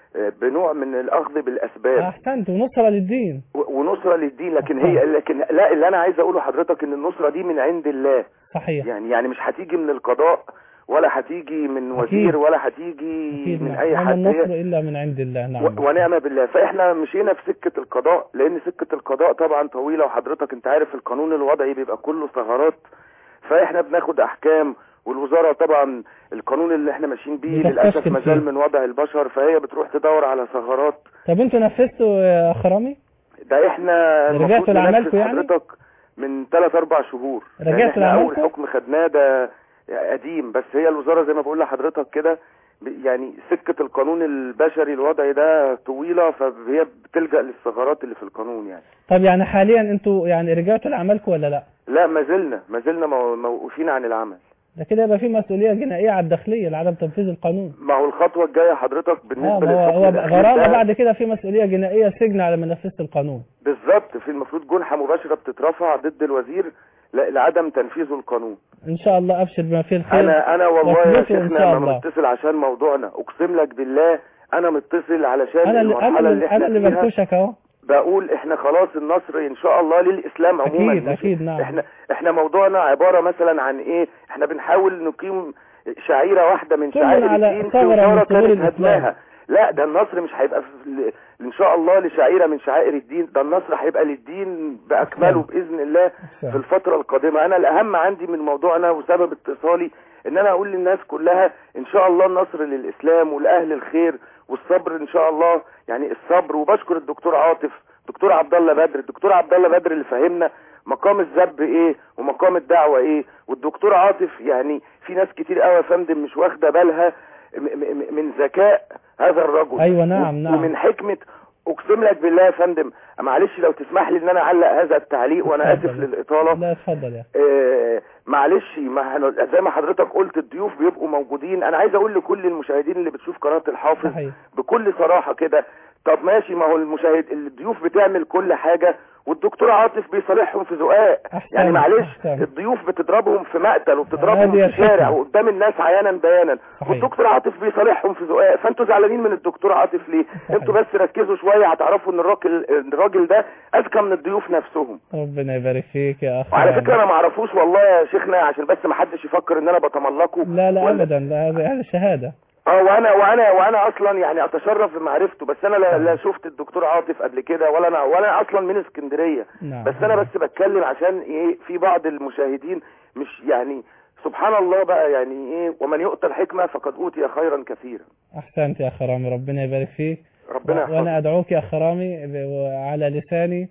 آه، بنوع من الاخذ بالاسباب احسنت ونصرة للدين و- ونصرة للدين لكن هي لكن لا اللي انا عايز اقوله حضرتك ان النصرة دي من عند الله صحيح يعني يعني مش هتيجي من القضاء ولا هتيجي من وزير ولا هتيجي أكيد من نعم. اي وما حد النصر هي إلا من عند الله نعم و- ونعم بالله فاحنا مشينا في سكة القضاء لان سكة القضاء طبعا طويلة وحضرتك انت عارف القانون الوضعي بيبقى كله ثغرات فاحنا بناخد احكام والوزارة طبعا القانون اللي احنا ماشيين بيه بتستشكل للأسف مازال فيه. من وضع البشر فهي بتروح تدور على ثغرات طب انتوا نفذتوا يا خرامي ده احنا رجعتوا المفروض لعملكم ننفذ يعني؟ حضرتك من 3 4 شهور رجعتوا يعني احنا اول لعملكم؟ حكم خدناه ده قديم بس هي الوزارة زي ما بقول لحضرتك كده ب- يعني سكة القانون البشري الوضعي ده طويلة فهي بتلجأ للثغرات اللي في القانون يعني طب يعني حاليا انتوا يعني رجعتوا لعملكم ولا لا لا ما زلنا ما زلنا مو- موقوفين عن العمل ده كده يبقى في مسؤولية جنائية على الداخلية لعدم تنفيذ القانون ما هو الخطوة الجاية حضرتك اه بالنسبة ما هو للحكم هو الأخير غرامة ده بعد كده في مسؤولية جنائية سجن على ما نفذت القانون بالظبط في المفروض جنحة مباشرة بتترفع ضد الوزير ل- لعدم تنفيذ القانون ان شاء الله ابشر بما فيه الخير انا انا والله يا واثبتوا ان شيخنا شاء ما الله متصل عشان موضوعنا اقسم لك بالله انا متصل علشان انا اللي المرحله انا اللي اللي, احنا أنا اللي فيها بنكوشك اهو بقول احنا خلاص النصر ان شاء الله للاسلام عموما اكيد مش- اكيد نعم احنا احنا موضوعنا عباره مثلا عن ايه احنا بنحاول نقيم شعيره واحده من ثغرة شعائر على الدين في ثغرة من وزاره ثغور كانت الإسلام. هدماها لا ده النصر مش هيبقى في ل- ان شاء الله لشعيره من شعائر الدين ده النصر هيبقى للدين باكمله باذن الله في الفتره القادمه انا الاهم عندي من موضوعنا وسبب اتصالي ان انا اقول للناس كلها ان شاء الله النصر للاسلام ولاهل الخير والصبر ان شاء الله يعني الصبر وبشكر الدكتور عاطف دكتور عبد الله بدر الدكتور عبد الله بدر اللي فهمنا مقام الذب ايه ومقام الدعوه ايه والدكتور عاطف يعني في ناس كتير قوي يا فندم مش واخده بالها م- م- من ذكاء هذا الرجل أيوة نعم، و- نعم. ومن حكمه اقسم لك بالله يا فندم معلش لو تسمح لي ان انا اعلق هذا التعليق وانا اسف اتفضل. للاطاله لا اتفضل يا آه، معلش ما هن- زي ما حضرتك قلت الضيوف بيبقوا موجودين انا عايز اقول لكل المشاهدين اللي بتشوف قناة الحافظ صحيح بكل صراحة كده طب ماشي ما هو المشاهد الضيوف بتعمل كل حاجة والدكتور عاطف بيصالحهم في زقاق يعني معلش أحسن. الضيوف بتضربهم في مقتل وبتضربهم هذه في شارع الحكمة. وقدام الناس عيانا بيانا صحيح. والدكتور عاطف بيصالحهم في زقاق فانتوا زعلانين من الدكتور عاطف ليه انتوا بس ركزوا شوية هتعرفوا ان الراجل الراجل ده اذكى من الضيوف نفسهم ربنا يبارك فيك يا اخ وعلى فكرة انا ما اعرفوش والله يا شيخنا عشان بس ما حدش يفكر ان انا بتملقه لا لا ولا- ابدا لا هذا هذا شهادة اه وانا وانا وانا اصلا يعني اتشرف بمعرفته بس انا لا, لا شفت الدكتور عاطف قبل كده ولا انا ولا اصلا من اسكندريه نعم بس انا بس بتكلم عشان ايه في بعض المشاهدين مش يعني سبحان الله بقى يعني ايه ومن يؤتى الحكمه فقد اوتي خيرا كثيرا احسنت يا خرامي ربنا يبارك فيك ربنا و- يحفظك وانا ادعوك يا خرامي ب- على لساني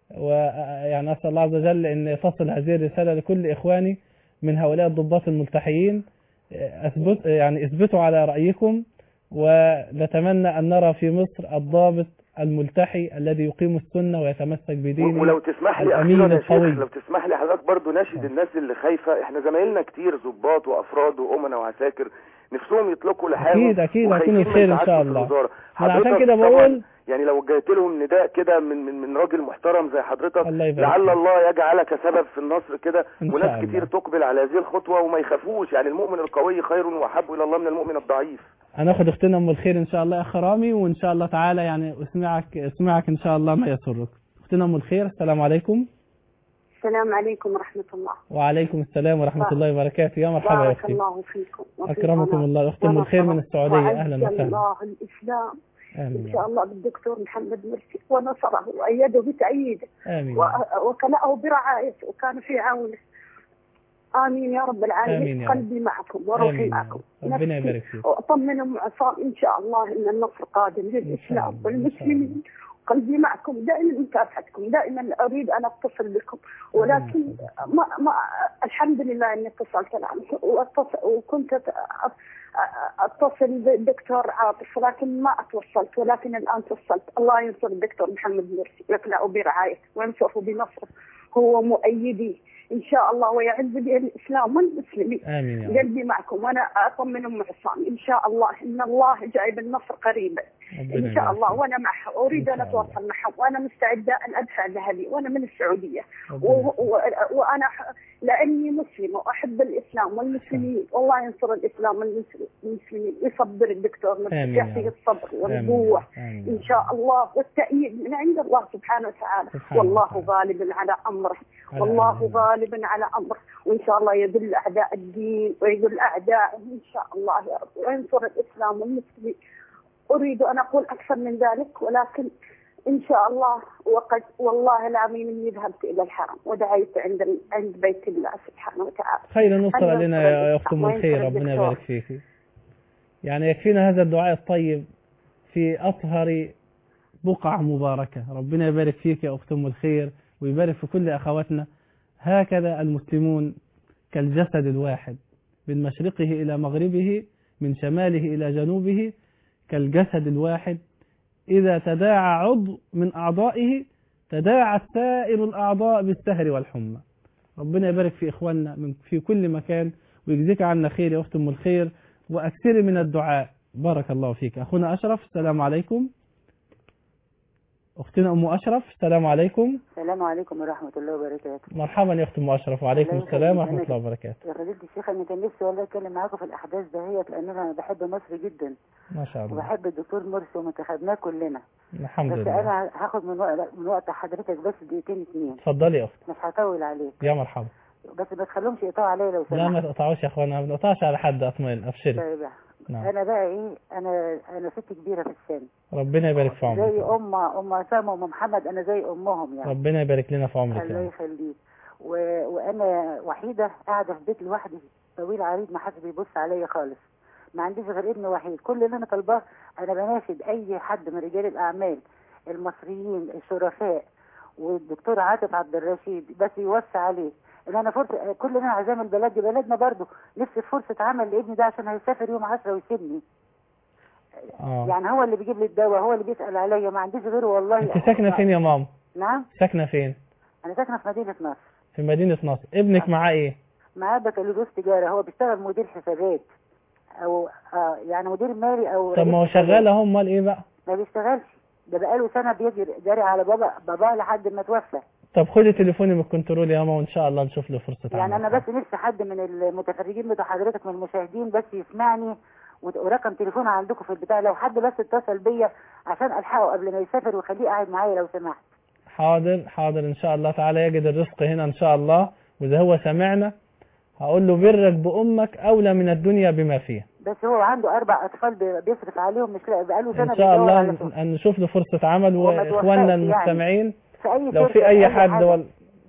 ويعني اسال الله عز وجل ان تصل هذه الرساله لكل اخواني من هؤلاء الضباط الملتحيين اثبت يعني اثبتوا على رايكم ونتمنى ان نرى في مصر الضابط الملتحي الذي يقيم السنه ويتمسك بدينه ولو تسمح لي الامين اخيرا يا شيخ القوي لو تسمح لي حضرتك برضو ناشد الناس اللي خايفه احنا زمايلنا كتير ضباط وافراد وامنا وعساكر نفسهم يطلقوا لحالهم اكيد اكيد وخايفين هيكون من الخير ان شاء تعسف الله الوزارة. انا عشان حضرتك كده طبعاً بقول يعني لو وجهت لهم نداء كده من من من راجل محترم زي حضرتك الله يبارك لعل فيك. الله يجعلك سبب في النصر كده إن شاء وناس الله. كتير تقبل على هذه الخطوه وما يخافوش يعني المؤمن القوي خير واحب الى الله من المؤمن الضعيف هناخد اختنا ام الخير ان شاء الله يا خرامي وان شاء الله تعالى يعني اسمعك اسمعك ان شاء الله ما يسرك اختنا ام الخير السلام عليكم السلام عليكم ورحمة الله وعليكم السلام ورحمه الله وبركاته يا مرحبا يا بارك اختي الله فيكم وفي اكرمكم قناة. الله اخت ام الخير من السعوديه وعز اهلا وسهلا الله الإسلام إن امين شاء الله بالدكتور محمد مرسي ونصره وأيده بتأييده امين و- وكلأه برعايته وكان في عونه آمين يا رب العالمين آمين يا رب. قلبي معكم وروحي آمين يا معكم رب. ربنا نفسي يبارك فيك وأطمن أم عصام إن شاء الله إن النصر قادم للإسلام والمسلمين قلبي معكم دائما مكافحتكم دائما أريد أن أتصل بكم ولكن ما ما الحمد لله إني اتصلت الآن وأتصل وكنت أت- أتصل بالدكتور عاطف ولكن ما أتوصلت ولكن الآن توصلت الله ينصر الدكتور محمد مرسي يكلأ برعايته وينصره بنصره هو مؤيدي إن شاء الله ويعز به الإسلام والمسلمين امين يا رب قلبي معكم وانا اطمن ام عصام ان شاء الله ان الله جايب النصر قريبا ربنا ان شاء يبارك الله فيك. وانا معها اريد إن ان شاء الله. اتواصل معهم وانا مستعده ان ادفع ذهبي وانا من السعوديه ربنا و- و- وانا ح- لاني مسلمه واحب الاسلام والمسلمين والله ينصر الاسلام والمسلمين ويصبر الدكتور آمين يا يعطيه رب. الصبر آمين. والقوه آمين. ان شاء الله والتأييد من عند الله سبحانه وتعالى سبحانه والله وتعالى. غالب على امره على والله أمره. غالب على امره وان شاء الله يذل اعداء الدين ويذل اعدائه ان شاء الله يا رب وينصر الاسلام والمسلمين اريد ان اقول اكثر من ذلك ولكن ان شاء الله وقد والله العظيم اني ذهبت الى الحرم ودعيت عند عند بيت الله سبحانه وتعالى خير نصر أن لنا ينصر يا أخت أم الإسلام الخير وينصر ربنا الدكتور. يبارك فيك يعني يكفينا هذا الدعاء الطيب في أطهر بقع مباركة ربنا يبارك فيك يا أخت أم الخير ويبارك في كل أخواتنا هكذا المسلمون كالجسد الواحد من مشرقه إلى مغربه من شماله إلى جنوبه كالجسد الواحد إذا تداعى عضو من أعضائه تداعى سائر الأعضاء بالسهر والحمى ربنا يبارك في إخواننا من في كل مكان ويجزيك عنا خير يا أخت أم الخير وأكثري من الدعاء بارك الله فيك أخونا أشرف السلام عليكم أختنا أم أشرف السلام عليكم السلام عليكم ورحمة الله وبركاته مرحبا يا أخت أم أشرف وعليكم الله السلام يخليك. ورحمة أنا الله وبركاته يا فضيلة الشيخ أنا كان نفسي والله أتكلم معاكم في الأحداث دهيت لأن أنا بحب مصر جدا ما شاء الله وبحب الدكتور مرسي ومنتخبناه كلنا الحمد بس لله أنا هاخد من وقت من وقت حضرتك بس دقيقتين اتنين اتفضلي يا أخت مش هطول عليك يا مرحبا بس ما تخلوهمش يقطعوا عليا لو لا ما سمحت تقطعوش يا أخوانا ما تقطعش على حد أطمئن أبشري طيب نعم أنا بقى إيه أنا أنا ست كبيرة في السن ربنا يبارك في عمرك زي أم أم عصام وأم محمد أنا زي أمهم يعني ربنا يبارك لنا في عمرك الله يا رب. يخليك و... وانا وحيده قاعده في بيت لوحدي طويل عريض ما حدش بيبص عليا خالص ما عنديش غير ابن وحيد كل اللي انا طالباه انا بناشد اي حد من رجال الاعمال المصريين الشرفاء والدكتور عاطف عبد الرشيد بس يوسع عليه ان انا فرصه كل اللي انا عايزاه من البلد دي بلدنا برضه نفسي في فرصه عمل لابني ده عشان هيسافر يوم 10 ويسيبني آه. يعني هو اللي بيجيب لي الدواء هو اللي بيسال عليا ما عنديش غيره والله أنت ساكنة فين يا ماما نعم ساكنة فين انا ساكنه في مدينه نصر في مدينة نصر ابنك معاه إيه معاه بكالوريوس تجارة هو بيشتغل مدير حسابات أو آه يعني مدير مالي أو طب ما هو رئيس حسابات. شغال أهو أمال إيه بقى ما بيشتغلش ده بقاله سنة بيجري جاري على بابا باباه لحد ما توفى طب خدي تليفوني من الكنترول يا ماما وإن شاء الله نشوف له فرصة يعني عمل أنا بس نفسي حد من المتفرجين بتوع حضرتك من المشاهدين بس يسمعني وت- ورقم تليفونه عندكم في البتاع لو حد بس اتصل بيا عشان ألحقه قبل ما يسافر وخليه قاعد معايا لو سمحت حاضر حاضر إن شاء الله تعالى يجد الرزق هنا إن شاء الله وإذا هو سمعنا هقول له برك بأمك أولى من الدنيا بما فيها بس هو عنده أربع أطفال بي- بيصرف عليهم مش لاقي بقاله سنة إن شاء بيدور الله على شغل. ن- نشوف له فرصة عمل هو ما توفقش وإخواننا يعني. المستمعين في أي لو شركة، في أي حد حاجة. وال...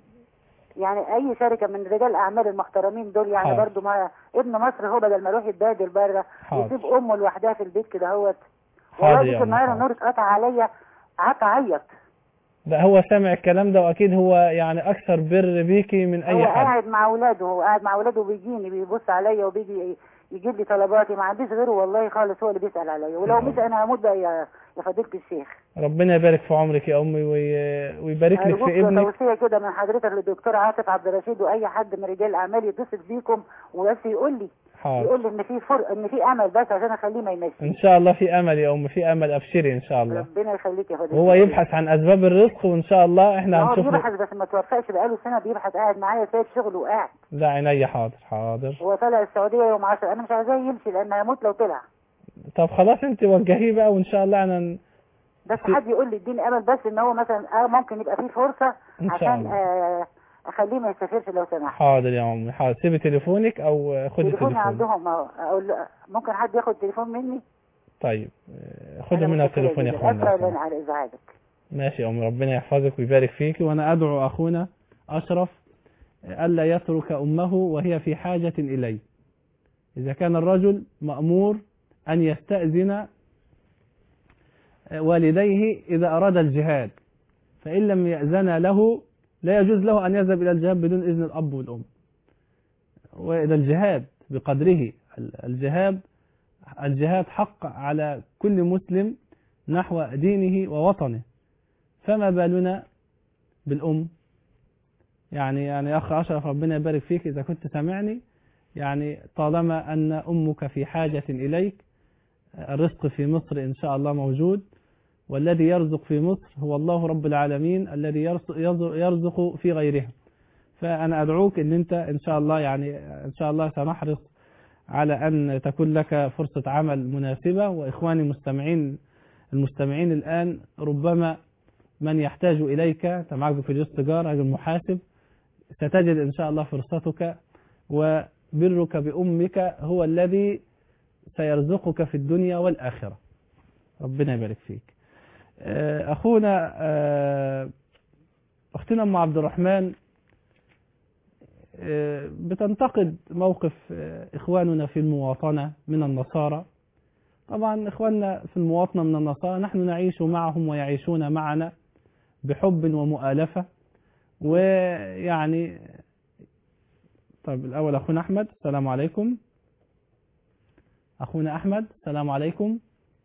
يعني اي شركه من رجال الاعمال المحترمين دول يعني حاضر. برضو ما ابن مصر هو بدل ما يروح يتبادل بره حاضر. يسيب امه لوحدها في البيت كده اهوت حاضر والله يا دي أم النهارده حاضر. النور اتقطع عليا قعدت اعيط لا هو سامع الكلام ده وأكيد هو يعني أكثر بر بيكي من هو أي حد قاعد مع اولاده هو قاعد مع اولاده وبيجيني بيبص عليا وبيجي يجيب لي طلباتي ما عنديش غيره والله خالص هو اللي بيسال عليا ولو مش انا هموت بقى يا يا فضيله الشيخ ربنا يبارك في عمرك يا أمي وي... ويبارك لك أرجوك في ابنك توصيه كده من حضرتك للدكتور عاطف عبد الرشيد واي حد من رجال الاعمال يتصل بيكم وبس يقول لي حاضر يقول لي ان في فر... ان في امل بس عشان اخليه ما يمشي إن شاء الله في أمل يا أمي في أمل أبشري إن شاء الله ربنا يخليك يا فضيله هو الشيخ. يبحث عن أسباب الرزق وإن شاء الله إحنا هو هنشوف بيبحث له بس ما توفقش بقاله سنه بيبحث قاعد معايا سايب شغله وقاعد لا عينيا حاضر حاضر هو طالع السعوديه يوم 10 انا مش عايزاه يمشي لان هيموت لو طلع طب خلاص أنت وجهيه بقى وإن شاء الله أنا ن- بس حد يقول لي اديني امل بس ان هو مثلا اه ممكن يبقى فيه فرصه إن شاء عشان الله. آه اخليه ما يسافرش لو سمحت حاضر يا أمي حاضر سيبي تليفونك أو خدي تليفوني تليفون عندهم أهو. اقول له- ممكن حد ياخد تليفون مني طيب آه، خدوا منها التليفون يا اسف أخوانا لنا على ازعاجك ماشي يا أم ربنا يحفظك ويبارك فيك وأنا أدعو أخونا أشرف ألا يترك أمه وهي في حاجة إليه إذا كان الرجل مأمور أن يستأذن والديه إذا أراد الجهاد فإن لم يأذن له لا يجوز له أن يذهب إلى الجهاد بدون إذن الأب والأم وإذا الجهاد بقدره الجهاد الجهاد حق على كل مسلم نحو دينه ووطنه فما بالنا بالأم يعني يعني أخ أشرف ربنا يبارك فيك إذا كنت سامعني يعني طالما أن أمك في حاجة إليك الرزق في مصر إن شاء الله موجود والذي يرزق في مصر هو الله رب العالمين الذي يرزق- يرزق في غيرها فأنا أدعوك أن أنت إن شاء الله يعني إن شاء الله سنحرص على أن تكون لك فرصة عمل مناسبة وإخواني المستمعين المستمعين الآن ربما من يحتاج إليك أنت معك بكالوريوس تجارة رجل محاسب ستجد إن شاء الله فرصتك وبرك بأمك هو الذي سيرزقك في الدنيا والآخرة ربنا يبارك فيك آه، أخونا آه، أختنا أم عبد الرحمن آه، بتنتقد موقف آه، إخواننا في المواطنة من النصارى طبعا إخواننا في المواطنة من النصارى نحن نعيش معهم ويعيشون معنا بحب ومؤالفة ويعني طيب الأول أخونا أحمد السلام عليكم أخونا أحمد السلام عليكم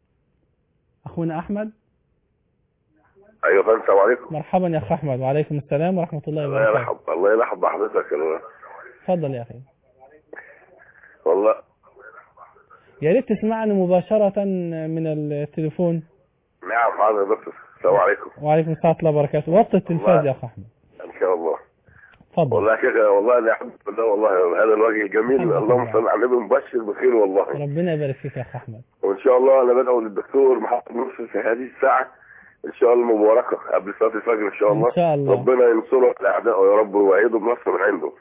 أخونا أحمد ايوه فندم السلام عليكم مرحبا يا أخ أحمد وعليكم السلام ورحمة الله الله وبركاته يرحب الله يرحب بحضرتك يا- تفضل يا أخي والله يا ريت تسمعني مباشرة من التليفون نعم حاضر يا دكتور السلام عليكم وعليكم السلام ورحمة الله وبركاته وقت التلفاز يا أخ أحمد ان شاء الله تفضل والله يا شيخ والله انا الحمد لله والله هذا الوجه الجميل اللهم صل على النبي مبشر بخير والله ربنا يبارك فيك يا أخ أحمد وان شاء الله انا بدعو للدكتور محمد نصر في هذه الساعه ان شاء الله المباركه قبل صلاه الفجر ان شاء الله إن شاء الله. ربنا ينصره على اعدائه يا رب ويعيده بنصر من عنده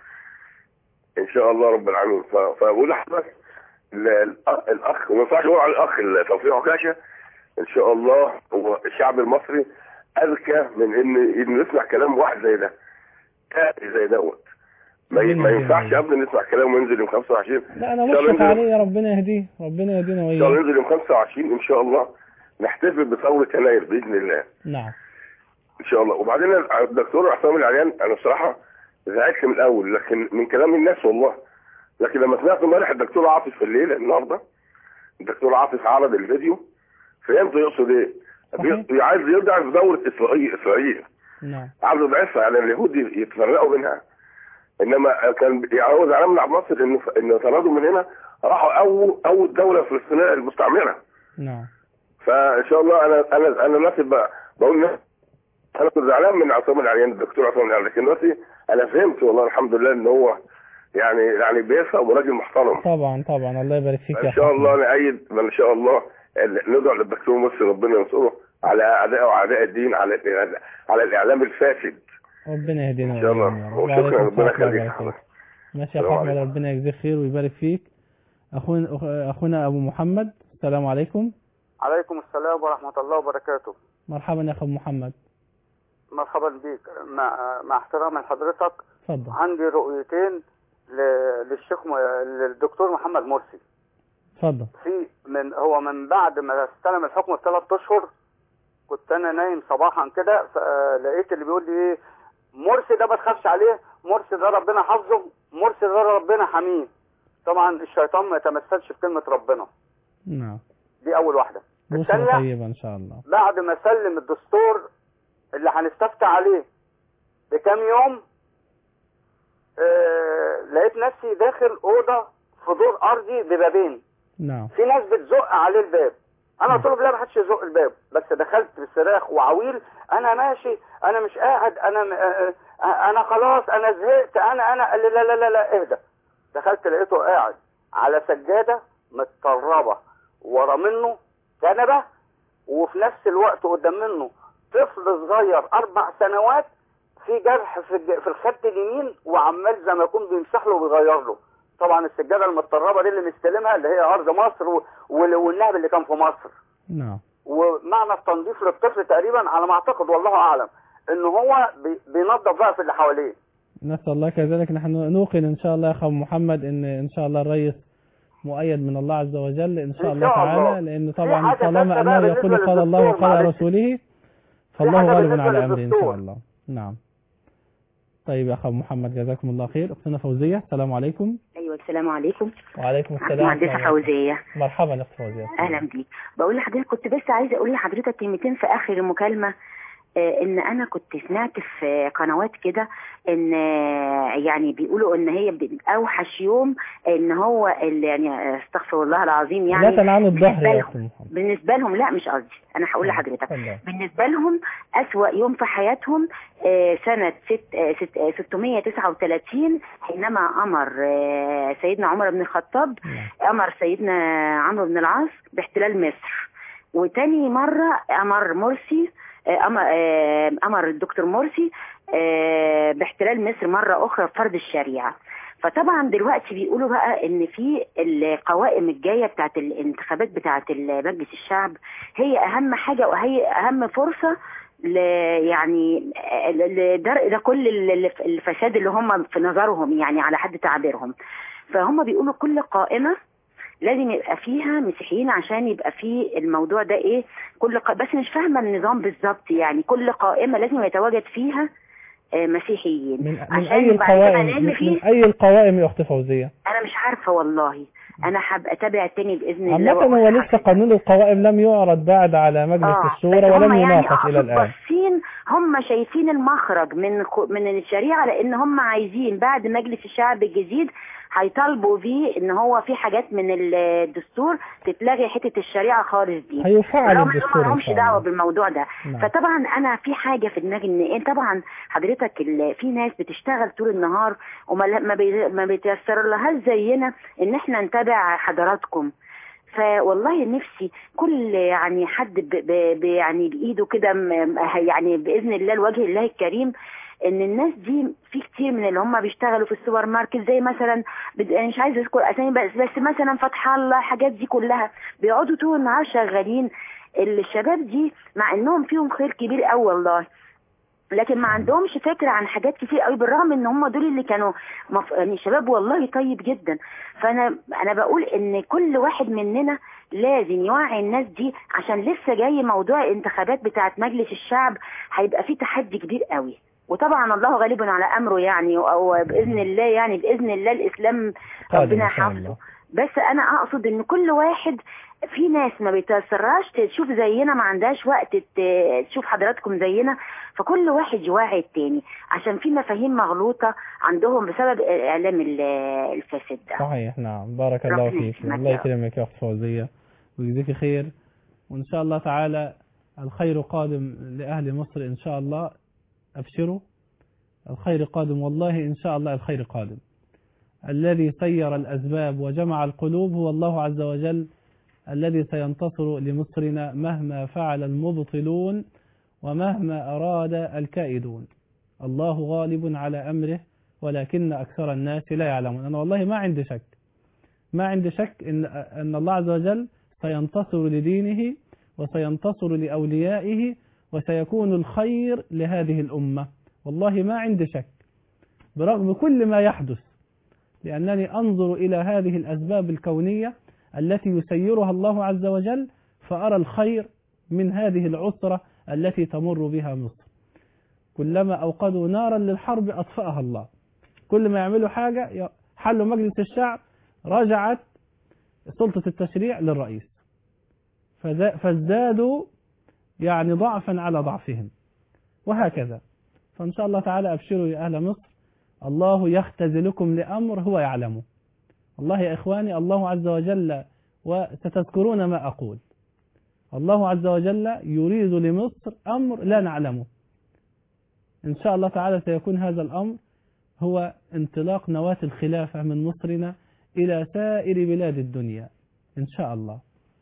ان شاء الله رب العالمين ف- فبقول لحضرتك ال- الأ- الاخ وما ينفعش اقول على الاخ توفيق عكاشه ان شاء الله هو الشعب المصري اذكى من ان ان يسمع كلام واحد زي ده كافي زي دوت ما ي- ما ينفعش ابدا نسمع كلام وينزل يوم 25 لا أنا إن شاء الله مشفق ينزل- عليه يا ربنا يهديه ربنا يهدينا ان شاء الله وإياه ينزل يوم 25 ان شاء الله نحتفل بثوره يناير باذن الله نعم ان شاء الله وبعدين الدكتور عصام العريان انا بصراحه زعلت من الاول لكن من كلام الناس والله لكن لما سمعت امبارح الدكتور عاطف في الليل النهارده الدكتور عاطف عرض الفيديو فهمت يقصد ايه بي- عايز يرجع في دوره اسرائيل اسرائيل نعم عايز يضعفها يعني اليهود يتفرقوا منها انما كان يعني هو زعلان من عبد الناصر انه انه طردوا من هنا راحوا اول اول دوله فلسطينيه المستعمره نعم فان شاء الله انا انا انا نفسي ب- بقول نفسي انا كنت زعلان من عصام العريان الدكتور عصام العريان لكن دلوقتي انا فهمت والله الحمد لله ان هو يعني يعني بيفهم وراجل محترم طبعا طبعا الله يبارك فيك يا ان أخ شاء أحمد. الله نأيد ان شاء الله ال- ندعو للدكتور مرسي ربنا ينصره على اعدائه واعداء الدين على ال- على الاعلام الفاسد ربنا يهدينا ان شاء الله وإياكم يا رب. وشكرا وعليكم ربنا السلام يخليك ورحمة الله وبركاته. ماشي يا السلام أخ أحمد عليكم. ربنا يجزيك خير ويبارك فيك أخونا أخ- أخونا أبو محمد السلام عليكم عليكم السلام ورحمة الله وبركاته مرحبا يا أخو محمد مرحبا بك مع, مع احترام لحضرتك اتفضل عندي رؤيتين ل- للشيخ م... للدكتور محمد مرسي اتفضل في من هو من بعد ما استلم الحكم بثلاث اشهر كنت انا نايم صباحا كده فلقيت اللي بيقول لي ايه مرسي ده ما تخافش عليه مرسي ده ربنا حافظه مرسي ده ربنا حميه طبعا الشيطان ما يتمثلش في كلمة ربنا نعم دي اول واحدة بشرى الثانية طيبة إن شاء الله بعد ما سلم الدستور اللي هنستفتى عليه بكام يوم آه لقيت نفسي داخل اوضه في دور ارضي ببابين نعم في ناس بتزق عليه الباب انا قلت له لا ما حدش يزق الباب بس دخلت بصراخ وعويل انا ماشي انا مش قاعد انا م... آه، آه، انا خلاص انا زهقت انا انا قال لي لا لا لا لا اهدى دخلت لقيته قاعد على سجاده متطربه ورا منه كنبه وفي نفس الوقت قدام منه طفل صغير اربع سنوات في جرح في الج- في الخد اليمين وعمال زي ما يكون بيمسح له وبيغير له طبعا السجاده المتطربه دي اللي مستلمها اللي هي ارض مصر و- وال- والنهب اللي كان في مصر نعم ومعنى التنظيف للطفل تقريبا على ما اعتقد والله اعلم ان هو بي- بينظف بقى في اللي حواليه نسأل الله كذلك نحن نوقن إن شاء الله يا أخو محمد إن إن شاء الله الرئيس مؤيد من الله عز وجل إن شاء إن الله شاء الله. تعالى لأن في طبعا حاجة طالما ثالثة بقى أنه يقول بالنسبة قال الله للدستور، وقال معلش. رسوله فالله حاجة غالب بالنسبة على أمره إن للدستور. شاء الله نعم طيب يا أخو محمد جزاكم الله خير أختنا فوزية السلام عليكم ايوه السلام عليكم وعليكم السلام مهندسه ورحمة الله. فوزيه مرحبا يا أخت فوزية اهلا بيك بقول لحضرتك كنت بس عايزه اقول لحضرتك كلمتين في اخر المكالمه آه، ان انا كنت سمعت في قنوات كده ان آه، يعني بيقولوا ان هي بت- اوحش يوم ان هو اللي يعني استغفر الله العظيم يعني لا تنعم الظهر بالنسبة يا لهم- أختي محمد بالنسبه لهم لا مش قصدي انا هقول لحضرتك اتفضل. بالنسبه لهم اسوا يوم في حياتهم آه، سنه ست آه، ست- آه، 639 حينما امر آه، سيدنا عمر بن الخطاب امر سيدنا عمرو بن العاص باحتلال مصر وتاني مرة أمر مرسي آه، أمر, آه، أمر الدكتور مرسي آه، باحتلال مصر مرة أخرى بفرض الشريعة فطبعا دلوقتي بيقولوا بقى ان في القوائم الجايه بتاعت الانتخابات بتاعت مجلس الشعب هي اهم حاجه وهي اهم فرصه ل يعني ل- لدرء ده كل ال- الفساد اللي هم في نظرهم يعني على حد تعبيرهم فهم بيقولوا كل قائمه لازم يبقى فيها مسيحيين عشان يبقى في الموضوع ده ايه كل ق... بس مش فاهمه النظام بالظبط يعني كل قائمه لازم يتواجد فيها آه، مسيحيين من, من عشان أي بعد كده القوائم نعمل من, فيه من أي القوائم يا أخت فوزية انا مش عارفه والله انا هبقى اتابع تاني باذن الله عامة وأقول هو لحضرتك. لسه قانون القوائم لم يعرض بعد على مجلس آه، الشورى بس ولم هم يعني يناقش إلى أقصد الآن باصين هم شايفين المخرج من خ- من الشريعه لان هم عايزين بعد مجلس الشعب الجديد هيطالبوا فيه ان هو في حاجات من الدستور تتلغي حته الشريعه خالص دي هيفعل رغم ان هم الدستور إن مالهمش شاء دعوه الله بالموضوع ده نعم. فطبعا انا في حاجه في دماغي ان إيه طبعا حضرتك ال- في ناس بتشتغل طول النهار وما لا- ما بي- ما بيتيسر لهاش زينا ان احنا نتابع حضراتكم فوالله نفسي كل يعني حد ب ب ب يعني بايده كده م- يعني باذن الله لوجه الله الكريم ان الناس دي في كتير من اللي هم بيشتغلوا في السوبر ماركت زي مثلا بد- أنا مش عايزه اذكر اسامي بس بس مثلا فتح الله الحاجات دي كلها بيقعدوا طول النهار شغالين الشباب دي مع انهم فيهم خير كبير قوي والله لكن ما عندهمش فكرة عن حاجات كتير قوي بالرغم ان هم دول اللي كانوا مف... يعني شباب والله طيب جدا فانا انا بقول ان كل واحد مننا لازم يوعي الناس دي عشان لسه جاي موضوع الانتخابات بتاعت مجلس الشعب هيبقى فيه تحدي كبير قوي وطبعا الله غالب على امره يعني او باذن الله يعني باذن الله الاسلام قادم ربنا إن شاء يحفظه الله بس انا اقصد ان كل واحد في ناس ما بيتأثرهاش تشوف زينا ما عندهاش وقت ت- تشوف حضراتكم زينا فكل واحد يوعي التاني عشان في مفاهيم مغلوطة عندهم بسبب اعلام ال- الفاسد ده صحيح نعم بارك الله ربنا فيك يسلمك الله يا رب. يكرمك يا أخت فوزية ويجزيك خير وإن شاء الله تعالى الخير قادم لأهل مصر إن شاء الله أبشروا الخير قادم والله إن شاء الله الخير قادم الذي سير الأسباب وجمع القلوب هو الله عز وجل الذي سينتصر لمصرنا مهما فعل المبطلون ومهما أراد الكائدون الله غالب على أمره ولكن أكثر الناس لا يعلمون أنا والله ما عندي شك ما عندي شك إن, أن الله عز وجل سينتصر لدينه وسينتصر لأوليائه وسيكون الخير لهذه الأمة والله ما عندي شك برغم كل ما يحدث لأنني أنظر إلى هذه الأسباب الكونية التي يسيرها الله عز وجل فأرى الخير من هذه العسرة التي تمر بها مصر كلما أوقدوا نارا للحرب أطفأها الله كل ما يعملوا حاجة حلوا مجلس الشعب رجعت سلطة التشريع للرئيس فذا- فازدادوا يعني ضعفا على ضعفهم وهكذا فإن شاء الله تعالى أبشروا يا أهل مصر الله يختزلكم لأمر هو يعلمه الله يا إخواني الله عز وجل وستذكرون ما أقول الله عز وجل يريد لمصر أمر لا نعلمه إن شاء الله تعالى سيكون هذا الأمر هو انطلاق نواة الخلافة من مصرنا إلى سائر بلاد الدنيا إن شاء الله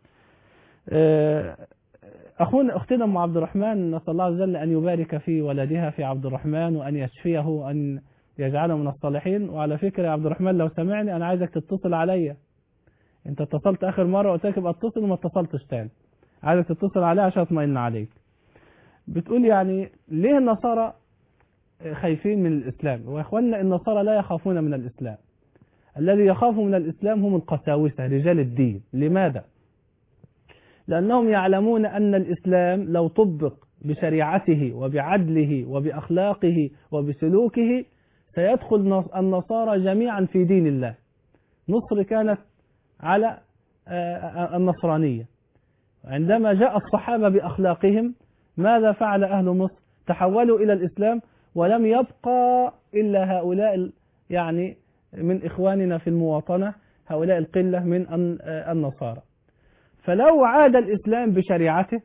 آه، أخونا أختنا أم عبد الرحمن نسأل الله عز وجل أن يبارك في ولدها في عبد الرحمن وأن يشفيه وأن يجعله من الصالحين وعلى فكرة يا عبد الرحمن لو سمعني أنا عايزك تتصل عليا أنت اتصلت آخر مرة قلت لك ابقى اتصل وما اتصلتش تاني عايزك تتصل عليا عشان أطمئن عليك بتقول يعني ليه النصارى خايفين من الإسلام ويا إخواننا النصارى لا يخافون من الإسلام الذي يخاف من الإسلام هم القساوسة رجال الدين لماذا؟ لأنهم يعلمون أن الإسلام لو طبق بشريعته وبعدله وبأخلاقه وبسلوكه سيدخل نص- النصارى جميعا في دين الله مصر كانت على آه، النصرانية عندما جاء الصحابة بأخلاقهم ماذا فعل أهل مصر تحولوا إلى الإسلام ولم يبقى إلا هؤلاء ال- يعني من إخواننا في المواطنة هؤلاء القلة من الن- آه، النصارى فلو عاد الإسلام بشريعته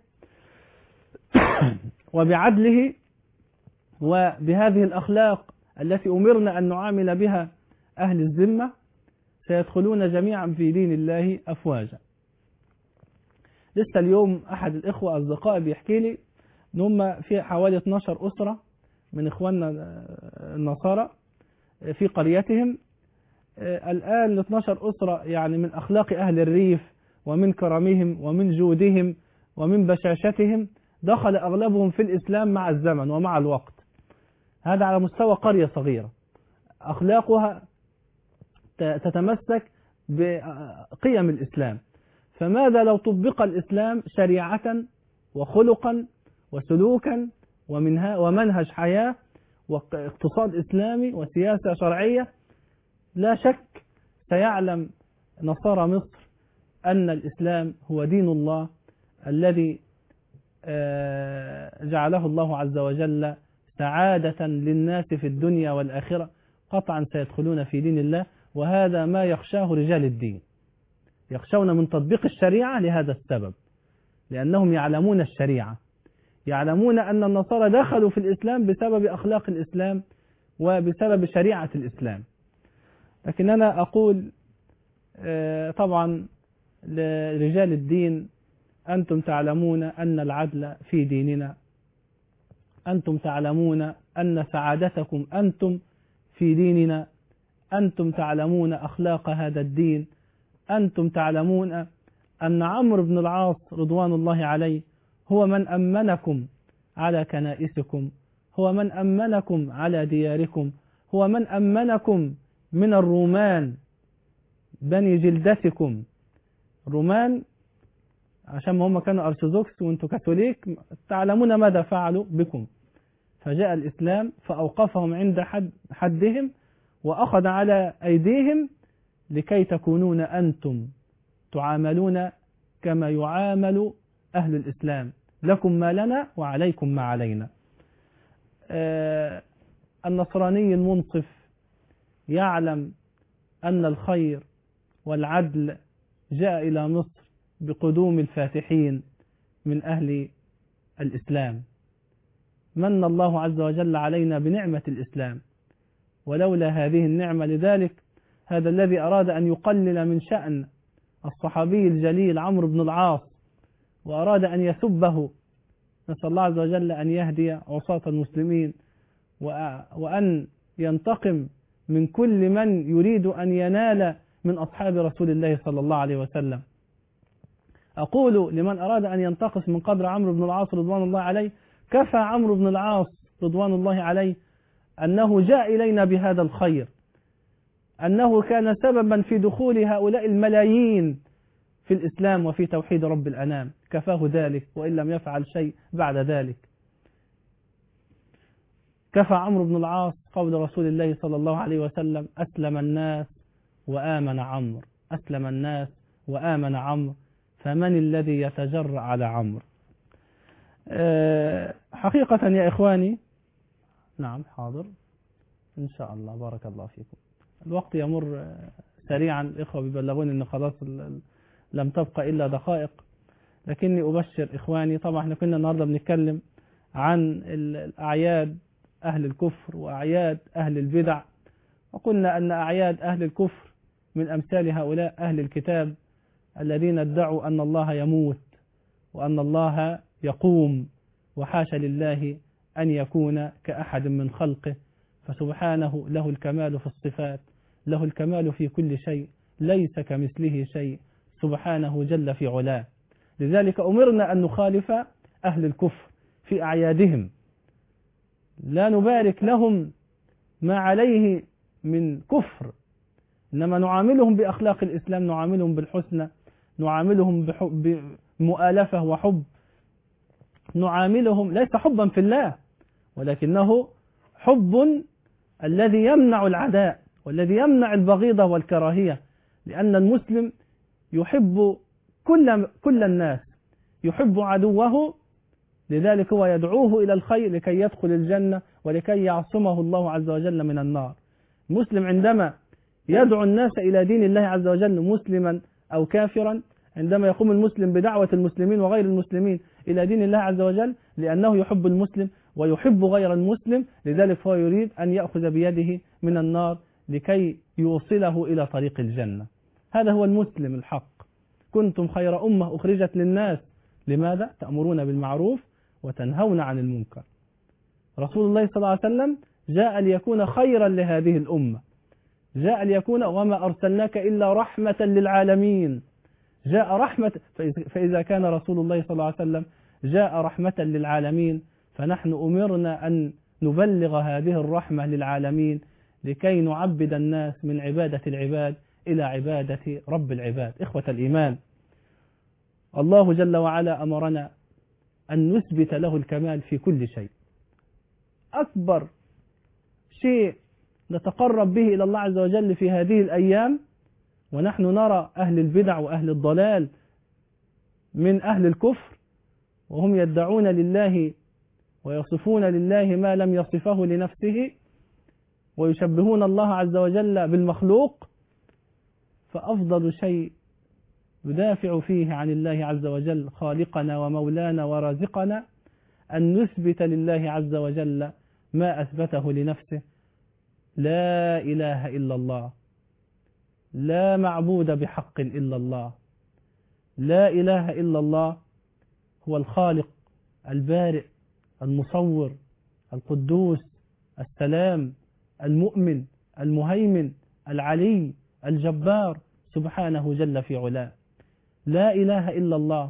وبعدله وبهذه الأخلاق التي أمرنا أن نعامل بها أهل الذمة سيدخلون جميعا في دين الله أفواجا لسه اليوم أحد الإخوة أصدقائي بيحكي لي إن هم في حوالي 12 أسرة من إخواننا النصارى في قريتهم الآن ال 12 أسرة يعني من أخلاق أهل الريف ومن كرمهم ومن جودهم ومن بشاشتهم دخل أغلبهم في الإسلام مع الزمن ومع الوقت هذا على مستوى قرية صغيرة أخلاقها ت- تتمسك بقيم الإسلام فماذا لو طبق الإسلام شريعة وخلقا وسلوكا ومنها ومنهج حياة واقتصاد إسلامي وسياسة شرعية لا شك سيعلم نصارى مصر أن الإسلام هو دين الله الذي آه، جعله الله عز وجل سعادة للناس في الدنيا والآخرة قطعا سيدخلون في دين الله وهذا ما يخشاه رجال الدين يخشون من تطبيق الشريعة لهذا السبب لأنهم يعلمون الشريعة يعلمون أن النصارى دخلوا في الإسلام بسبب أخلاق الإسلام وبسبب شريعة الإسلام لكن أنا أقول آه، طبعا لرجال الدين أنتم تعلمون أن العدل في ديننا أنتم تعلمون أن سعادتكم أنتم في ديننا أنتم تعلمون أخلاق هذا الدين أنتم تعلمون أن عمرو بن العاص رضوان الله عليه هو من أمنكم على كنائسكم هو من أمنكم على دياركم هو من أمنكم من الرومان بني جلدتكم رومان عشان ما هم كانوا أرثوذكس وانتم كاثوليك تعلمون ماذا فعلوا بكم فجاء الإسلام فأوقفهم عند حد حدهم وأخذ على أيديهم لكي تكونون أنتم تعاملون كما يعامل أهل الإسلام لكم ما لنا وعليكم ما علينا آه، النصراني المنصف يعلم أن الخير والعدل جاء إلى مصر بقدوم الفاتحين من أهل الإسلام من الله عز وجل علينا بنعمة الإسلام ولولا هذه النعمة لذلك هذا الذي أراد أن يقلل من شأن الصحابي الجليل عمرو بن العاص وأراد أن يسبه نسأل الله عز وجل أن يهدي عصاة المسلمين وأ- وأن ينتقم من كل من يريد أن ينال من أصحاب رسول الله صلى الله عليه وسلم أقول لمن أراد أن ينتقص من قدر عمرو بن العاص رضوان الله عليه كفى عمرو بن العاص رضوان الله عليه أنه جاء إلينا بهذا الخير أنه كان سببا في دخول هؤلاء الملايين في الإسلام وفي توحيد رب الأنام كفاه ذلك وإن لم يفعل شيء بعد ذلك كفى عمرو بن العاص قول رسول الله صلى الله عليه وسلم أسلم الناس وآمن عمرو أسلم الناس وآمن عمرو فمن الذي يتجرأ على عمرو أه حقيقة يا إخواني نعم حاضر إن شاء الله بارك الله فيكم الوقت يمر سريعا الإخوة بيبلغوني أن خلاص لم تبقى إلا دقائق لكني أبشر إخواني طبعا احنا كنا النهاردة بنتكلم عن الأعياد أهل الكفر وأعياد أهل البدع وقلنا أن أعياد أهل الكفر من أمثال هؤلاء أهل الكتاب الذين ادعوا أن الله يموت وأن الله يقوم وحاش لله أن يكون كأحد من خلقه فسبحانه له الكمال في الصفات له الكمال في كل شيء ليس كمثله شيء سبحانه جل في علاه لذلك أمرنا أن نخالف أهل الكفر في أعيادهم لا نبارك لهم ما عليه من كفر إنما نعاملهم بأخلاق الإسلام نعاملهم بالحسنى نعاملهم بمؤالفة وحب نعاملهم ليس حبا في الله ولكنه حب الذي يمنع العداء والذي يمنع البغيضة والكراهية لأن المسلم يحب كل كل الناس يحب عدوه لذلك هو يدعوه إلى الخير لكي يدخل الجنة ولكي يعصمه الله عز وجل من النار المسلم عندما يدعو الناس إلى دين الله عز وجل مسلما أو كافرا عندما يقوم المسلم بدعوة المسلمين وغير المسلمين إلى دين الله عز وجل لأنه يحب المسلم ويحب غير المسلم لذلك هو يريد أن يأخذ بيده من النار لكي يوصله إلى طريق الجنة هذا هو المسلم الحق كنتم خير أمة أخرجت للناس لماذا؟ تأمرون بالمعروف وتنهون عن المنكر رسول الله صلى الله عليه وسلم جاء ليكون خيرا لهذه الأمة جاء ليكون وما أرسلناك إلا رحمة للعالمين جاء رحمة فإذا كان رسول الله صلى الله عليه وسلم جاء رحمة للعالمين فنحن أمرنا أن نبلغ هذه الرحمة للعالمين لكي نعبد الناس من عبادة العباد إلى عبادة رب العباد إخوة الإيمان الله جل وعلا أمرنا أن نثبت له الكمال في كل شيء أكبر شيء نتقرب به إلى الله عز وجل في هذه الأيام ونحن نرى أهل البدع وأهل الضلال من أهل الكفر وهم يدعون لله ويصفون لله ما لم يصفه لنفسه ويشبهون الله عز وجل بالمخلوق فأفضل شيء ندافع فيه عن الله عز وجل خالقنا ومولانا ورازقنا أن نثبت لله عز وجل ما أثبته لنفسه لا إله إلا الله لا معبود بحق إلا الله لا إله إلا الله هو الخالق البارئ المصور القدوس السلام المؤمن المهيمن العلي الجبار سبحانه جل في علاه لا إله إلا الله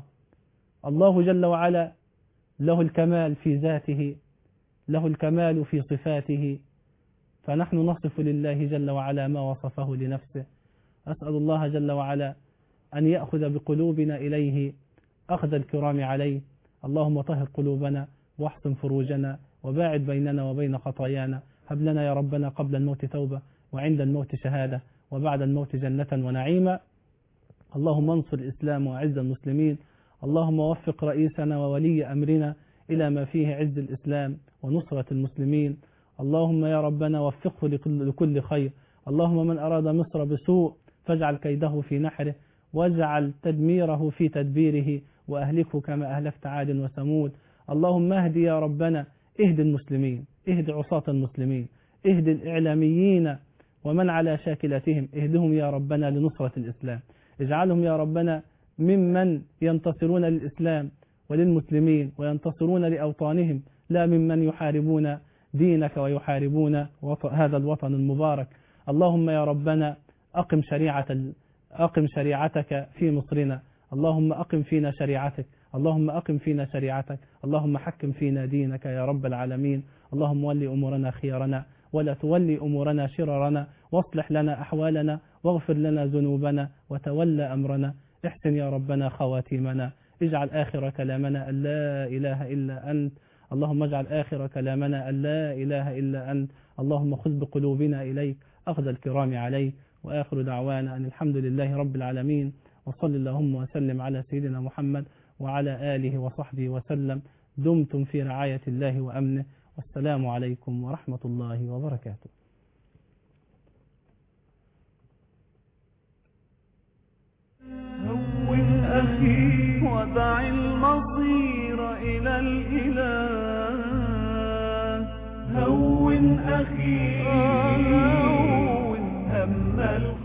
الله جل وعلا له الكمال في ذاته له الكمال في صفاته فنحن نصف لله جل وعلا ما وصفه لنفسه أسأل الله جل وعلا أن يأخذ بقلوبنا إليه أخذ الكرام عليه اللهم طهر قلوبنا واحسن فروجنا وباعد بيننا وبين خطايانا هب لنا يا ربنا قبل الموت توبة وعند الموت شهادة وبعد الموت جنة ونعيما اللهم انصر الإسلام وعز المسلمين اللهم وفق رئيسنا وولي أمرنا إلى ما فيه عز الإسلام ونصرة المسلمين اللهم يا ربنا وفقه لكل, لكل خير اللهم من أراد مصر بسوء فاجعل كيده في نحره واجعل تدميره في تدبيره وأهلكه كما أهلكت عاد وثمود اللهم اهد يا ربنا اهد المسلمين اهد عصاة المسلمين اهد الإعلاميين ومن على شاكلتهم اهدهم يا ربنا لنصرة الإسلام اجعلهم يا ربنا ممن ينتصرون للإسلام وللمسلمين وينتصرون لأوطانهم لا ممن يحاربون دينك ويحاربون هذا الوطن المبارك اللهم يا ربنا أقم شريعة أقم شريعتك في مصرنا اللهم أقم فينا شريعتك اللهم أقم فينا شريعتك اللهم حكم فينا دينك يا رب العالمين اللهم ولي أمورنا خيارنا ولا تولي أمورنا شررنا واصلح لنا أحوالنا واغفر لنا ذنوبنا وتولى أمرنا احسن يا ربنا خواتيمنا اجعل آخر كلامنا أن لا إله إلا أنت اللهم اجعل آخر كلامنا أن لا إله إلا أنت اللهم خذ بقلوبنا إليك أخذ الكرام عليك وآخر دعوانا أن الحمد لله رب العالمين وصل اللهم وسلم على سيدنا محمد وعلى آله وصحبه وسلم دمتم في رعاية الله وأمنه والسلام عليكم ورحمة الله وبركاته هون أخي ودع المصير إلى الإله هون أخي هون هم الخير